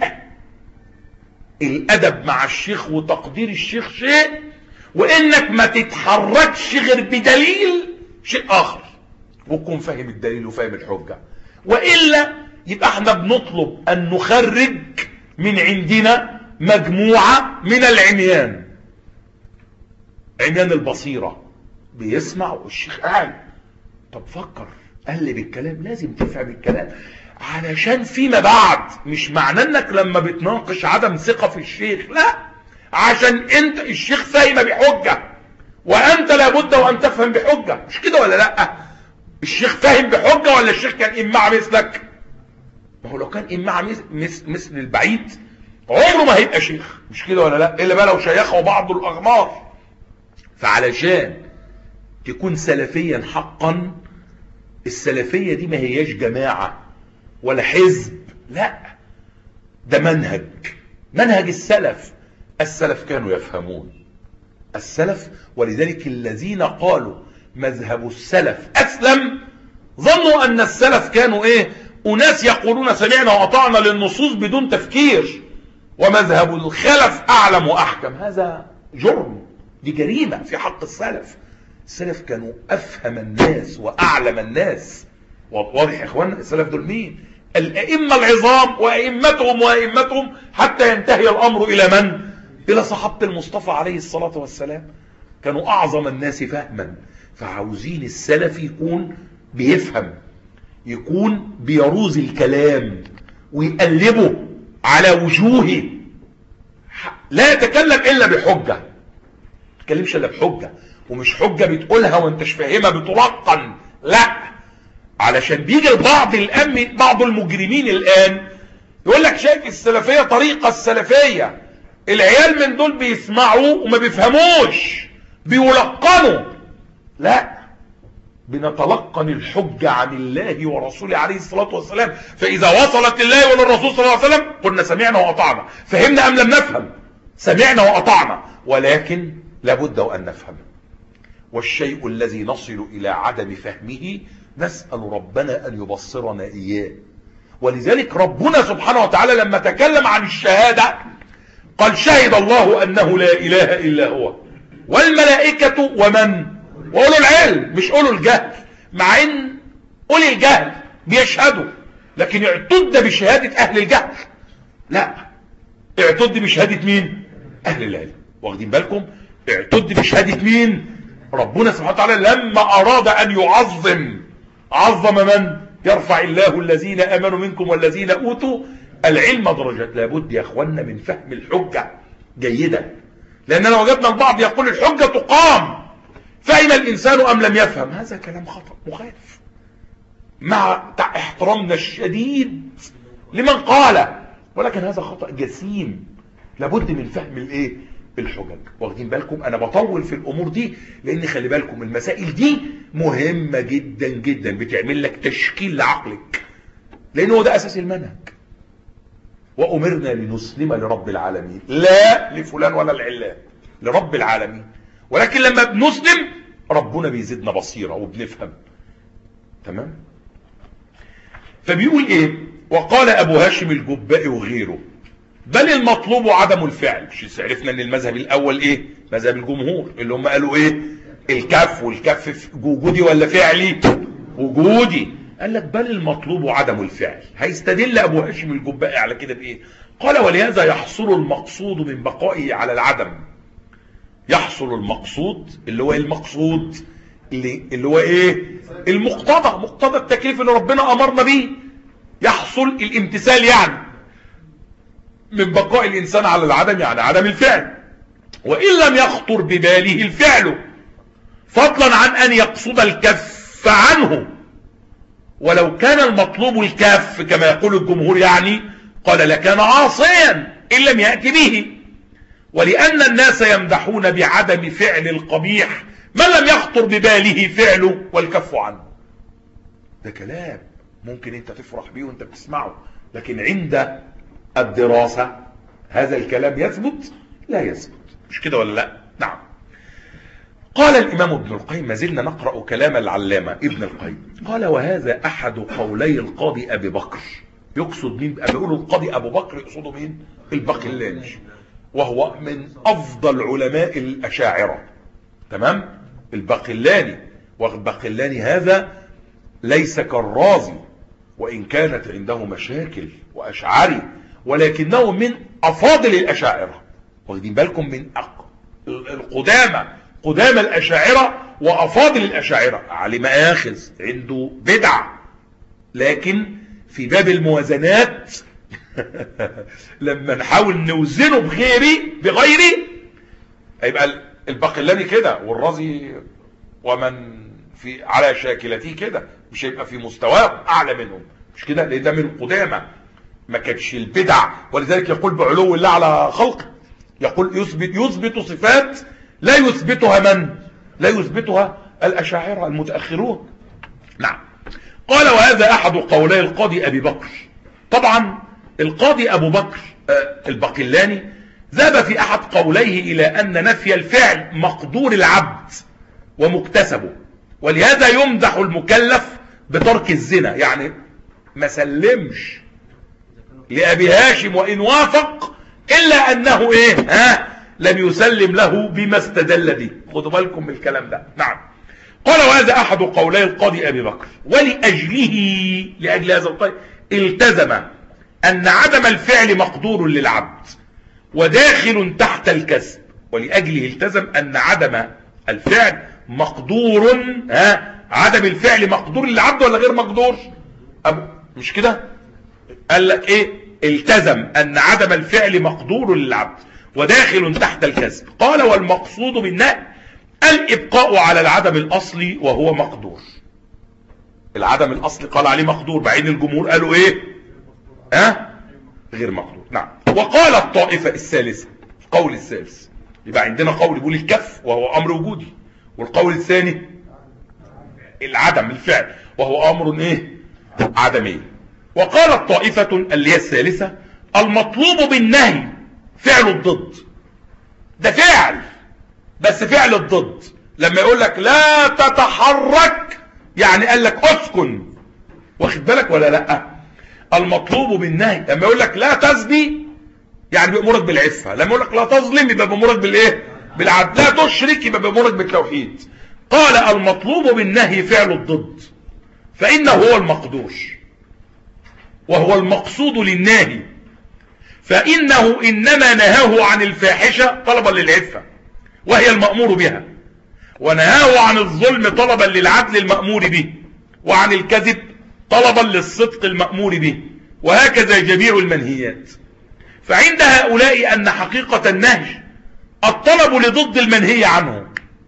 الادب مع الشيخ وتقدير الشيخ شيء وانك ما تتحركش غير بدليل شيء اخر وتكون فاهم الدليل وفاهم الحجة وإلا يبقى احنا بنطلب أن نخرج من عندنا مجموعة من العميان عميان البصيرة بيسمع والشيخ قاعد طب فكر قلب الكلام لازم تفهم الكلام علشان فيما بعد مش معنى انك لما بتناقش عدم ثقة في الشيخ لا عشان انت الشيخ فاهم بحجة وانت لابد وان تفهم بحجة مش كده ولا لا الشيخ فاهم بحجة ولا الشيخ كان إمع مثلك ما هو لو كان إمع مثل البعيد عمره ما هيبقى شيخ مش كده ولا لا إلا بقى لو شيخه بعض الأغمار فعلشان تكون سلفيا حقا السلفية دي ما هياش جماعة ولا حزب لا ده منهج منهج السلف السلف كانوا يفهمون السلف ولذلك الذين قالوا مذهب السلف أسلم ظنوا أن السلف كانوا إيه أناس يقولون سمعنا وأطعنا للنصوص بدون تفكير ومذهب الخلف أعلم وأحكم هذا جرم دي جريمة في حق السلف السلف كانوا أفهم الناس وأعلم الناس واضح يا إخوانا السلف دول مين الأئمة العظام وأئمتهم وأئمتهم حتى ينتهي الأمر إلى من إلى صحابة المصطفى عليه الصلاة والسلام كانوا أعظم الناس فهما فعاوزين السلف يكون بيفهم يكون بيروز الكلام ويقلبه على وجوهه لا يتكلم إلا بحجة تكلمش إلا بحجة ومش حجة بتقولها وانتش فاهمها بتلقن لا علشان بيجي البعض الأمن بعض المجرمين الآن يقول لك شايف السلفية طريقة السلفية العيال من دول بيسمعوا وما بيفهموش بيلقنوا لا بنتلقن الحجة عن الله ورسوله عليه الصلاة والسلام فإذا وصلت الله وللرسول صلى الله عليه وسلم قلنا سمعنا وأطعنا فهمنا أم لم نفهم سمعنا وأطعنا ولكن لابد وأن نفهم والشيء الذي نصل إلى عدم فهمه نسأل ربنا أن يبصرنا إياه ولذلك ربنا سبحانه وتعالى لما تكلم عن الشهادة قال شهد الله أنه لا إله إلا هو والملائكة ومن وأولو العلم مش أولو الجهل مع ان أولي الجهل بيشهدوا لكن اعتد بشهادة أهل الجهل لا اعتد بشهادة مين أهل العلم واخدين بالكم اعتد بشهادة مين ربنا سبحانه وتعالى لما أراد أن يعظم عظم من يرفع الله الذين أمنوا منكم والذين أوتوا العلم درجات لابد يا أخوانا من فهم الحجة جيدا لأننا وجدنا البعض يقول الحجة تقام فهم الإنسان أم لم يفهم هذا كلام خطأ مخالف مع احترامنا الشديد لمن قال ولكن هذا خطأ جسيم لابد من فهم الايه الحجج واخدين بالكم انا بطول في الامور دي لان خلي بالكم المسائل دي مهمة جدا جدا بتعمل لك تشكيل لعقلك لان هو ده اساس المنهج وامرنا لنسلم لرب العالمين لا لفلان ولا العلان لرب العالمين ولكن لما بنسلم ربنا بيزيدنا بصيرة وبنفهم تمام فبيقول ايه وقال ابو هاشم الجبائي وغيره بل المطلوب عدم الفعل مش عرفنا ان المذهب الاول ايه مذهب الجمهور اللي هم قالوا ايه الكف والكف وجودي ولا فعلي وجودي قال لك بل المطلوب عدم الفعل هيستدل ابو هاشم الجبائي على كده بايه قال ولهذا يحصل المقصود من بقائه على العدم يحصل المقصود اللي هو المقصود اللي, اللي هو ايه المقتضى مقتضى التكليف اللي ربنا امرنا به يحصل الامتثال يعني من بقاء الانسان على العدم يعني عدم الفعل وان لم يخطر بباله الفعل فضلا عن ان يقصد الكف عنه ولو كان المطلوب الكف كما يقول الجمهور يعني قال لكان عاصيا ان لم يأتي به ولأن الناس يمدحون بعدم فعل القبيح ما لم يخطر بباله فعله والكف عنه ده كلام ممكن انت تفرح بيه وانت بتسمعه لكن عند الدراسة هذا الكلام يثبت لا يثبت مش كده ولا لا نعم قال الإمام ابن القيم ما زلنا نقرأ كلام العلامة ابن القيم قال وهذا أحد قولي القاضي أبي بكر يقصد مين بيقولوا القاضي أبو بكر يقصده مين البقلاني وهو من أفضل علماء الأشاعرة تمام البقلاني والبقلاني هذا ليس كالرازي وإن كانت عنده مشاكل وأشعري ولكنه من أفاضل الأشاعرة واخدين بالكم من القدامى قدامى الأشاعرة وأفاضل الأشاعرة علي مآخذ عنده بدع لكن في باب الموازنات لما نحاول نوزنه بغيري بغيري هيبقى البقلاني كده والرازي ومن في على شاكلته كده مش هيبقى في مستواه اعلى منهم مش كده لان ده من القدامى ما كانتش البدع ولذلك يقول بعلو الله على خلقه يقول يثبت يثبت صفات لا يثبتها من لا يثبتها الاشاعره المتاخرون نعم قال وهذا احد قولي القاضي ابي بكر طبعا القاضي ابو بكر البقلاني ذهب في احد قوليه الى ان نفي الفعل مقدور العبد ومكتسبه ولهذا يمدح المكلف بترك الزنا يعني ما سلمش لأبي هاشم وإن وافق إلا أنه إيه ها لم يسلم له بما استدل به خدوا بالكم من الكلام ده نعم قال وهذا أحد قولي القاضي أبي بكر ولأجله لأجل هذا القول التزم أن عدم الفعل مقدور للعبد وداخل تحت الكسب ولأجله التزم أن عدم الفعل مقدور ها عدم الفعل مقدور للعبد ولا غير مقدور أبو مش كده قال لك ايه التزم ان عدم الفعل مقدور للعبد وداخل تحت الكسب قال والمقصود بالنهي الابقاء على العدم الاصلي وهو مقدور العدم الاصلي قال عليه مقدور بعين الجمهور قالوا ايه ها أه؟ غير مقدور نعم وقال الطائفة الثالثة القول الثالث يبقى عندنا قول يقول الكف وهو امر وجودي والقول الثاني العدم الفعل وهو امر ايه عدمي وقالت طائفة اللي هي الثالثة المطلوب بالنهي فعل الضد ده فعل بس فعل الضد لما يقول لك لا تتحرك يعني قال لك اسكن واخد بالك ولا لا المطلوب بالنهي لما يقول لك لا تزني يعني بيأمرك بالعفة لما يقول لك لا تظلم يبقى بيأمرك بالايه بالعدل لا تشرك يبقى بيأمرك بالتوحيد قال المطلوب بالنهي فعل الضد فإنه هو المقدور وهو المقصود للناهي فإنه إنما نهاه عن الفاحشة طلبا للعفة وهي المأمور بها ونهاه عن الظلم طلبا للعدل المأمور به وعن الكذب طلبا للصدق المأمور به وهكذا جميع المنهيات فعند هؤلاء أن حقيقة النهي الطلب لضد المنهي عنه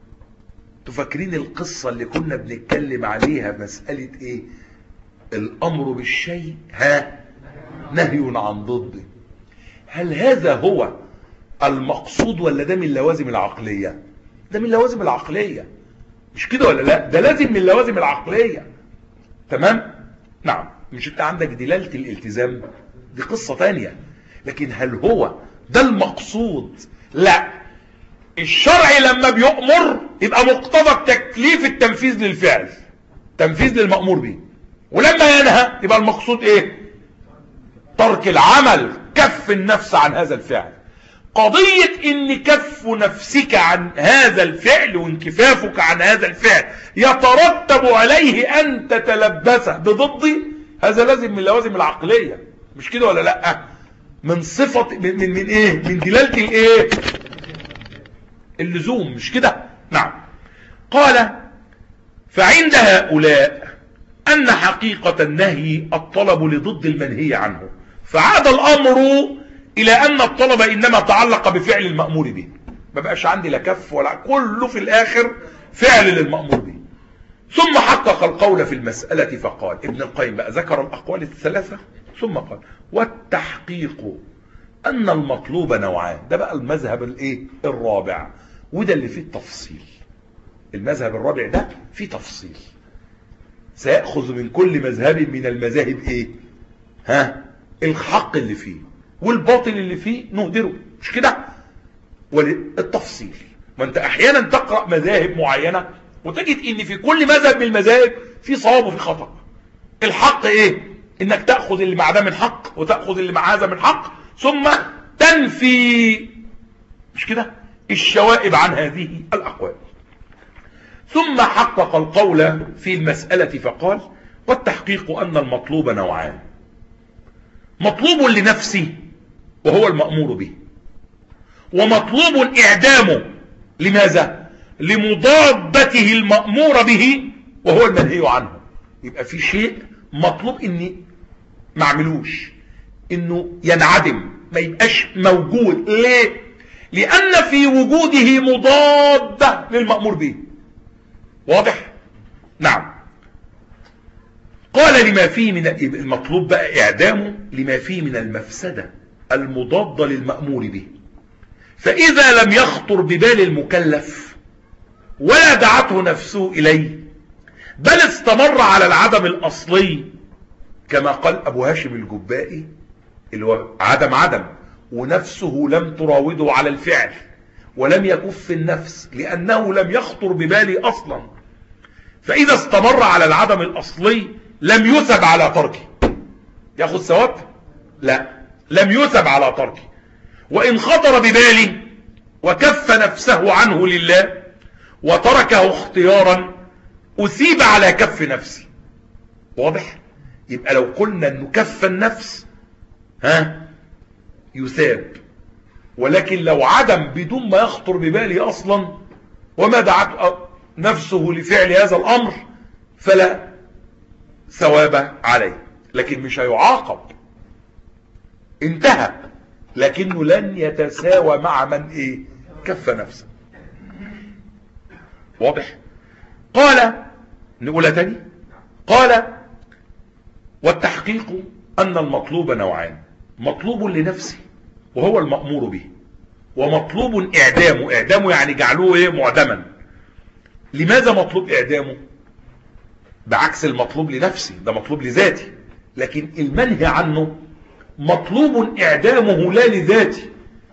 تفكرين القصة اللي كنا بنتكلم عليها مسألة ايه الامر بالشيء ها نهي عن ضده هل هذا هو المقصود ولا ده من لوازم العقلية ده من لوازم العقلية مش كده ولا لا ده لازم من لوازم العقلية تمام نعم مش انت عندك دلالة الالتزام دي قصة تانية لكن هل هو ده المقصود لا الشرع لما بيؤمر يبقى مقتضى التكليف التنفيذ للفعل تنفيذ للمأمور به ولما ينهى يبقى المقصود ايه ترك العمل كف النفس عن هذا الفعل قضية ان كف نفسك عن هذا الفعل وانكفافك عن هذا الفعل يترتب عليه ان تتلبس بضده هذا لازم من لوازم العقلية مش كده ولا لا من صفة من, من, من ايه من دلالة الايه اللزوم مش كده نعم قال فعند هؤلاء ان حقيقة النهي الطلب لضد المنهي عنه فعاد الامر الى ان الطلب انما تعلق بفعل المأمور به ما بقاش عندي لا كف ولا كله في الاخر فعل للمأمور به ثم حقق القول في المسألة فقال ابن القيم بقى ذكر الأقوال الثلاثة ثم قال والتحقيق أن المطلوب نوعان ده بقى المذهب الايه الرابع وده اللي فيه التفصيل المذهب الرابع ده فيه تفصيل سيأخذ من كل مذهب من المذاهب ايه ها الحق اللي فيه والباطل اللي فيه نهدره مش كده والتفصيل ما انت احيانا تقرأ مذاهب معينة وتجد ان في كل مذهب من المذاهب في صواب وفي خطأ الحق ايه انك تأخذ اللي مع ده من حق وتأخذ اللي مع هذا من حق ثم تنفي مش كده الشوائب عن هذه الأقوال ثم حقق القول في المسألة فقال والتحقيق أن المطلوب نوعان مطلوب لنفسه وهو المأمور به ومطلوب إعدامه لماذا لمضادته المأمور به وهو المنهي عنه يبقى في شيء مطلوب اني ما اعملوش انه ينعدم ما يبقاش موجود ليه لان في وجوده مضادة للمأمور به واضح نعم قال لما فيه من المطلوب بقى اعدامه لما فيه من المفسدة المضادة للمأمور به فاذا لم يخطر ببال المكلف ولا دعته نفسه اليه بل استمر على العدم الاصلي كما قال ابو هاشم الجبائي اللي هو عدم عدم ونفسه لم تراوده على الفعل ولم يكف النفس لأنه لم يخطر ببالي أصلا فإذا استمر على العدم الأصلي لم يثب على تركه ياخذ ثواب لا لم يثب على تركه وإن خطر ببالي وكف نفسه عنه لله وتركه اختيارا أثيب على كف نفسي واضح يبقى لو قلنا أنه كف النفس ها يثاب ولكن لو عدم بدون ما يخطر ببالي أصلا وما دعت نفسه لفعل هذا الأمر فلا ثواب عليه لكن مش هيعاقب انتهى لكنه لن يتساوى مع من ايه كف نفسه واضح قال نقولها تاني قال والتحقيق أن المطلوب نوعان مطلوب لنفسه وهو المأمور به ومطلوب إعدامه إعدامه يعني جعلوه إيه معدما لماذا مطلوب إعدامه بعكس المطلوب لنفسي ده مطلوب لذاتي لكن المنهي عنه مطلوب إعدامه لا لذاتي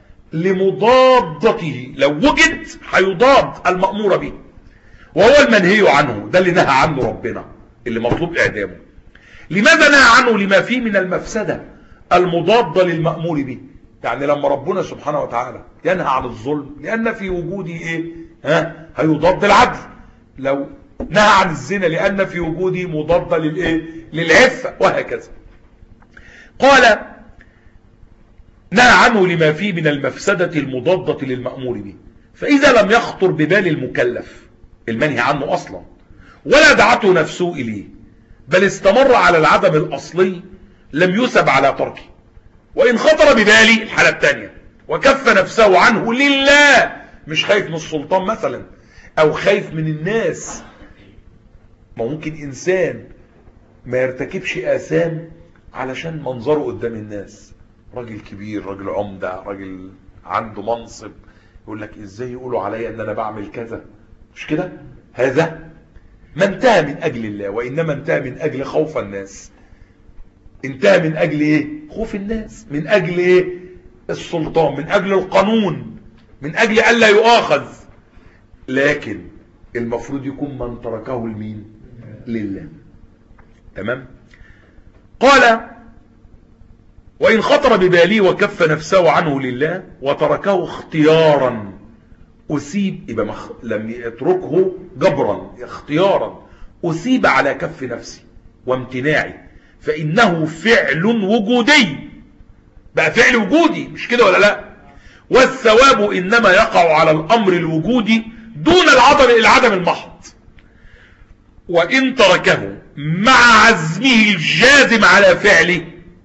لمضادته لو وجد هيضاد المأمور به وهو المنهي عنه ده اللي نهى عنه ربنا اللي مطلوب إعدامه لماذا نهى عنه لما فيه من المفسدة المضادة للمأمور به يعني لما ربنا سبحانه وتعالى ينهى عن الظلم لأن في وجوده إيه ها هيضاد العدل لو نهى عن الزنا لأن في وجوده مضادة للإيه للعفة وهكذا قال نهى عنه لما فيه من المفسدة المضادة للمأمور به فإذا لم يخطر ببال المكلف المنهي عنه أصلا ولا دعته نفسه إليه بل استمر على العدم الأصلي لم يثب على تركه وإن خطر ببالي الحالة الثانية وكف نفسه عنه لله مش خايف من السلطان مثلا أو خايف من الناس ما ممكن إنسان ما يرتكبش آثام علشان منظره قدام الناس راجل كبير راجل عمدة راجل عنده منصب يقول لك ازاي يقولوا عليا ان انا بعمل كذا مش كده هذا ما انتهى من اجل الله وانما انتهى من اجل خوف الناس انتهى من اجل ايه خوف الناس من اجل ايه السلطان من اجل القانون من اجل الا يؤاخذ لكن المفروض يكون من تركه لمين لله تمام قال وإن خطر ببالي وكف نفسه عنه لله وتركه اختيارا أسيب يبقى مخ... لم يتركه جبرا اختيارا أسيب على كف نفسي وامتناعي فإنه فعل وجودي بقى فعل وجودي مش كده ولا لا والثواب إنما يقع على الأمر الوجودي دون العدم العدم المحض وإن تركه مع عزمه الجازم على فعله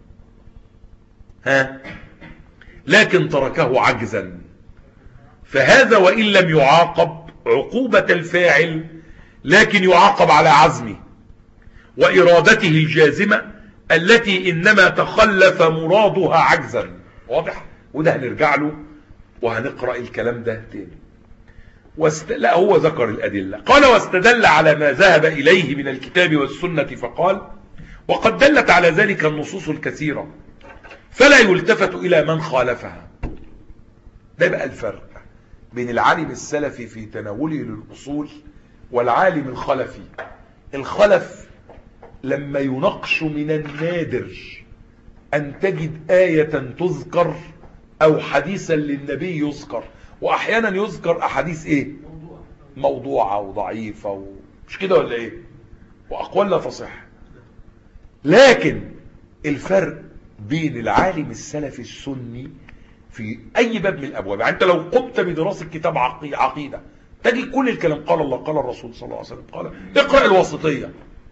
ها لكن تركه عجزا فهذا وإن لم يعاقب عقوبة الفاعل لكن يعاقب على عزمه وإرادته الجازمة التي إنما تخلف مرادها عجزا واضح وده هنرجع له وهنقرأ الكلام ده تاني واست... لا هو ذكر الأدلة قال واستدل على ما ذهب إليه من الكتاب والسنة فقال وقد دلت على ذلك النصوص الكثيرة فلا يلتفت إلى من خالفها ده بقى الفرق بين العالم السلفي في تناوله للأصول والعالم الخلفي الخلف لما ينقش من النادر أن تجد آية تذكر أو حديثا للنبي يذكر وأحيانا يذكر أحاديث إيه موضوعة وضعيفة و... مش كده ولا إيه وأقوال لا تصح لكن الفرق بين العالم السلفي السني في أي باب من الأبواب يعني أنت لو قمت بدراسة كتاب عقيدة تجد كل الكلام قال الله قال الرسول صلى الله عليه وسلم قال اقرأ الوسطية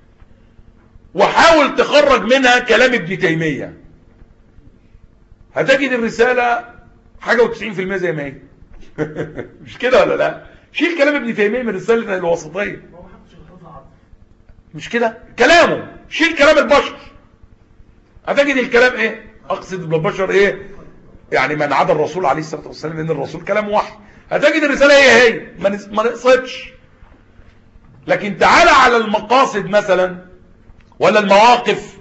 وحاول تخرج منها كلام ابن تيمية هتجد الرسالة حاجة و90% زي ما هي مش كده ولا لا شيل كلام ابن تيمية من رسالة الوسطية مش كده كلامه شيل كلام البشر هتجد الكلام ايه اقصد بالبشر ايه يعني من عدا الرسول عليه الصلاة والسلام لان الرسول كلام وحي هتجد الرسالة هي هي ما نقصدش لكن تعالى على المقاصد مثلا ولا المواقف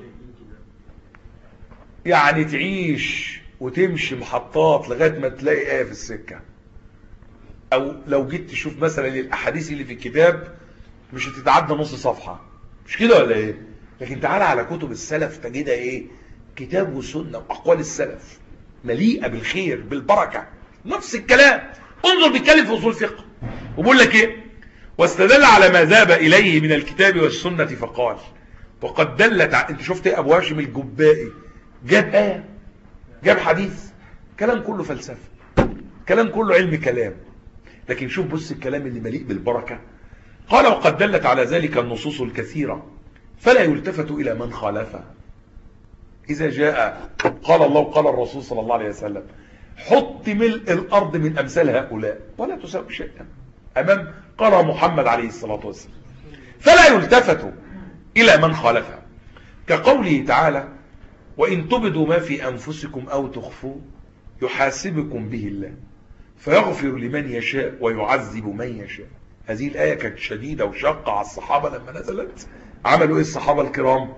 يعني تعيش وتمشي محطات لغاية ما تلاقي ايه في السكة او لو جيت تشوف مثلا الاحاديث اللي في الكتاب مش هتتعدى نص صفحة مش كده ولا ايه لكن تعالى على كتب السلف تجدها ايه كتاب وسنة واقوال السلف مليئة بالخير بالبركة نفس الكلام انظر بيتكلم في اصول فقه وبقول لك ايه واستدل على ما ذهب اليه من الكتاب والسنة فقال وقد دلت ع... انت شفت ابو هاشم الجبائي جاب ايه جاب حديث كلام كله فلسفه كلام كله علم كلام لكن شوف بص الكلام اللي مليء بالبركه قال وقد دلت على ذلك النصوص الكثيره فلا يلتفت الى من خالفها اذا جاء قال الله قال الرسول صلى الله عليه وسلم حط ملء الارض من امثال هؤلاء ولا تساوي شيئا امام قال محمد عليه الصلاه والسلام فلا يلتفت إلى من خالفها كقوله تعالى وإن تبدوا ما في أنفسكم أو تخفوه يحاسبكم به الله فيغفر لمن يشاء ويعذب من يشاء هذه الآية كانت شديدة وشاقة على الصحابة لما نزلت عملوا إيه الصحابة الكرام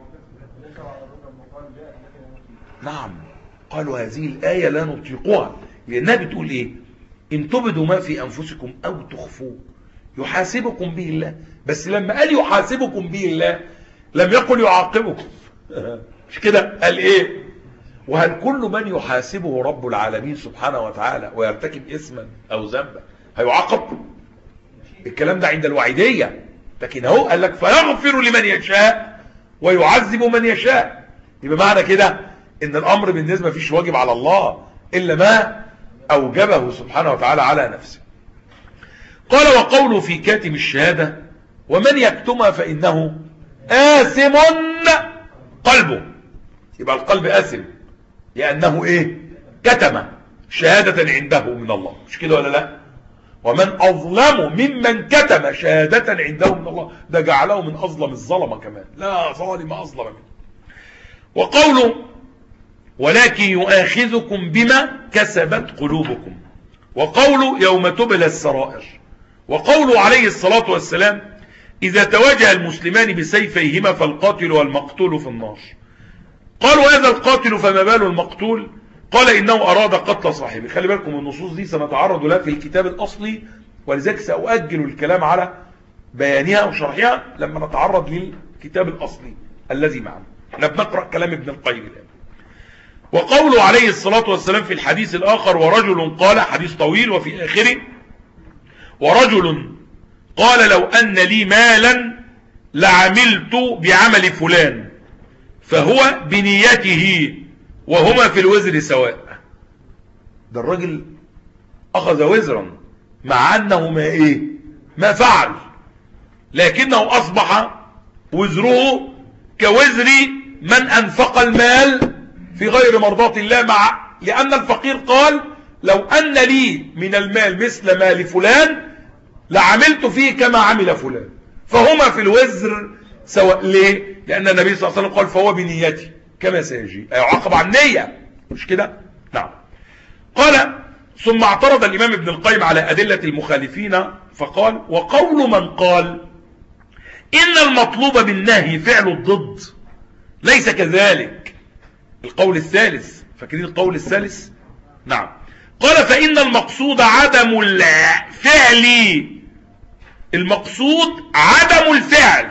نعم قالوا هذه الآية لا نطيقها لأنها بتقول إيه إن تبدوا ما في أنفسكم أو تخفوه يحاسبكم به الله بس لما قال يحاسبكم به الله لم يقل يعاقبكم مش كده قال ايه وهل كل من يحاسبه رب العالمين سبحانه وتعالى ويرتكب اسما او ذنبا هيعاقب الكلام ده عند الوعيدية لكن هو قال لك فيغفر لمن يشاء ويعذب من يشاء يبقى معنى كده ان الامر بالنسبة فيش واجب على الله الا ما اوجبه سبحانه وتعالى على نفسه قال وقوله في كاتم الشهادة ومن يكتمها فإنه آثم قلبه يبقى القلب آثم لأنه إيه كتم شهادة عنده من الله مش كده ولا لا ومن أظلم ممن كتم شهادة عنده من الله ده جعله من أظلم الظلمة كمان لا ظالم أظلم منه وقوله ولكن يؤاخذكم بما كسبت قلوبكم وقوله يوم تبلى السرائر وقوله عليه الصلاة والسلام إذا تواجه المسلمان بسيفيهما فالقاتل والمقتول في النار قالوا هذا القاتل فما بال المقتول قال إنه أراد قتل صاحبه خلي بالكم النصوص دي سنتعرض لها في الكتاب الأصلي ولذلك سأؤجل الكلام على بيانها وشرحها لما نتعرض للكتاب الأصلي الذي معنا احنا بنقرأ كلام ابن القيم الآن وقوله عليه الصلاة والسلام في الحديث الآخر ورجل قال حديث طويل وفي آخره ورجل قال لو أن لي مالا لعملت بعمل فلان فهو بنيته وهما في الوزر سواء ده الرجل أخذ وزرا مع أنه ما إيه ما فعل لكنه أصبح وزره كوزر من أنفق المال في غير مرضاة الله مع لأن الفقير قال لو أن لي من المال مثل مال فلان لعملت فيه كما عمل فلان فهما في الوزر سواء ليه لأن النبي صلى الله عليه وسلم قال فهو بنيتي كما سيجي يعاقب عن نية مش كده نعم قال ثم اعترض الإمام ابن القيم على أدلة المخالفين فقال وقول من قال إن المطلوب بالنهي فعل الضد ليس كذلك القول الثالث فاكرين القول الثالث نعم قال فإن المقصود عدم الفعل المقصود عدم الفعل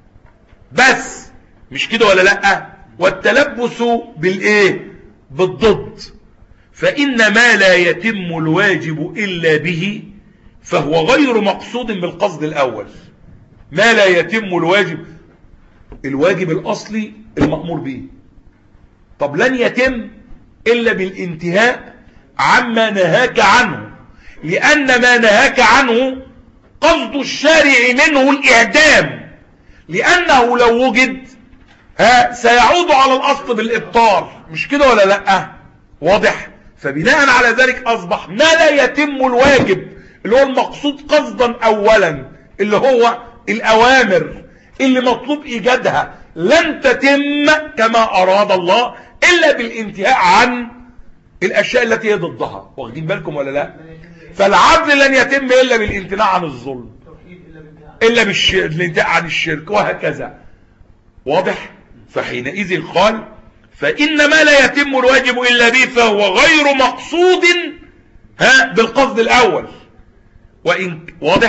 بس مش كده ولا لا والتلبس بالايه بالضد فإن ما لا يتم الواجب إلا به فهو غير مقصود بالقصد الأول ما لا يتم الواجب الواجب الأصلي المأمور به طب لن يتم إلا بالانتهاء عما نهاك عنه لأن ما نهاك عنه قصد الشارع منه الإعدام لأنه لو وجد ها سيعود على الأصل بالإبطال مش كده ولا لأ واضح فبناء على ذلك أصبح ما لا يتم الواجب اللي هو المقصود قصدا أولا اللي هو الأوامر اللي مطلوب إيجادها لن تتم كما أراد الله إلا بالانتهاء عن الأشياء التي هي ضدها واخدين بالكم ولا لا فالعدل لن يتم إلا بالانتهاء عن الظلم إلا بالانتهاء عن الشرك وهكذا واضح فحينئذ قال فإن ما لا يتم الواجب إلا به فهو غير مقصود ها بالقصد الأول وإن واضح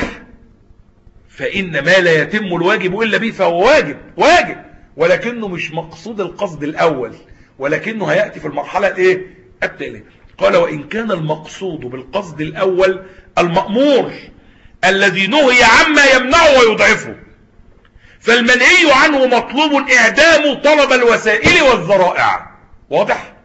فإن ما لا يتم الواجب إلا به فهو واجب واجب ولكنه مش مقصود القصد الأول ولكنه هيأتي في المرحلة الايه التالية قال وإن كان المقصود بالقصد الأول المأمور الذي نهي عما يمنعه ويضعفه فالمنهي عنه مطلوب إعدام طلب الوسائل والذرائع واضح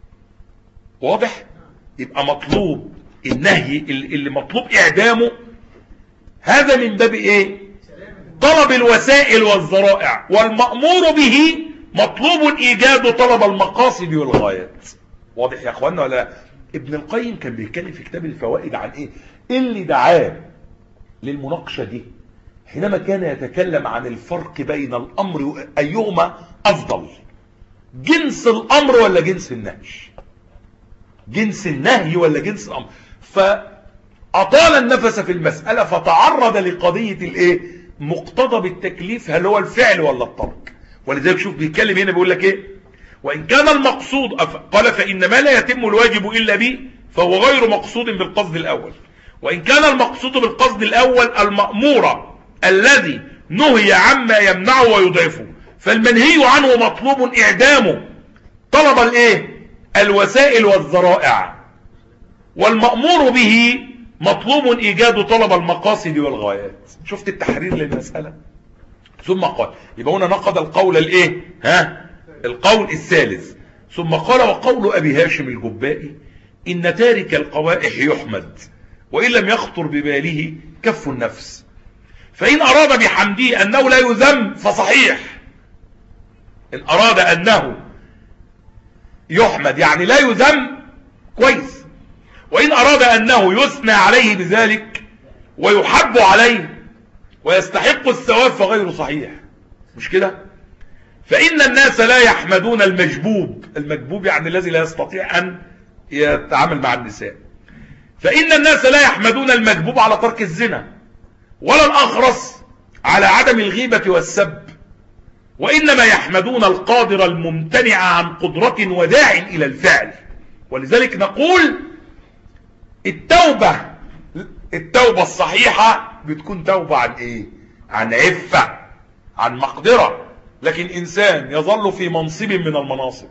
واضح يبقى مطلوب النهي اللي مطلوب إعدامه هذا من باب إيه طلب الوسائل والذرائع والمأمور به مطلوب إيجاد طلب المقاصد والغايات واضح يا أخوانا ولا لا ابن القيم كان بيتكلم في كتاب الفوائد عن إيه اللي دعاه للمناقشة دي حينما كان يتكلم عن الفرق بين الأمر أيهما أفضل جنس الأمر ولا جنس النهي جنس النهي ولا جنس الأمر فأطال النفس في المسألة فتعرض لقضية الايه مقتضى بالتكليف هل هو الفعل ولا الترك ولذلك شوف بيتكلم هنا بيقول لك ايه وإن كان المقصود قال فإن ما لا يتم الواجب إلا به فهو غير مقصود بالقصد الأول وإن كان المقصود بالقصد الأول المأمورة الذي نهي عما يمنعه ويضعفه فالمنهي عنه مطلوب إعدامه طلب الايه الوسائل والذرائع والمأمور به مطلوب إيجاد طلب المقاصد والغايات شفت التحرير للمسألة ثم قال يبقى هنا نقض القول الايه ها القول الثالث ثم قال وقول أبي هاشم الجبائي إن تارك القوائح يحمد وإن لم يخطر بباله كف النفس فإن أراد بحمده أنه لا يذم فصحيح إن أراد أنه يحمد يعني لا يذم كويس وإن أراد أنه يثنى عليه بذلك ويحب عليه ويستحق الثواب فغير صحيح مش كده فإن الناس لا يحمدون المجبوب المجبوب يعني الذي لا يستطيع أن يتعامل مع النساء فإن الناس لا يحمدون المجبوب على ترك الزنا ولا الأخرس على عدم الغيبة والسب وإنما يحمدون القادر الممتنع عن قدرة وداع إلى الفعل ولذلك نقول التوبة التوبة الصحيحة بتكون توبة عن ايه عن عفة عن مقدرة لكن انسان يظل في منصب من المناصب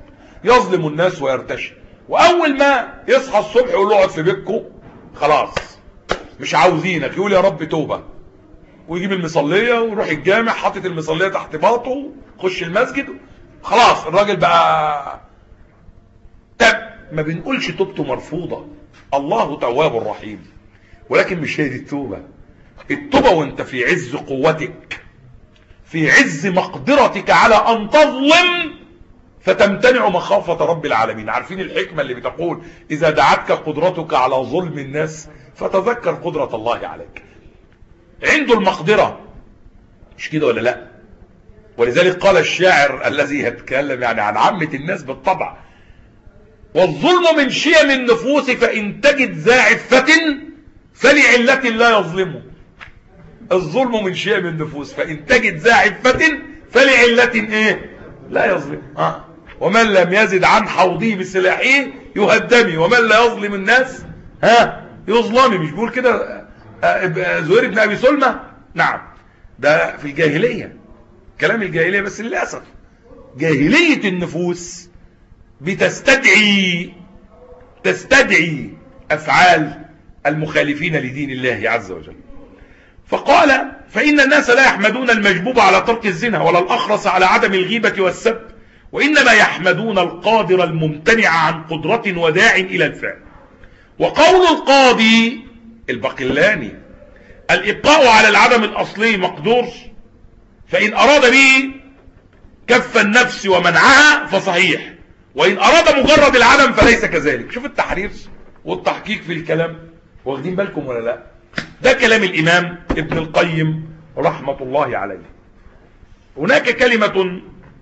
يظلم الناس ويرتشي واول ما يصحى الصبح يقول له اقعد في بيتكم خلاص مش عاوزينك يقول يا رب توبه ويجيب المصليه ويروح الجامع حاطط المصليه تحت باطه خش المسجد خلاص الراجل بقى طب ما بنقولش توبته مرفوضه الله تواب رحيم ولكن مش هي دي التوبه التوبه وانت في عز قوتك في عز مقدرتك على ان تظلم فتمتنع مخافة رب العالمين عارفين الحكمة اللي بتقول إذا دعتك قدرتك على ظلم الناس فتذكر قدرة الله عليك عنده المقدرة مش كده ولا لا ولذلك قال الشاعر الذي يتكلم يعني عن عامة الناس بالطبع والظلم من شيم النفوس فإن تجد ذا عفة فلعلة لا يظلمه الظلم من شيم النفوس فإن تجد ذا عفة فلعلة ايه لا يظلم آه. ومن لم يزد عن حوضه بسلاحه يهدمي ومن لا يظلم الناس ها يظلمي مش بيقول كده زهير بن ابي سلمى نعم ده في الجاهليه كلام الجاهليه بس للاسف جاهليه النفوس بتستدعي تستدعي افعال المخالفين لدين الله عز وجل فقال فإن الناس لا يحمدون المجبوب على ترك الزنا ولا الأخرس على عدم الغيبة والسب وإنما يحمدون القادر الممتنع عن قدرة وداع إلى الفعل وقول القاضي البقلاني الإبقاء على العدم الأصلي مقدور فإن أراد به كف النفس ومنعها فصحيح وإن أراد مجرد العدم فليس كذلك شوف التحرير والتحقيق في الكلام واخدين بالكم ولا لا ده كلام الإمام ابن القيم رحمة الله عليه هناك كلمة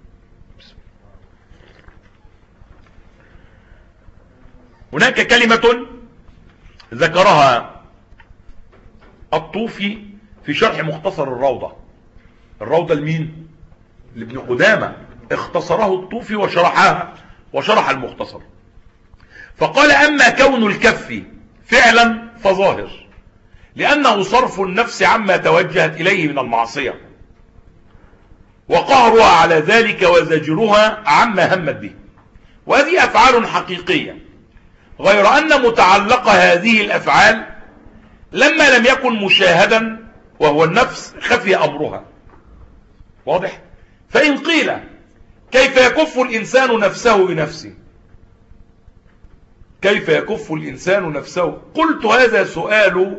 هناك كلمة ذكرها الطوفي في شرح مختصر الروضة الروضة لمين لابن قدامة اختصره الطوفي وشرحها وشرح المختصر فقال أما كون الكف فعلا فظاهر لأنه صرف النفس عما توجهت إليه من المعصية وقهرها على ذلك وزجرها عما همت به وهذه أفعال حقيقية غير أن متعلق هذه الأفعال لما لم يكن مشاهدا وهو النفس خفي أمرها واضح فإن قيل كيف يكف الإنسان نفسه بنفسه كيف يكف الإنسان نفسه قلت هذا سؤال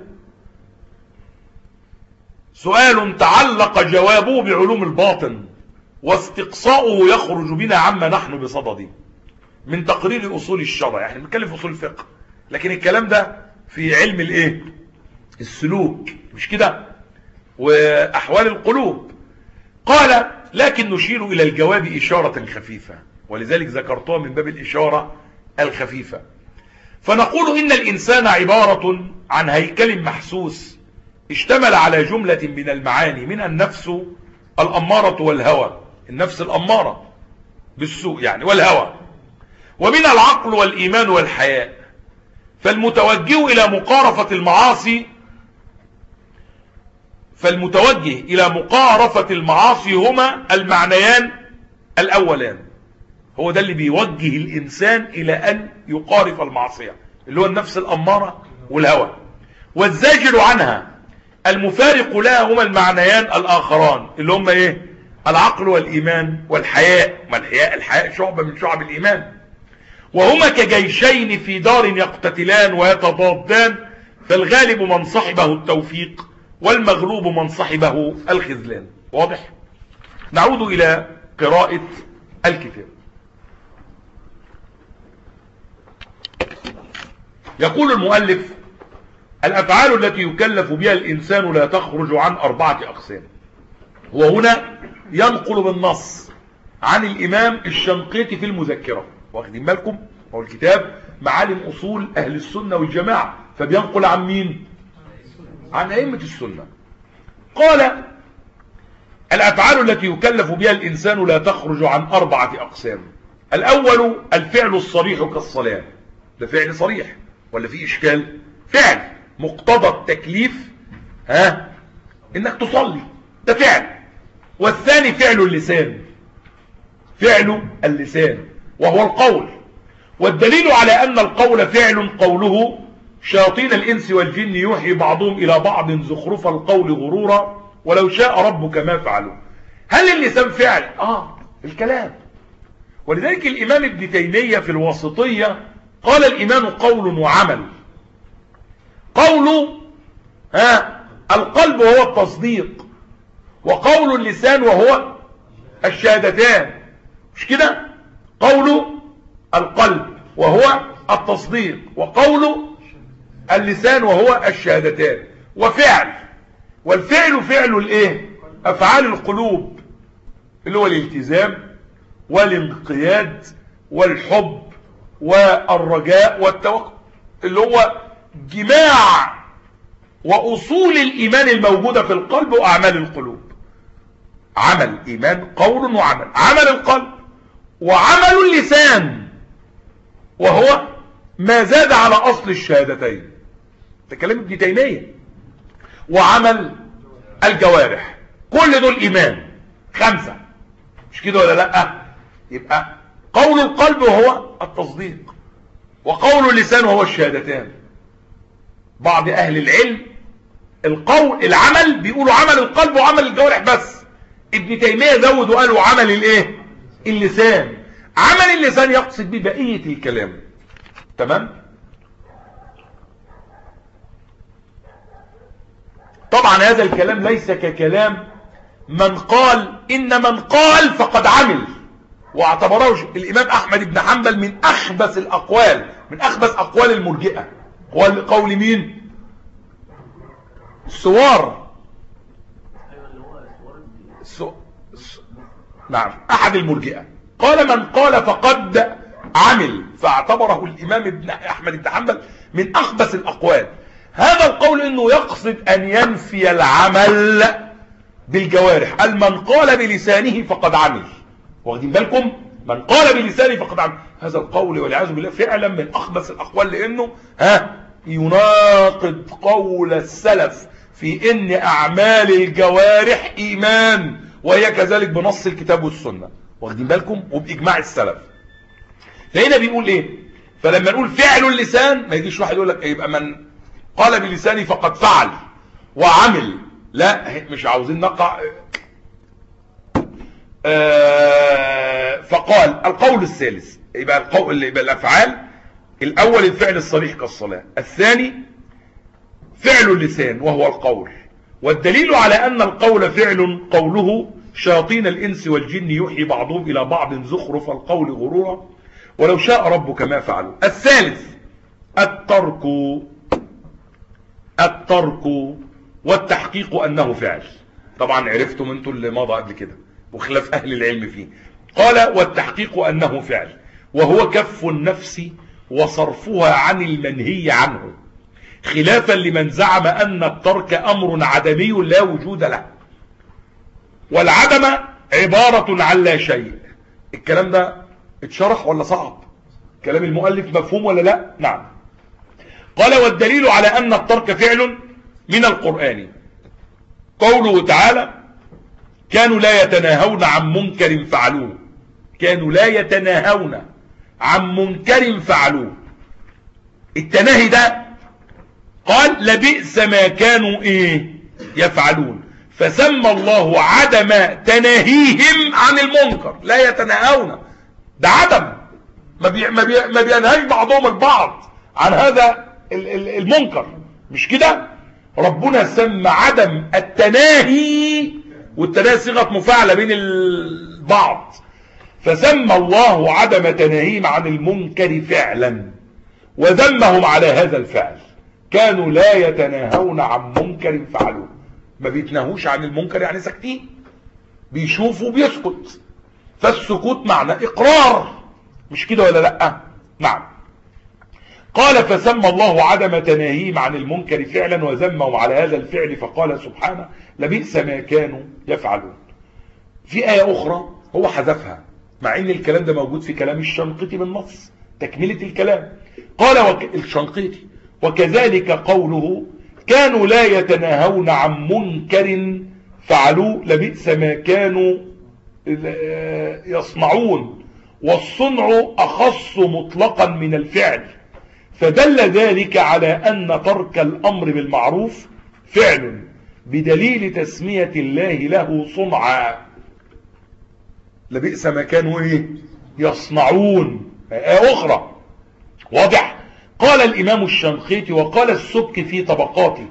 سؤال تعلق جوابه بعلوم الباطن واستقصاؤه يخرج بنا عما نحن بصدده من تقرير أصول الشرع يعني بنتكلم في أصول الفقه لكن الكلام ده في علم الايه السلوك مش كده وأحوال القلوب قال لكن نشير إلى الجواب إشارة خفيفة ولذلك ذكرتها من باب الإشارة الخفيفة فنقول إن الإنسان عبارة عن هيكل محسوس اشتمل على جملة من المعاني من النفس الأمارة والهوى النفس الأمارة بالسوء يعني والهوى ومن العقل والإيمان والحياء فالمتوجه إلى مقارفة المعاصي فالمتوجه إلى مقارفة المعاصي هما المعنيان الأولان هو ده اللي بيوجه الإنسان إلى أن يقارف المعصية اللي هو النفس الأمارة والهوى والزاجر عنها المفارق لها هما المعنيان الآخران اللي هما إيه العقل والإيمان والحياء ما الحياء الحياء شعبة من شعب الإيمان وهما كجيشين في دار يقتتلان ويتضادان فالغالب من صحبه التوفيق والمغلوب من صحبه الخذلان واضح نعود إلى قراءة الكتاب يقول المؤلف الأفعال التي يكلف بها الإنسان لا تخرج عن أربعة أقسام وهنا ينقل بالنص عن الإمام الشنقيطي في المذكرة واخدين بالكم هو الكتاب معالم أصول أهل السنة والجماعة فبينقل عن مين عن أئمة السنة قال الأفعال التي يكلف بها الإنسان لا تخرج عن أربعة أقسام الأول الفعل الصريح كالصلاة ده فعل صريح ولا في إشكال فعل مقتضى التكليف ها إنك تصلي ده فعل والثاني فعل اللسان فعل اللسان وهو القول والدليل على أن القول فعل قوله شياطين الإنس والجن يوحي بعضهم إلى بعض زخرف القول غرورا ولو شاء ربك ما فعلوا هل اللسان فعل؟ آه الكلام ولذلك الإمام ابن تيمية في الواسطية قال الإيمان قول وعمل قول ها القلب وهو التصديق وقول اللسان وهو الشهادتان مش كده قول القلب وهو التصديق وقول اللسان وهو الشهادتان وفعل والفعل فعل الايه افعال القلوب اللي هو الالتزام والانقياد والحب والرجاء والتوكل اللي هو جماع واصول الايمان الموجودة في القلب واعمال القلوب عمل ايمان قول وعمل عمل القلب وعمل اللسان وهو ما زاد على اصل الشهادتين ده كلام ابن تيمية وعمل الجوارح كل دول ايمان خمسة مش كده ولا لا يبقى قول القلب وهو التصديق وقول اللسان وهو الشهادتان بعض اهل العلم القول العمل بيقولوا عمل القلب وعمل الجوارح بس ابن تيمية زود وقالوا عمل الايه اللسان عمل اللسان يقصد به بقية الكلام تمام طبعا هذا الكلام ليس ككلام من قال إن من قال فقد عمل واعتبره الإمام أحمد بن حنبل من أخبث الأقوال من أخبث أقوال المرجئة قول, قول مين السوار سو... سو... نعم أحد المرجئة قال من قال فقد عمل فاعتبره الإمام ابن أحمد بن حنبل من أخبث الأقوال هذا القول انه يقصد ان ينفي العمل بالجوارح قال من قال بلسانه فقد عمل واخدين بالكم من قال بلسانه فقد عمل هذا القول والعياذ بالله فعلا من اخبث الاقوال لانه ها يناقض قول السلف في ان اعمال الجوارح ايمان وهي كذلك بنص الكتاب والسنه واخدين بالكم وباجماع السلف فهنا بيقول ايه فلما نقول فعل اللسان ما يجيش واحد يقول لك يبقى من قال بلساني فقد فعل وعمل لا مش عاوزين نقع آه فقال القول الثالث يبقى القول يبقى الافعال الاول الفعل الصريح كالصلاه الثاني فعل اللسان وهو القول والدليل على ان القول فعل قوله شياطين الانس والجن يوحي بعضهم الى بعض زخرف القول غرورا ولو شاء ربك ما فعلوا الثالث الترك الترك والتحقيق أنه فعل طبعا عرفتم انتوا اللي مضى قبل كده وخلاف أهل العلم فيه قال والتحقيق أنه فعل وهو كف النفس وصرفها عن المنهي عنه خلافا لمن زعم أن الترك أمر عدمي لا وجود له والعدم عبارة عن لا شيء الكلام ده اتشرح ولا صعب كلام المؤلف مفهوم ولا لا نعم قال والدليل على أن الترك فعل من القرآن قوله تعالى كانوا لا يتناهون عن منكر فعلوه كانوا لا يتناهون عن منكر فعلوه التناهي ده قال لبئس ما كانوا ايه يفعلون فسمى الله عدم تناهيهم عن المنكر لا يتناهون ده عدم ما, بي ما, بي ما بينهاش بعضهم البعض عن هذا المنكر مش كده ربنا سمى عدم التناهي والتناهي صيغه مفاعله بين البعض فسمى الله عدم تناهيهم عن المنكر فعلا وذمهم على هذا الفعل كانوا لا يتناهون عن منكر فعلوه ما بيتناهوش عن المنكر يعني ساكتين بيشوفوا بيسكت فالسكوت معنى اقرار مش كده ولا لا نعم قال فسمى الله عدم تناهيهم عن المنكر فعلا وذمهم على هذا الفعل فقال سبحانه لبئس ما كانوا يفعلون في آية أخرى هو حذفها مع ان الكلام ده موجود في كلام الشنقيطي بالنص تكملة الكلام قال وك... الشنقيطي وكذلك قوله كانوا لا يتناهون عن منكر فعلوه لبئس ما كانوا يصنعون والصنع أخص مطلقا من الفعل فدل ذلك على أن ترك الأمر بالمعروف فعل بدليل تسمية الله له صنعا لبئس ما كانوا ايه يصنعون آية أخرى واضح قال الإمام الشنقيطي وقال السبك في طبقاته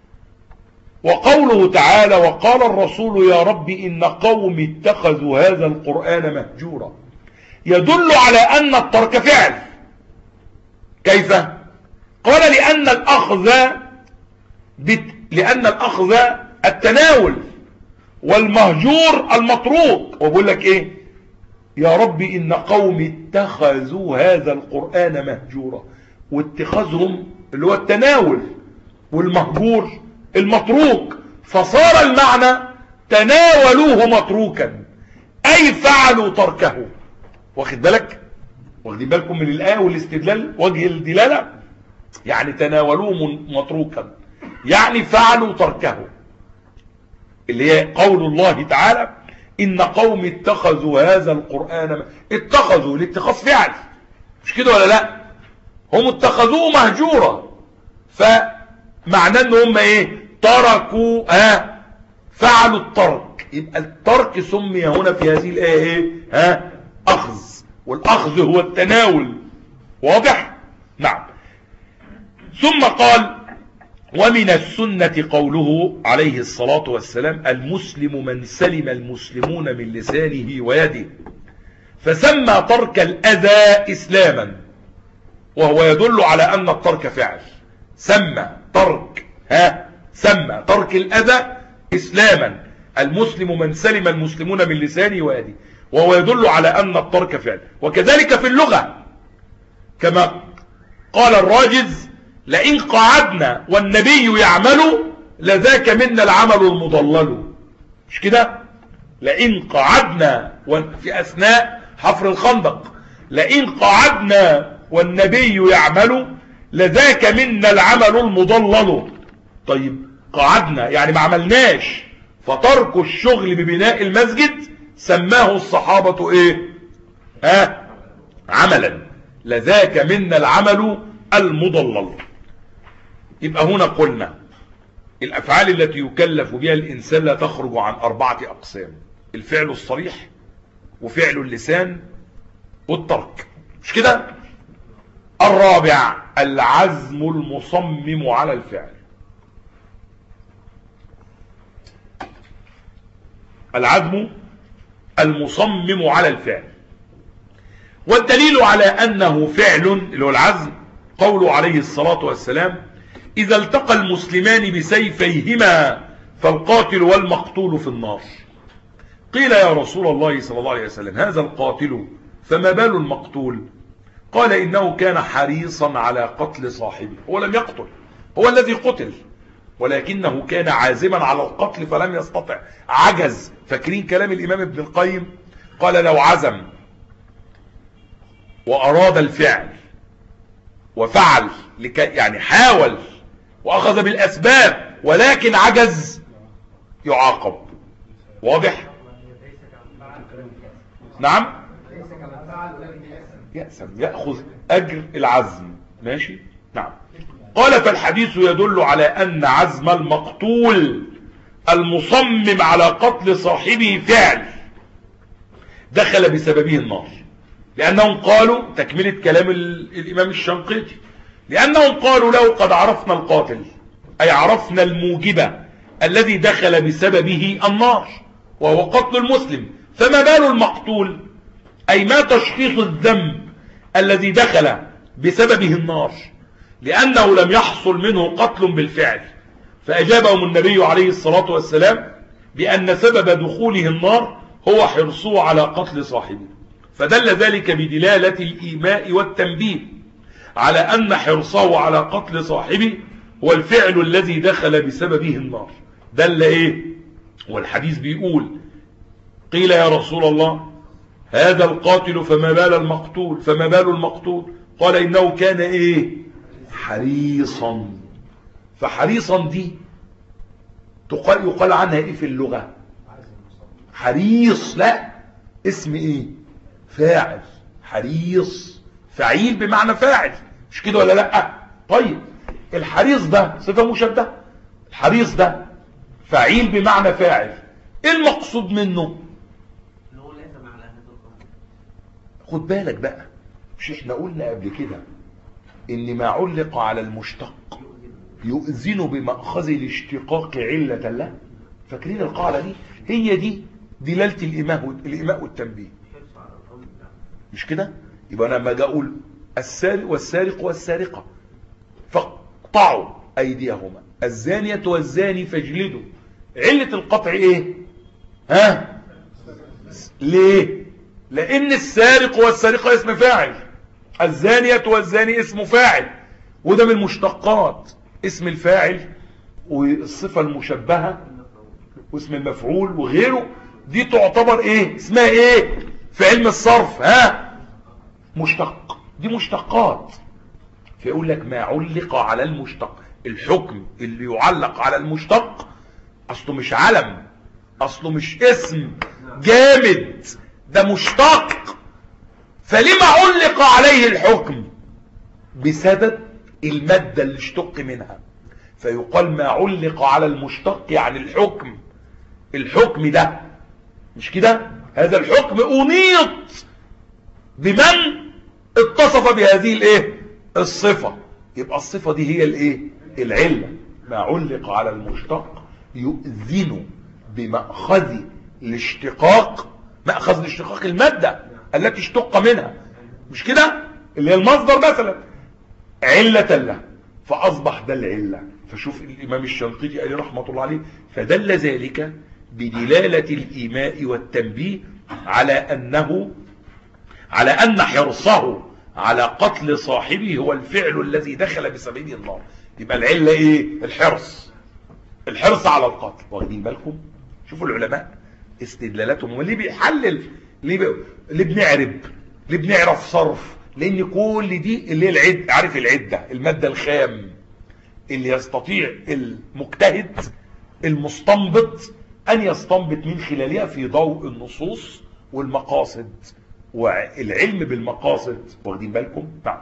وقوله تعالى وقال الرسول يا رب إن قوم اتخذوا هذا القرآن مهجورا يدل على أن الترك فعل كيف قال لأن الأخذ بت... لأن الأخذ التناول والمهجور المطروق وبقول لك إيه يا رب إن قوم اتخذوا هذا القرآن مهجورا واتخاذهم اللي هو التناول والمهجور المتروك فصار المعنى تناولوه متروكا أي فعلوا تركه واخد بالك واخدين بالكم من الآية والاستدلال وجه الدلالة يعني تناولوه متروكا يعني فعلوا تركه اللي هي قول الله تعالى إن قوم اتخذوا هذا القرآن اتخذوا الاتخاذ فعل مش كده ولا لا هم اتخذوه مهجورا فمعناه ان هم ايه تركوا ها فعلوا الترك يبقى الترك سمي هنا في هذه الآية ايه ها أخذ والأخذ هو التناول واضح نعم ثم قال ومن السنة قوله عليه الصلاة والسلام المسلم من سلم المسلمون من لسانه ويده فسمى ترك الأذى إسلاما وهو يدل على أن الترك فعل سمى ترك ها سمى ترك الأذى إسلاما المسلم من سلم المسلمون من لسانه ويده وهو يدل على أن الترك فعل وكذلك في اللغة كما قال الراجز لئن قعدنا والنبي يعمل لذاك منا العمل المضلل مش كده لئن قعدنا في أثناء حفر الخندق لئن قعدنا والنبي يعمل لذاك منا العمل المضلل طيب قعدنا يعني ما عملناش فترك الشغل ببناء المسجد سماه الصحابة ايه ها آه عملا لذاك منا العمل المضلل يبقى هنا قلنا الأفعال التي يكلف بها الإنسان لا تخرج عن أربعة أقسام الفعل الصريح وفعل اللسان والترك مش كده الرابع العزم المصمم على الفعل العزم المصمم على الفعل والدليل على أنه فعل اللي هو العزم قوله عليه الصلاة والسلام إذا التقى المسلمان بسيفيهما فالقاتل والمقتول في النار قيل يا رسول الله صلى الله عليه وسلم هذا القاتل فما بال المقتول قال إنه كان حريصا على قتل صاحبه هو لم يقتل هو الذي قتل ولكنه كان عازما على القتل فلم يستطع عجز فاكرين كلام الإمام ابن القيم قال لو عزم وأراد الفعل وفعل لكي يعني حاول وأخذ بالأسباب ولكن عجز يعاقب واضح نعم يأسم يأخذ أجر العزم ماشي نعم قال فالحديث يدل على أن عزم المقتول المصمم على قتل صاحبه فعل دخل بسببه النار لأنهم قالوا تكملة كلام الإمام الشنقيطي لأنهم قالوا له قد عرفنا القاتل أي عرفنا الموجبة الذي دخل بسببه النار وهو قتل المسلم فما بال المقتول أي ما تشخيص الذنب الذي دخل بسببه النار لأنه لم يحصل منه قتل بالفعل فأجابهم النبي عليه الصلاة والسلام بأن سبب دخوله النار هو حرصه على قتل صاحبه فدل ذلك بدلالة الإيماء والتنبيه على أن حرصه على قتل صاحبه هو الفعل الذي دخل بسببه النار دل إيه والحديث بيقول قيل يا رسول الله هذا القاتل فما بال المقتول فما بال المقتول قال إنه كان إيه حريصا فحريصا دي تقال يقال عنها إيه في اللغة حريص لا اسم إيه فاعل حريص فعيل بمعنى فاعل مش كده ولا لا طيب الحريص ده صفة مشبهة الحريص ده فعيل بمعنى فاعل ايه المقصود منه خد بالك بقى مش احنا قلنا قبل كده ان ما علق على المشتق يؤذن بمأخذ الاشتقاق علة له فاكرين القاعدة دي هي دي دلالة الإماء الإماء والتنبيه مش كده يبقى انا لما اجي اقول السارق والسارق والسارقة فاقطعوا ايديهما الزانية والزاني فاجلدوا علة القطع ايه ها ليه لان السارق والسارقة اسم فاعل الزانية والزاني اسم فاعل وده من مشتقات اسم الفاعل والصفة المشبهة واسم المفعول وغيره دي تعتبر ايه اسمها ايه في علم الصرف ها مشتق دي مشتقات فيقول لك ما علق على المشتق الحكم اللي يعلق على المشتق اصله مش علم اصله مش اسم جامد ده مشتق فلما علق عليه الحكم بسبب المادة اللي اشتق منها فيقال ما علق على المشتق يعني الحكم الحكم ده مش كده هذا الحكم أنيط بمن اتصف بهذه الايه الصفة يبقى الصفة دي هي الايه العلة ما علق على المشتق يؤذن بمأخذ الاشتقاق مأخذ الاشتقاق المادة التي اشتق منها مش كده اللي هي المصدر مثلا علة له فأصبح ده العلة فشوف الإمام الشنقيطي عليه رحمة الله عليه فدل ذلك بدلالة الإيماء والتنبيه على أنه على أن حرصه على قتل صاحبه هو الفعل الذي دخل بسبيل النار يبقى العلة ايه الحرص الحرص على القتل واخدين بالكم شوفوا العلماء استدلالاتهم وليه بيحلل ليه, بي... ليه بنعرب ليه بنعرف صرف لان كل دي اللي هي العد عارف العدة المادة الخام اللي يستطيع المجتهد المستنبط ان يستنبط من خلالها في ضوء النصوص والمقاصد والعلم بالمقاصد واخدين بالكم نعم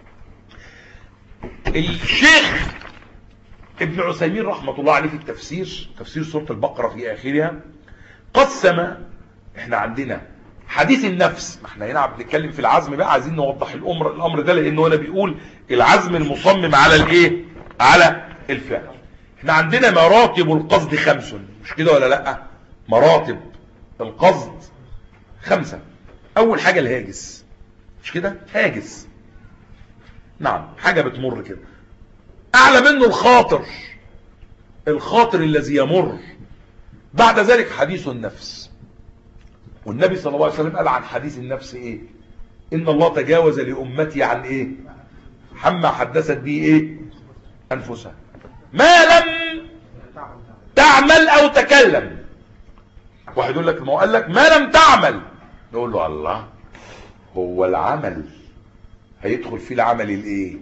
الشيخ ابن عثيمين رحمة الله عليه في التفسير تفسير سورة البقرة في آخرها قسم احنا عندنا حديث النفس ما احنا هنا بنتكلم في العزم بقى عايزين نوضح الامر الامر ده لانه هنا بيقول العزم المصمم على الايه على الفعل احنا عندنا مراتب القصد خمس مش كده ولا لا مراتب القصد خمسة اول حاجة الهاجس مش كده هاجس نعم حاجة بتمر كده اعلى منه الخاطر الخاطر الذي يمر بعد ذلك حديث النفس والنبي صلى الله عليه وسلم قال عن حديث النفس ايه ان الله تجاوز لامتي عن ايه حما حدثت به ايه انفسها ما لم تعمل او تكلم واحد يقول لك ما هو قال لك ما لم تعمل نقول له الله هو العمل هيدخل فيه العمل الايه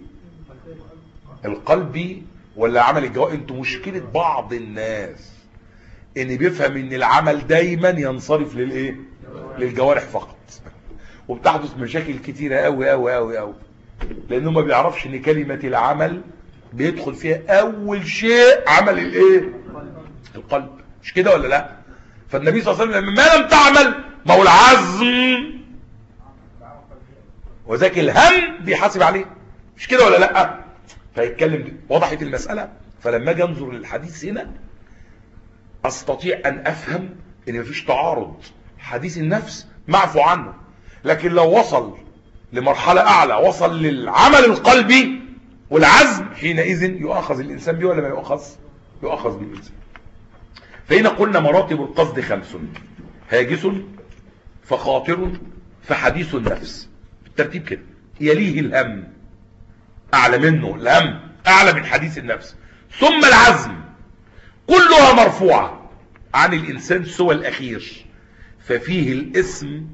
القلبي ولا عمل الجوارح انتوا مشكلة بعض الناس ان بيفهم ان العمل دايما ينصرف للايه للجوارح فقط وبتحدث مشاكل كتيرة قوي قوي قوي قوي لانه ما بيعرفش ان كلمة العمل بيدخل فيها اول شيء عمل الايه القلب مش كده ولا لا فالنبي صلى الله عليه وسلم ما لم تعمل ما هو العزم وذاك الهم بيحاسب عليه مش كده ولا لا فيتكلم وضحت المسألة فلما اجي انظر للحديث هنا استطيع ان افهم ان مفيش تعارض حديث النفس معفو عنه لكن لو وصل لمرحلة اعلى وصل للعمل القلبي والعزم حينئذ يؤخذ الانسان به ولا ما يؤخذ يؤخذ بالانسان فهنا قلنا مراتب القصد خمس هاجس فخاطر فحديث النفس بالترتيب كده يليه الهم اعلى منه الهم اعلى من حديث النفس ثم العزم كلها مرفوعة عن الانسان سوى الاخير ففيه الاسم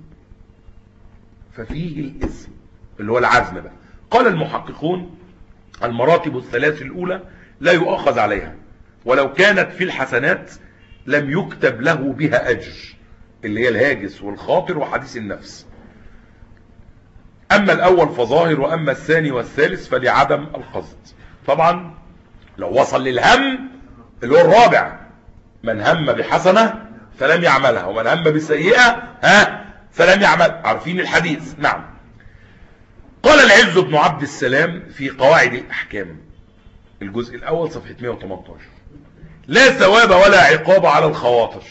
ففيه الاسم اللي هو العزم بقى قال المحققون المراتب الثلاث الاولى لا يؤخذ عليها ولو كانت في الحسنات لم يكتب له بها اجر اللي هي الهاجس والخاطر وحديث النفس أما الأول فظاهر وأما الثاني والثالث فلعدم القصد طبعا لو وصل للهم اللي هو الرابع من هم بحسنة فلم يعملها ومن هم بسيئة ها فلم يعمل عارفين الحديث نعم قال العز بن عبد السلام في قواعد الأحكام الجزء الأول صفحة 118 لا ثواب ولا عقاب على الخواطر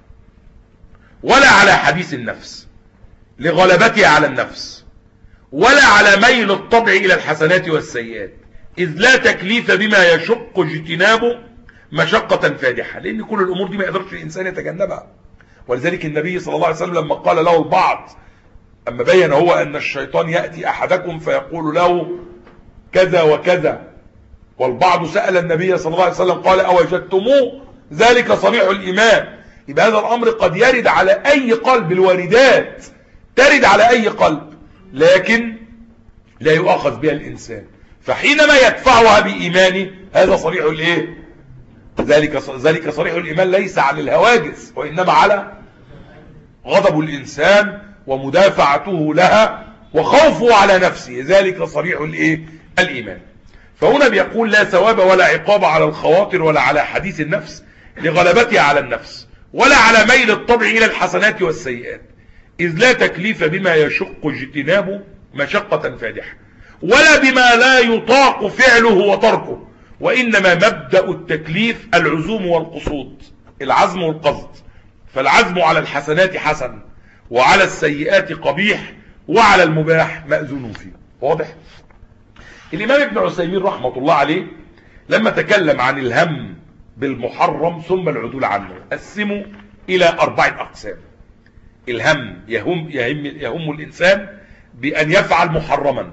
ولا على حديث النفس لغلبتها على النفس ولا على ميل الطبع إلى الحسنات والسيئات إذ لا تكليف بما يشق اجتنابه مشقة فادحة لأن كل الأمور دي ما يقدرش الإنسان يتجنبها ولذلك النبي صلى الله عليه وسلم لما قال له البعض أما بين هو أن الشيطان يأتي أحدكم فيقول له كذا وكذا والبعض سأل النبي صلى الله عليه وسلم قال أوجدتموه ذلك صريح الإيمان يبقى هذا الأمر قد يرد على أي قلب الواردات ترد على أي قلب لكن لا يؤخذ بها الإنسان فحينما يدفعها بإيمانه هذا صريح الإيه ذلك ذلك صريح الإيمان ليس على الهواجس وإنما على غضب الإنسان ومدافعته لها وخوفه على نفسه ذلك صريح الإيه الإيمان فهنا بيقول لا ثواب ولا عقاب على الخواطر ولا على حديث النفس لغلبتها على النفس ولا على ميل الطبع إلى الحسنات والسيئات إذ لا تكليف بما يشق اجتنابه مشقة فادحة ولا بما لا يطاق فعله وتركه وإنما مبدأ التكليف العزوم والقصود العزم والقصد فالعزم على الحسنات حسن وعلى السيئات قبيح وعلى المباح مأذون فيه واضح الإمام ابن عثيمين رحمة الله عليه لما تكلم عن الهم بالمحرم ثم العدول عنه قسموا إلى أربعة أقسام الهم يهم, يهم, يهم الإنسان بأن يفعل محرما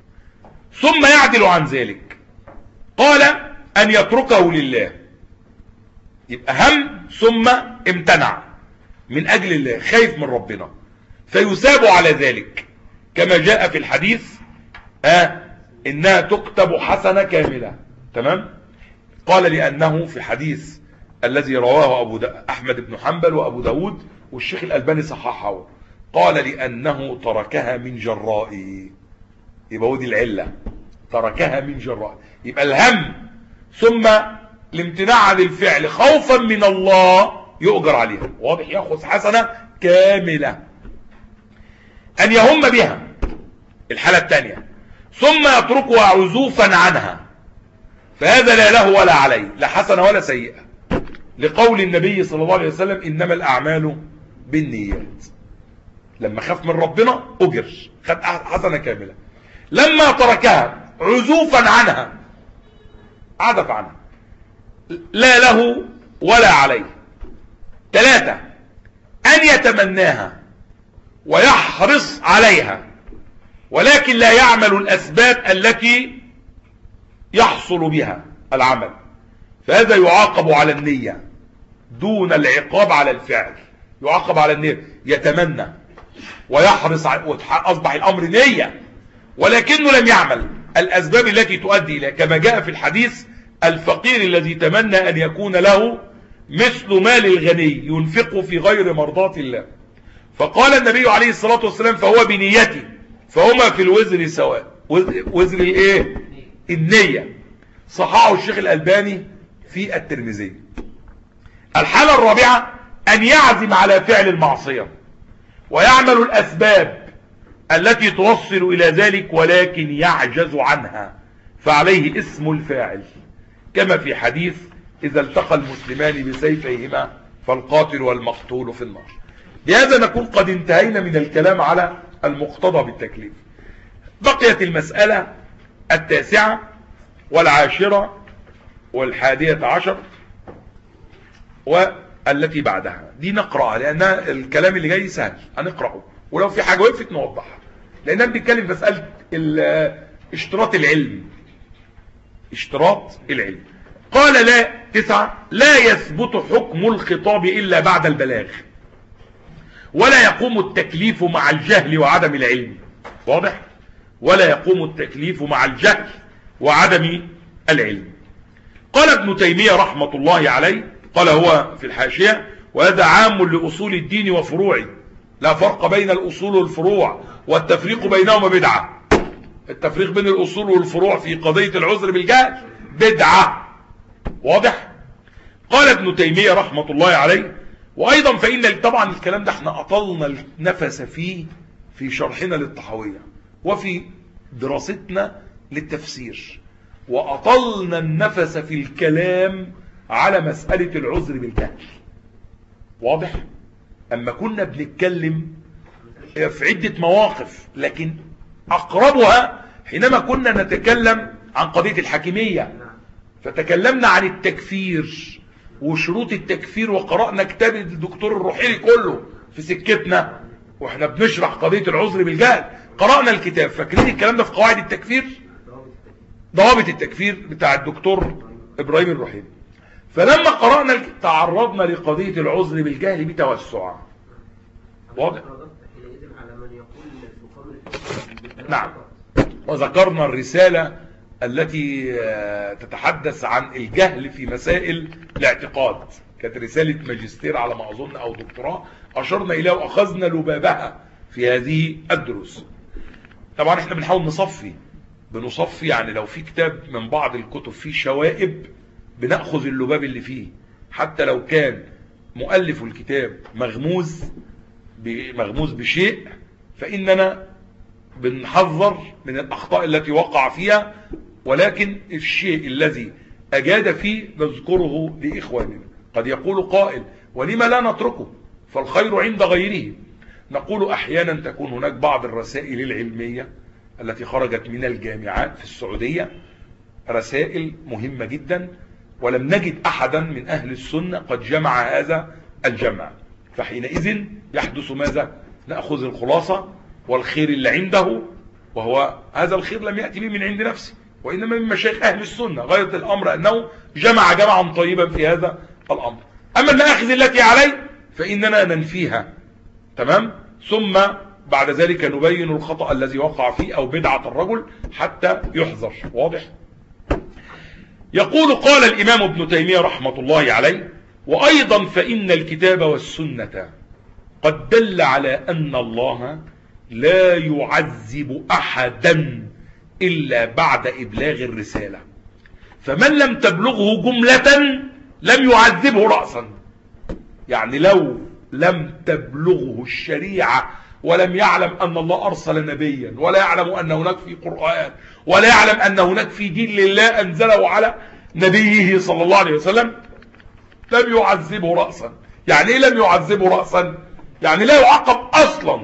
ثم يعدل عن ذلك قال أن يتركه لله يبقى هم ثم امتنع من أجل الله خايف من ربنا فيساب على ذلك كما جاء في الحديث آه إنها تكتب حسنة كاملة تمام قال لأنه في حديث الذي رواه أبو أحمد بن حنبل وأبو داود والشيخ الألباني صححه قال لأنه تركها من جرائي يبقى ودي العلة تركها من جرائي يبقى الهم ثم الامتناع عن الفعل خوفا من الله يؤجر عليها واضح يأخذ حسنة كاملة أن يهم بها الحالة الثانية ثم يتركها عزوفا عنها فهذا لا له ولا عليه لا حسنة ولا سيئة لقول النبي صلى الله عليه وسلم إنما الأعمال بالنيات لما خاف من ربنا أجر خد حسنة كاملة لما تركها عزوفا عنها عدف عنها لا له ولا عليه ثلاثة أن يتمناها ويحرص عليها ولكن لا يعمل الأسباب التي يحصل بها العمل فهذا يعاقب على النية دون العقاب على الفعل يعاقب على النية يتمنى ويحرص أصبح الأمر نية ولكنه لم يعمل الأسباب التي تؤدي إليه كما جاء في الحديث الفقير الذي تمنى أن يكون له مثل مال الغني ينفقه في غير مرضات الله فقال النبي عليه الصلاة والسلام فهو بنيته فهما في الوزر سواء وزر الايه النية صححه الشيخ الألباني في الترمذي الحالة الرابعة أن يعزم على فعل المعصية ويعمل الأسباب التي توصل إلى ذلك ولكن يعجز عنها فعليه اسم الفاعل كما في حديث إذا التقى المسلمان بسيفيهما فالقاتل والمقتول في النار بهذا نكون قد انتهينا من الكلام على المقتضى بالتكليف بقيت المسألة التاسعة والعاشرة والحادية عشر والتي بعدها دي نقرأها لأن الكلام اللي جاي سهل هنقرأه ولو في حاجة وقفت نوضحها لأننا بنتكلم في مسألة اشتراط العلم اشتراط العلم قال لا تسعة لا يثبت حكم الخطاب إلا بعد البلاغ ولا يقوم التكليف مع الجهل وعدم العلم واضح ولا يقوم التكليف مع الجهل وعدم العلم قال ابن تيمية رحمة الله عليه قال هو في الحاشية وهذا عام لأصول الدين وفروعه لا فرق بين الأصول والفروع والتفريق بينهما بدعة التفريق بين الأصول والفروع في قضية العذر بالجهل بدعة واضح قال ابن تيمية رحمة الله عليه وأيضا فإن طبعا الكلام ده احنا أطلنا النفس فيه في شرحنا للطحوية وفي دراستنا للتفسير وأطلنا النفس في الكلام على مسألة العذر بالجهل واضح أما كنا بنتكلم في عدة مواقف لكن أقربها حينما كنا نتكلم عن قضية الحكمية فتكلمنا عن التكفير وشروط التكفير وقرأنا كتاب الدكتور الروحيلي كله في سكتنا واحنا بنشرح قضية العذر بالجهل قرأنا الكتاب فاكرين الكلام ده في قواعد التكفير ضوابط التكفير بتاع الدكتور إبراهيم الروحيلي فلما قرأنا تعرضنا لقضية العذر بالجهل بتوسع واضح نعم وذكرنا الرسالة التي تتحدث عن الجهل في مسائل الاعتقاد كانت رسالة ماجستير على ما أظن أو دكتوراه أشرنا إليها وأخذنا لبابها في هذه الدروس طبعا احنا بنحاول نصفي بنصفي يعني لو في كتاب من بعض الكتب فيه شوائب بنأخذ اللباب اللي فيه حتى لو كان مؤلف الكتاب مغموز مغموز بشيء فإننا بنحذر من الأخطاء التي وقع فيها ولكن الشيء الذي أجاد فيه نذكره لإخواننا قد يقول قائل ولما لا نتركه فالخير عند غيره نقول أحيانا تكون هناك بعض الرسائل العلمية التي خرجت من الجامعات في السعودية رسائل مهمة جدا ولم نجد أحدا من أهل السنة قد جمع هذا الجمع فحينئذ يحدث ماذا نأخذ الخلاصة والخير اللي عنده وهو هذا الخير لم يأتي به من عند نفسه وإنما من مشايخ أهل السنة غاية الأمر أنه جمع جمعا طيبا في هذا الأمر أما المآخذ التي عليه فإننا ننفيها تمام ثم بعد ذلك نبين الخطأ الذي وقع فيه أو بدعة الرجل حتى يحذر واضح يقول قال الإمام ابن تيمية رحمة الله عليه وأيضا فإن الكتاب والسنة قد دل على أن الله لا يعذب أحدا إلا بعد إبلاغ الرسالة فمن لم تبلغه جملة لم يعذبه رأسا يعني لو لم تبلغه الشريعة ولم يعلم أن الله أرسل نبيا ولا يعلم أن هناك في قرآن ولا يعلم أن هناك في دين لله أنزله على نبيه صلى الله عليه وسلم لم يعذبه رأسا يعني ايه لم يعذبه رأسا يعني لا يعاقب أصلا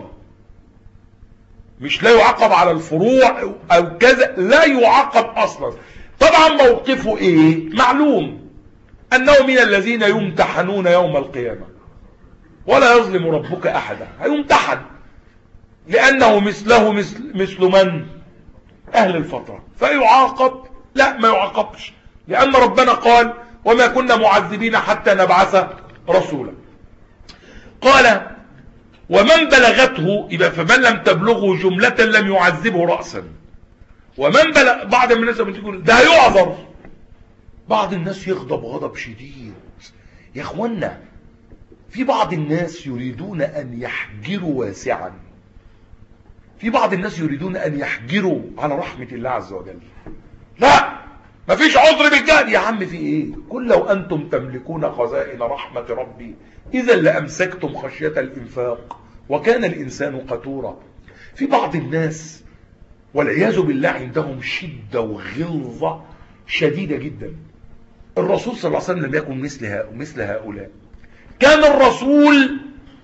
مش لا يعاقب على الفروع أو كذا لا يعاقب أصلا طبعا موقفه ايه معلوم أنه من الذين يمتحنون يوم القيامة ولا يظلم ربك أحدا هيمتحن لأنه مثله مثل, مثل من أهل الفترة فيعاقب لا ما يعاقبش لأن ربنا قال وما كنا معذبين حتى نبعث رسولا قال ومن بلغته يبقى فمن لم تبلغه جملة لم يعذبه رأسا ومن بلغ بعض الناس بتقول ده هيعذر بعض الناس يغضب غضب شديد يا اخوانا في بعض الناس يريدون أن يحجروا واسعا في بعض الناس يريدون أن يحجروا على رحمة الله عز وجل لا مفيش عذر بالجهل يا عم في ايه كل لو أنتم تملكون خزائن رحمة ربي إذا لأمسكتم خشية الإنفاق وكان الإنسان قتورا في بعض الناس والعياذ بالله عندهم شدة وغلظة شديدة جدا الرسول صلى الله عليه وسلم لم يكن مثل مثل هؤلاء كان الرسول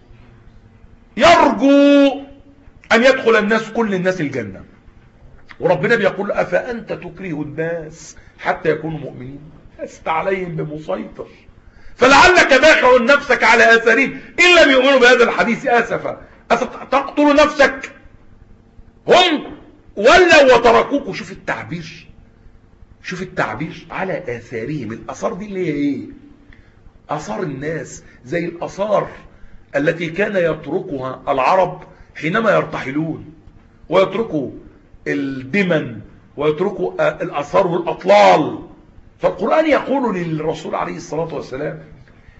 يرجو أن يدخل الناس كل الناس الجنة وربنا بيقول أفأنت تكره الناس حتى يكونوا مؤمنين لست عليهم بمسيطر فلعلك باخع نفسك على آثارهم إن لم يؤمنوا بهذا الحديث آسفا تقتل نفسك هم ولوا وتركوك شوف التعبير شوف التعبير على آثارهم الأثار دي اللي هي إيه أثار الناس زي الأثار التي كان يتركها العرب حينما يرتحلون ويتركوا الدمن ويتركوا الأثار والأطلال فالقرآن يقول للرسول عليه الصلاة والسلام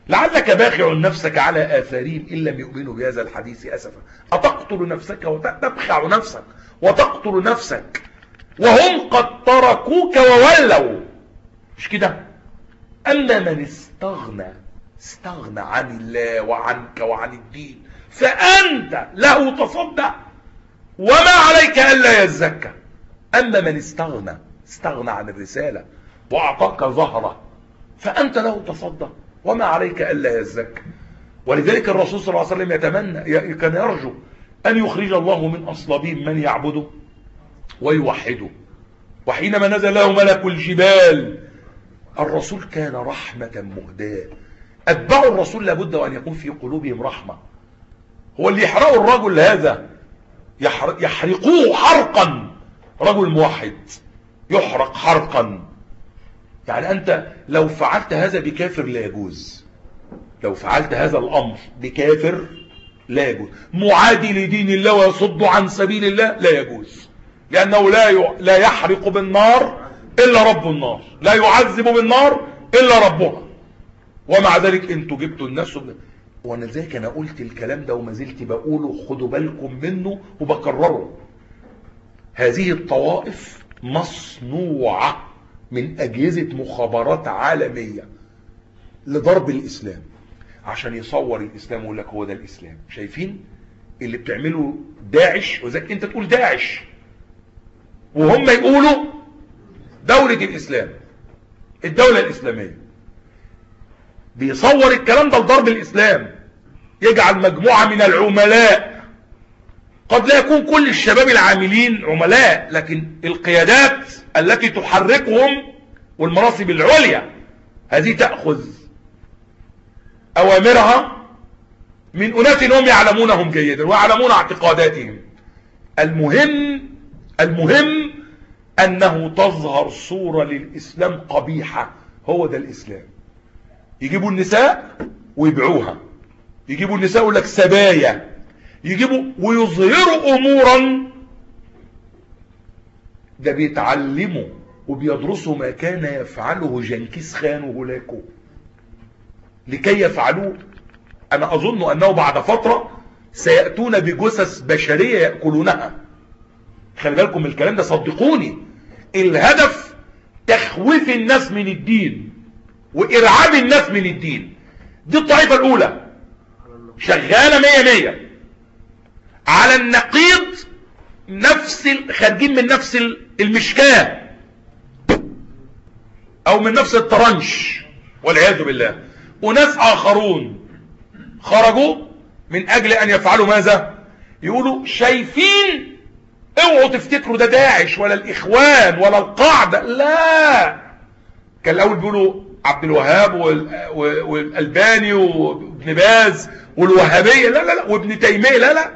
لعلك باخع نفسك على آثارهم إن لم يؤمنوا بهذا الحديث أسفا أتقتل نفسك وتبخع نفسك وتقتل نفسك وهم قد تركوك وولوا مش كده أما من استغنى استغنى عن الله وعنك وعن الدين فأنت له تصدى وما عليك ألا يزكى أما من استغنى استغنى عن الرسالة وأعطاك ظهره فأنت له تصدى وما عليك ألا يزكى ولذلك الرسول صلى الله عليه وسلم يتمنى كان يرجو أن يخرج الله من أصلابهم من يعبده ويوحده وحينما نزل له ملك الجبال الرسول كان رحمة مهداة أتباع الرسول لابد وأن يكون في قلوبهم رحمة هو اللي يحرقوا الرجل هذا يحرقوه حرقا رجل موحد يحرق حرقا يعني أنت لو فعلت هذا بكافر لا يجوز لو فعلت هذا الأمر بكافر لا يجوز معادي لدين الله ويصد عن سبيل الله لا يجوز لأنه لا لا يحرق بالنار إلا رب النار لا يعذب بالنار إلا ربها ومع ذلك انتوا جبتوا الناس وانا ذاك انا قلت الكلام ده وما زلت بقوله خدوا بالكم منه وبكرره هذه الطوائف مصنوعة من أجهزة مخابرات عالمية لضرب الإسلام عشان يصور الإسلام ويقول لك هو ده الإسلام شايفين اللي بتعمله داعش وذلك انت تقول داعش وهم يقولوا دولة الإسلام الدولة الإسلامية بيصور الكلام ده لضرب الإسلام يجعل مجموعة من العملاء قد لا يكون كل الشباب العاملين عملاء لكن القيادات التي تحركهم والمناصب العليا هذه تأخذ أوامرها من أناس هم يعلمونهم جيدا ويعلمون اعتقاداتهم المهم المهم أنه تظهر صورة للإسلام قبيحة هو ده الإسلام يجيبوا النساء ويبيعوها يجيبوا النساء يقول لك سبايا يجيبوا ويظهروا أمورا ده بيتعلموا وبيدرسوا ما كان يفعله جنكيز خان وهولاكو لكي يفعلوه أنا أظن أنه بعد فترة سيأتون بجثث بشرية يأكلونها خلي بالكم الكلام ده صدقوني الهدف تخويف الناس من الدين وإرعاب الناس من الدين دي الطائفة الأولى شغالة مية مية على النقيض نفس خارجين من نفس المشكاه او من نفس الطرنش والعياذ بالله وناس اخرون خرجوا من اجل ان يفعلوا ماذا يقولوا شايفين اوعوا تفتكروا ده داعش ولا الاخوان ولا القاعدة لا كان الاول بيقولوا عبد الوهاب والالباني وابن باز والوهابية لا لا لا وابن تيمية لا لا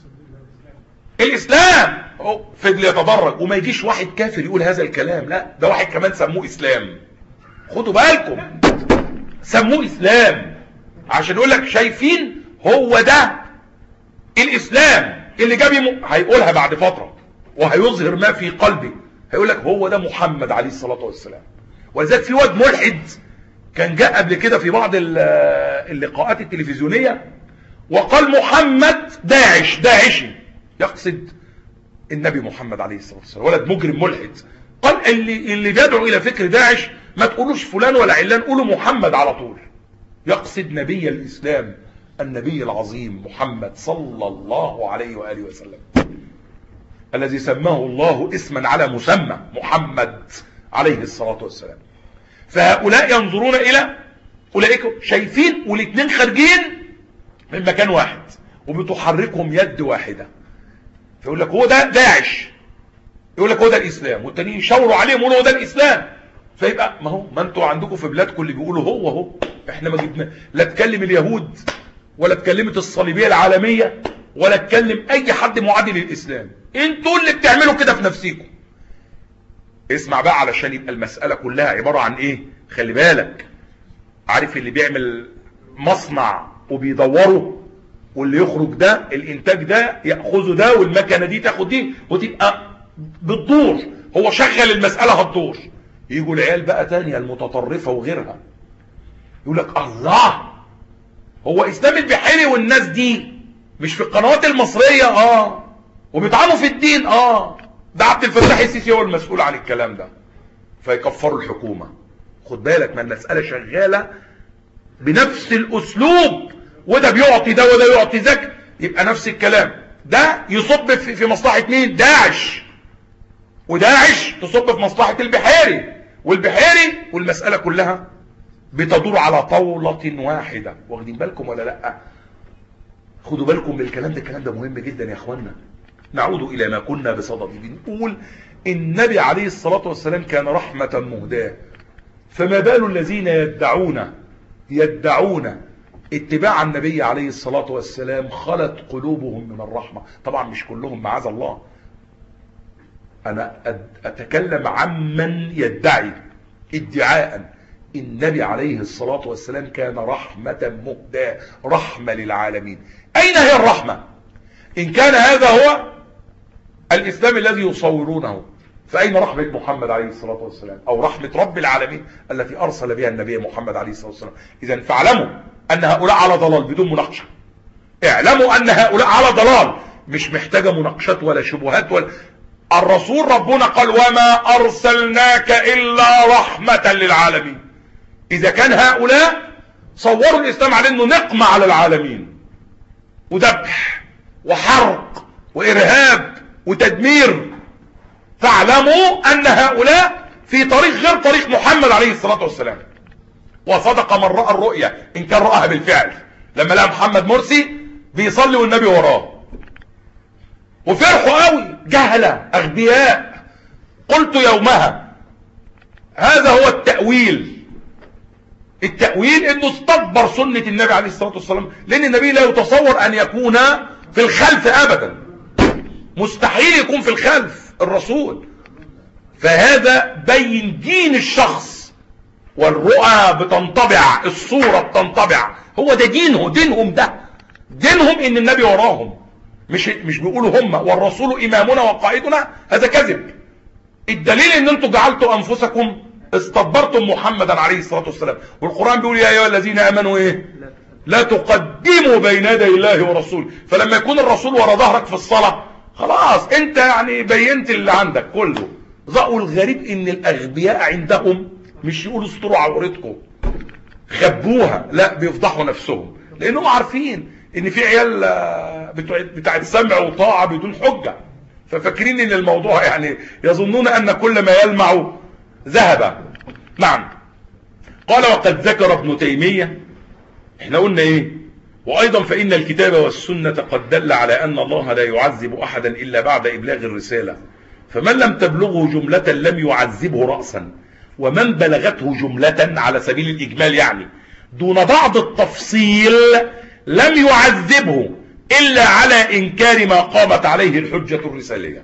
الاسلام فضل يتدرج وما يجيش واحد كافر يقول هذا الكلام لا ده واحد كمان سموه اسلام خدوا بالكم سموه اسلام عشان يقول لك شايفين هو ده الاسلام اللي جاب م... هيقولها بعد فترة وهيظهر ما في قلبي هيقول لك هو ده محمد عليه الصلاة والسلام ولذلك في واد ملحد كان جاء قبل كده في بعض اللقاءات التلفزيونية وقال محمد داعش داعشي يقصد النبي محمد عليه الصلاة والسلام ولد مجرم ملحد قال اللي, اللي بيدعو إلى فكر داعش ما تقولوش فلان ولا علان قولوا محمد على طول يقصد نبي الإسلام النبي العظيم محمد صلى الله عليه وآله وسلم الذي سماه الله اسما على مسمى محمد عليه الصلاة والسلام فهؤلاء ينظرون إلى أولئك شايفين والاثنين خارجين من مكان واحد وبتحركهم يد واحدة فيقول لك هو ده داعش يقول لك هو ده الإسلام والتانيين يشاوروا عليهم يقولوا هو ده الإسلام فيبقى ما هو ما انتوا عندكم في بلادكم اللي بيقولوا هو هو احنا ما جبنا لا تكلم اليهود ولا تكلمت الصليبية العالمية ولا تكلم اي حد معادي للإسلام انتوا اللي بتعملوا كده في نفسيكم اسمع بقى علشان يبقى المسألة كلها عبارة عن ايه خلي بالك عارف اللي بيعمل مصنع وبيدوره واللي يخرج ده الانتاج ده يأخذه ده والمكنة دي تاخد دي وتبقى بتدور هو شغل المسألة هتدور يجوا العيال بقى تانية المتطرفة وغيرها يقول لك الله هو اسلام البحيري والناس دي مش في القنوات المصرية اه وبيطعنوا في الدين اه ده عبد الفتاح السيسي هو المسؤول عن الكلام ده فيكفروا الحكومة خد بالك ما المسألة شغالة بنفس الاسلوب وده بيعطي ده وده يعطي ذاك يبقى نفس الكلام ده يصب في مصلحة مين داعش وداعش تصب في مصلحة البحيري والبحيري والمسألة كلها بتدور على طاولة واحدة واخدين بالكم ولا لا خدوا بالكم من الكلام ده الكلام ده مهم جدا يا اخوانا نعود الى ما كنا بصدد بنقول النبي عليه الصلاة والسلام كان رحمة مهداة فما بال الذين يدعون يدعون اتباع النبي عليه الصلاة والسلام خلت قلوبهم من الرحمة طبعا مش كلهم معاذ الله انا اتكلم عمن يدعي ادعاء النبي عليه الصلاة والسلام كان رحمة مهداة رحمة للعالمين اين هي الرحمة ان كان هذا هو الاسلام الذي يصورونه فاين رحمة محمد عليه الصلاة والسلام او رحمة رب العالمين التي ارسل بها النبي محمد عليه الصلاة والسلام اذا فاعلموا ان هؤلاء على ضلال بدون مناقشة اعلموا ان هؤلاء على ضلال مش محتاجة مناقشات ولا شبهات ولا الرسول ربنا قال وما ارسلناك الا رحمة للعالمين اذا كان هؤلاء صوروا الاسلام على انه نقمة على العالمين وذبح وحرق وارهاب وتدمير فاعلموا ان هؤلاء في طريق غير طريق محمد عليه الصلاة والسلام وصدق من رأى الرؤية ان كان رأها بالفعل لما لقى محمد مرسي بيصلي والنبي وراه وفرحوا قوي جهلة اغبياء قلت يومها هذا هو التأويل التأويل انه استكبر سنة النبي عليه الصلاة والسلام لان النبي لا يتصور ان يكون في الخلف ابدا مستحيل يكون في الخلف الرسول فهذا بين دين الشخص والرؤى بتنطبع الصورة بتنطبع هو ده دينه دينهم ده دينهم ان النبي وراهم مش مش بيقولوا هم والرسول امامنا وقائدنا هذا كذب الدليل ان انتم جعلتوا انفسكم استكبرتم محمدا عليه الصلاة والسلام والقرآن بيقول يا ايها الذين امنوا ايه لا تقدموا بين يدي الله ورسوله فلما يكون الرسول ورا ظهرك في الصلاة خلاص انت يعني بينت اللي عندك كله ضاقوا الغريب ان الاغبياء عندهم مش يقولوا استروا عورتكم خبوها لا بيفضحوا نفسهم لانهم عارفين ان في عيال بتاعت سمع وطاعة بدون حجة ففاكرين ان الموضوع يعني يظنون ان كل ما يلمع ذهب نعم قال وقد ذكر ابن تيمية احنا قلنا ايه وايضا فان الكتاب والسنة قد دل على ان الله لا يعذب احدا الا بعد ابلاغ الرسالة فمن لم تبلغه جملة لم يعذبه رأسا ومن بلغته جملة على سبيل الاجمال يعني دون بعض التفصيل لم يعذبه إلا على إنكار ما قامت عليه الحجة الرسالية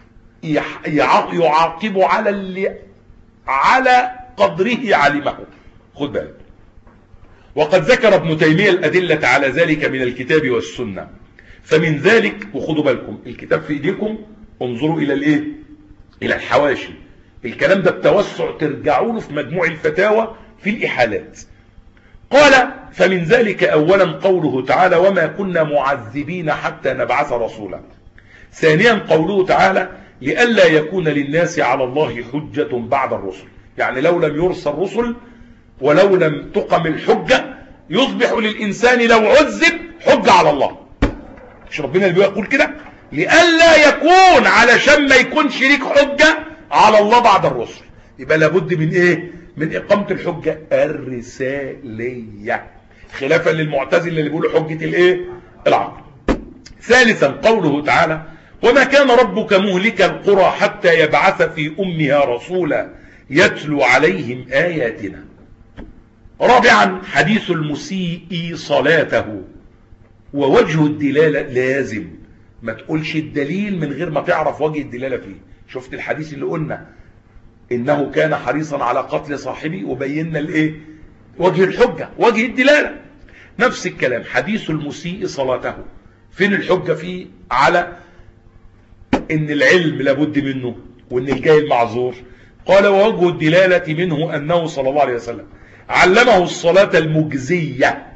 يعاقب على اللي على قدره علمه خد بالك وقد ذكر ابن تيمية الأدلة على ذلك من الكتاب والسنة فمن ذلك وخدوا بالكم الكتاب في ايديكم انظروا الى الايه الى الحواشي الكلام ده بتوسع ترجعوا له في مجموع الفتاوى في الاحالات قال فمن ذلك اولا قوله تعالى وما كنا معذبين حتى نبعث رسولا ثانيا قوله تعالى لئلا يكون للناس على الله حجة بعد الرسل يعني لو لم يرسل رسل ولو لم تقم الحجة يصبح للإنسان لو عذب حجة على الله مش ربنا اللي بيقول كده لئلا يكون علشان ما يكونش ليك حجة على الله بعد الرسل يبقى لابد من ايه من اقامة الحجة الرسالية خلافا للمعتزله اللي بيقولوا حجة الايه العقل ثالثا قوله تعالى وما كان ربك مهلك القرى حتى يبعث في امها رسولا يتلو عليهم اياتنا رابعا حديث المسيء صلاته ووجه الدلالة لازم ما تقولش الدليل من غير ما تعرف وجه الدلالة فيه شفت الحديث اللي قلنا انه كان حريصا على قتل صاحبه وبينا الايه وجه الحجة وجه الدلالة نفس الكلام حديث المسيء صلاته فين الحجة فيه على ان العلم لابد منه وان الجاهل معذور قال ووجه الدلالة منه انه صلى الله عليه وسلم علمه الصلاة المجزية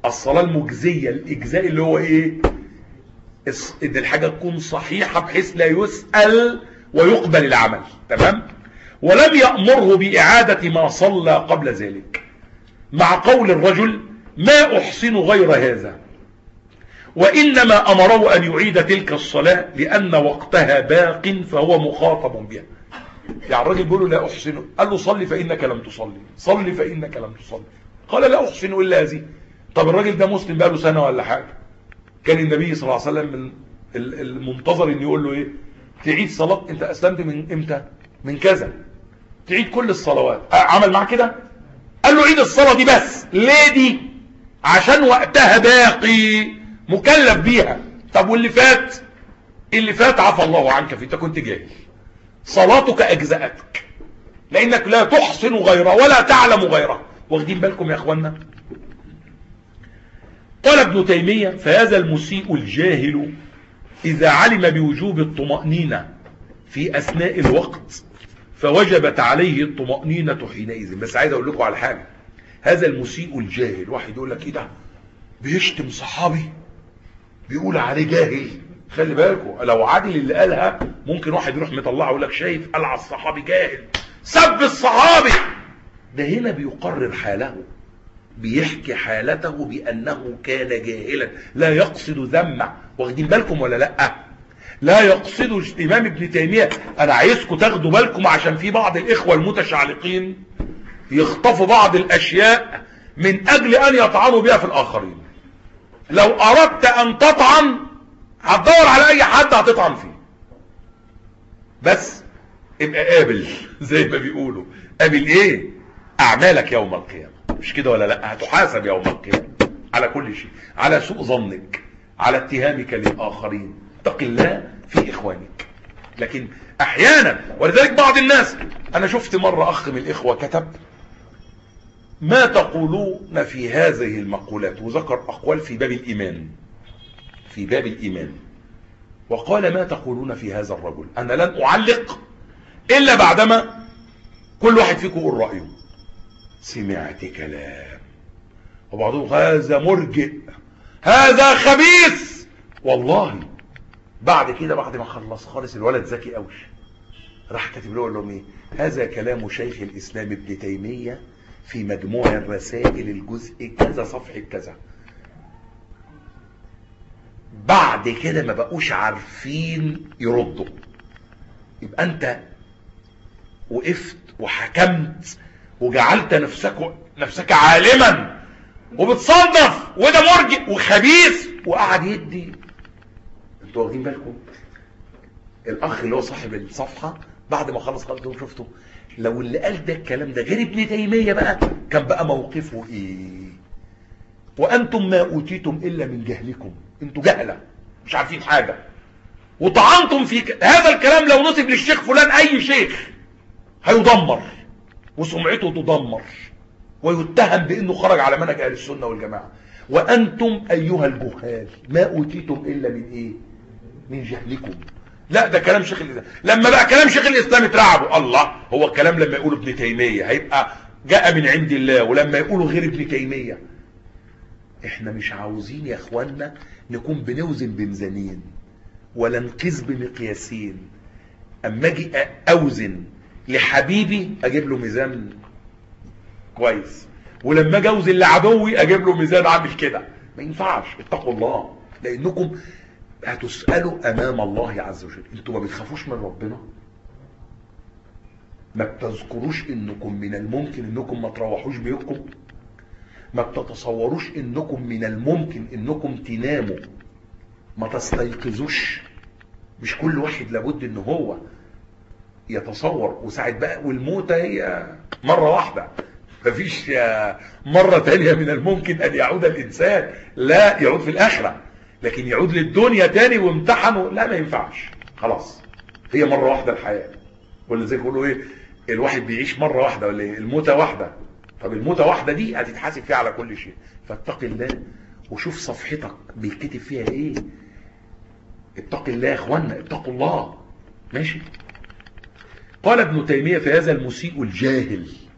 الصلاة المجزية الإجزاء اللي هو إيه إن الحاجة تكون صحيحة بحيث لا يسأل ويقبل العمل تمام ولم يأمره بإعادة ما صلى قبل ذلك مع قول الرجل ما أحسن غير هذا وإنما أمره أن يعيد تلك الصلاة لأن وقتها باق فهو مخاطب بها يعني الراجل بيقول له لا أحسن قال له صلي فإنك لم تصلي صلي فإنك لم تصلي قال لا أحسن إلا هذه طب الراجل ده مسلم بقى له سنة ولا حاجة كان النبي صلى الله عليه وسلم من المنتظر ان يقول له ايه تعيد صلاة انت اسلمت من امتى من كذا تعيد كل الصلوات عمل معاه كده قال له عيد الصلاة دي بس ليه دي عشان وقتها باقي مكلف بيها طب واللي فات اللي فات عفى الله عنك فيه انت كنت جاهل صلاتك اجزأتك لانك لا تحسن غيرها ولا تعلم غيرها واخدين بالكم يا اخوانا قال ابن تيمية فهذا المسيء الجاهل إذا علم بوجوب الطمأنينة في أثناء الوقت فوجبت عليه الطمأنينة حينئذ بس عايز أقول لكم على حاجة هذا المسيء الجاهل واحد يقول لك إيه ده بيشتم صحابي بيقول عليه جاهل خلي بالكم لو عادل اللي قالها ممكن واحد يروح مطلعه يقول لك شايف قال على الصحابي جاهل سب الصحابي ده هنا بيقرر حاله بيحكي حالته بأنه كان جاهلا لا يقصد ذمه واخدين بالكم ولا لا لا يقصد الإمام ابن تيمية أنا عايزكم تاخدوا بالكم عشان في بعض الإخوة المتشعلقين يخطفوا بعض الأشياء من أجل أن يطعنوا بها في الآخرين لو أردت أن تطعن هتدور على أي حد هتطعن فيه بس ابقى قابل زي ما بيقولوا قابل ايه اعمالك يوم القيامة مش كده ولا لا هتحاسب يوم القيامة على كل شيء على سوء ظنك على اتهامك للآخرين اتق الله في إخوانك لكن أحيانا ولذلك بعض الناس أنا شفت مرة أخ من الإخوة كتب ما تقولون في هذه المقولات وذكر أقوال في باب الإيمان في باب الإيمان وقال ما تقولون في هذا الرجل أنا لن أعلق إلا بعدما كل واحد فيكم يقول رأيه سمعت كلام وبعضهم هذا مرجئ هذا خبيث والله بعد كده بعد ما خلص خالص الولد ذكي قوي راح كاتب له لهم ايه هذا كلام شيخ الاسلام ابن تيميه في مجموع الرسائل الجزء كذا صفحه كذا بعد كده ما بقوش عارفين يردوا يبقى انت وقفت وحكمت وجعلت نفسك نفسك عالما وبتصنف وده مرجئ وخبيث وقعد يدي انتوا واخدين بالكم الاخ اللي هو صاحب الصفحه بعد ما خلص خالص شفته لو اللي قال ده الكلام ده غير ابن تيميه بقى كان بقى موقفه ايه وانتم ما اوتيتم الا من جهلكم انتوا جهله مش عارفين حاجه وطعنتم في ك... هذا الكلام لو نسب للشيخ فلان اي شيخ هيدمر وسمعته تدمر ويتهم بانه خرج على منهج اهل السنه والجماعه وانتم ايها الجهال ما اوتيتم الا من ايه من جهلكم لا ده كلام شيخ الاسلام لما بقى كلام شيخ الاسلام اترعبوا الله هو الكلام لما يقول ابن تيميه هيبقى جاء من عند الله ولما يقولوا غير ابن تيميه احنا مش عاوزين يا اخوانا نكون بنوزن بميزانين ولا نقيس بمقياسين اما اجي اوزن لحبيبي اجيب له ميزان كويس ولما اجي اوزن لعدوي اجيب له ميزان عامل كده ما ينفعش اتقوا الله لانكم هتسالوا امام الله عز وجل انتوا ما بتخافوش من ربنا ما بتذكروش انكم من الممكن انكم ما تروحوش بيوتكم ما بتتصوروش انكم من الممكن انكم تناموا ما تستيقظوش مش كل واحد لابد ان هو يتصور وساعة بقى والموتة هي مرة واحدة مفيش مرة تانية من الممكن ان يعود الانسان لا يعود في الاخرة لكن يعود للدنيا تاني وامتحنه لا ما ينفعش خلاص هي مرة واحدة الحياة ولا زي يقولوا ايه الواحد بيعيش مرة واحدة ولا ايه الموتة واحدة طب الموتة واحدة دي هتتحاسب فيها على كل شيء فاتق الله وشوف صفحتك بيتكتب فيها ايه اتق الله يا اخوانا اتقوا الله ماشي قال ابن تيمية في هذا المسيء الجاهل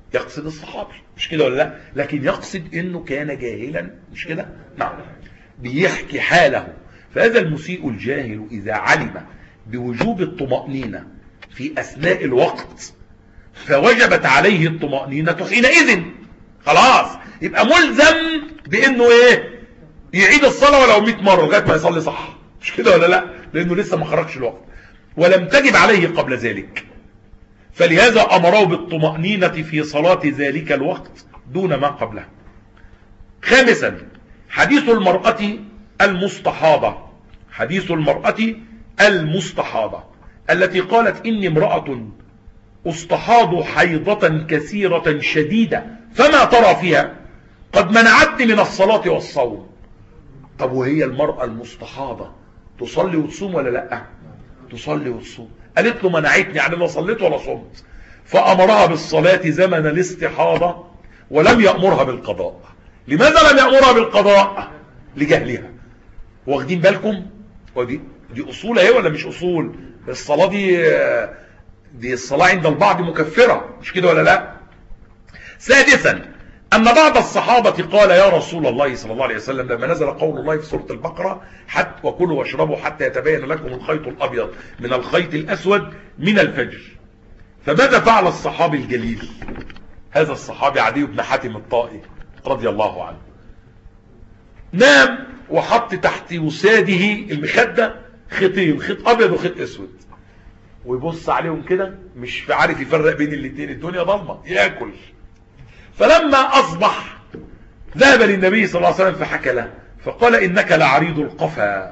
يقصد الصحابي مش كده ولا لا لكن يقصد انه كان جاهلا مش كده نعم بيحكي حاله فهذا المسيء الجاهل اذا علم بوجوب الطمأنينة في اثناء الوقت فوجبت عليه الطمأنينة حينئذ خلاص يبقى ملزم بانه ايه يعيد الصلاة ولو 100 مرة لغايه ما يصلي صح مش كده ولا لا لانه لسه ما خرجش الوقت ولم تجب عليه قبل ذلك فلهذا امره بالطمأنينة في صلاة ذلك الوقت دون ما قبله خامسا حديث المرأة المستحاضة حديث المرأة المستحاضة التي قالت إني امرأة استحاض حيضة كثيرة شديدة فما ترى فيها قد منعتني من الصلاة والصوم طب وهي المرأة المستحاضة تصلي وتصوم ولا لا تصلي وتصوم قالت له منعتني يعني لا صليت ولا صمت فأمرها بالصلاة زمن الاستحاضة ولم يأمرها بالقضاء لماذا لم يأمرها بالقضاء لجهلها واخدين بالكم ودي دي أصول اهي ولا مش أصول الصلاة دي دي الصلاة عند البعض مكفرة مش كده ولا لا سادسا أن بعض الصحابة قال يا رسول الله صلى الله عليه وسلم لما نزل قول الله في سورة البقرة حتى وكلوا واشربوا حتى يتبين لكم الخيط الأبيض من الخيط الأسود من الفجر فماذا فعل الصحابي الجليل هذا الصحابي عدي بن حاتم الطائي رضي الله عنه نام وحط تحت وساده المخدة خيطين خيط أبيض وخيط أسود ويبص عليهم كده مش عارف يفرق بين الاثنين الدنيا ضلمة ياكل فلما أصبح ذهب للنبي صلى الله عليه وسلم فحكى له فقال إنك لعريض القفا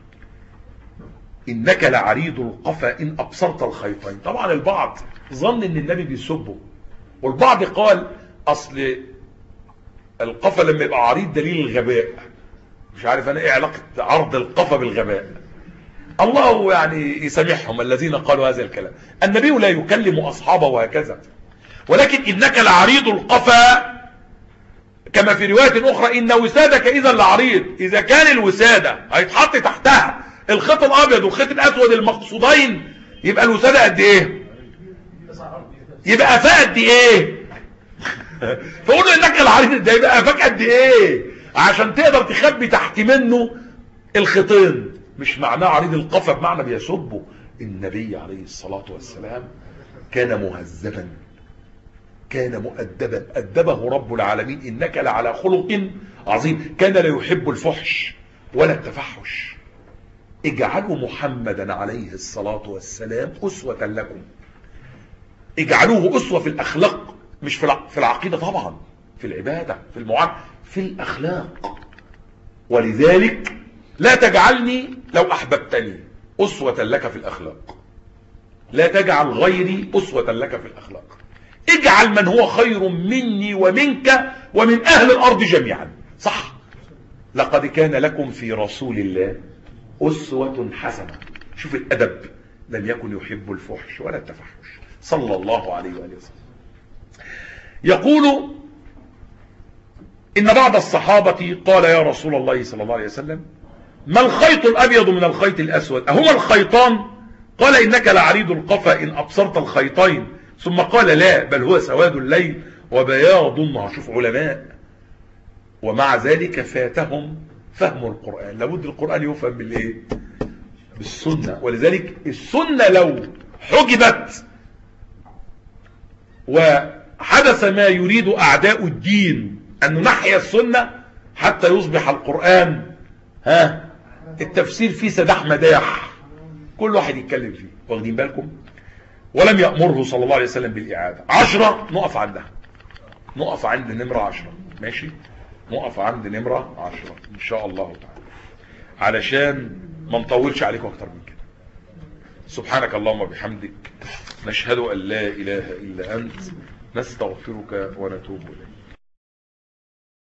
إنك لعريض القفا إن أبصرت الخيطين طبعا البعض ظن إن النبي بيسبه والبعض قال أصل القفا لما يبقى عريض دليل الغباء مش عارف أنا إيه علاقة عرض القفا بالغباء الله يعني يسامحهم الذين قالوا هذا الكلام النبي لا يكلم أصحابه وهكذا ولكن إنك لعريض القفا كما في رواية أخرى إن وسادك إذا لعريض إذا كان الوسادة هيتحط تحتها الخيط الأبيض والخيط الأسود المقصودين يبقى الوسادة قد إيه يبقى قفاه قد إيه فقولوا إنك العريض ده يبقى قفاك قد إيه عشان تقدر تخبي تحت منه الخيطين مش معناه عريض القفا بمعنى بيسبه النبي عليه الصلاة والسلام كان مهذبا كان مؤدبا أدبه رب العالمين إنك لعلى خلق عظيم كان لا يحب الفحش ولا التفحش اجعلوا محمدا عليه الصلاة والسلام أسوة لكم اجعلوه أسوة في الأخلاق مش في العقيدة طبعا في العبادة في المعاملة في الأخلاق ولذلك لا تجعلني لو أحببتني أسوة لك في الأخلاق لا تجعل غيري أسوة لك في الأخلاق اجعل من هو خير مني ومنك ومن أهل الأرض جميعا صح لقد كان لكم في رسول الله أسوة حسنة شوف الأدب لم يكن يحب الفحش ولا التفحش صلى الله عليه وآله وسلم يقول إن بعض الصحابة قال يا رسول الله صلى الله عليه وسلم ما الخيط الأبيض من الخيط الأسود أهما الخيطان قال إنك لعريض القفا إن أبصرت الخيطين ثم قال لا بل هو سواد الليل وبياض النهار شوف علماء ومع ذلك فاتهم فهم القرآن لابد القرآن يفهم بالايه بالسنة ولذلك السنة لو حجبت وحدث ما يريد أعداء الدين أن نحيا السنة حتى يصبح القرآن ها التفسير فيه سداح مداح كل واحد يتكلم فيه واخدين بالكم ولم يأمره صلى الله عليه وسلم بالإعادة عشرة نقف عندها نقف عند نمرة عشرة ماشي نقف عند نمرة عشرة إن شاء الله تعالى علشان ما نطولش عليكم أكتر من كده سبحانك اللهم وبحمدك نشهد أن لا إله إلا أنت نستغفرك ونتوب إليك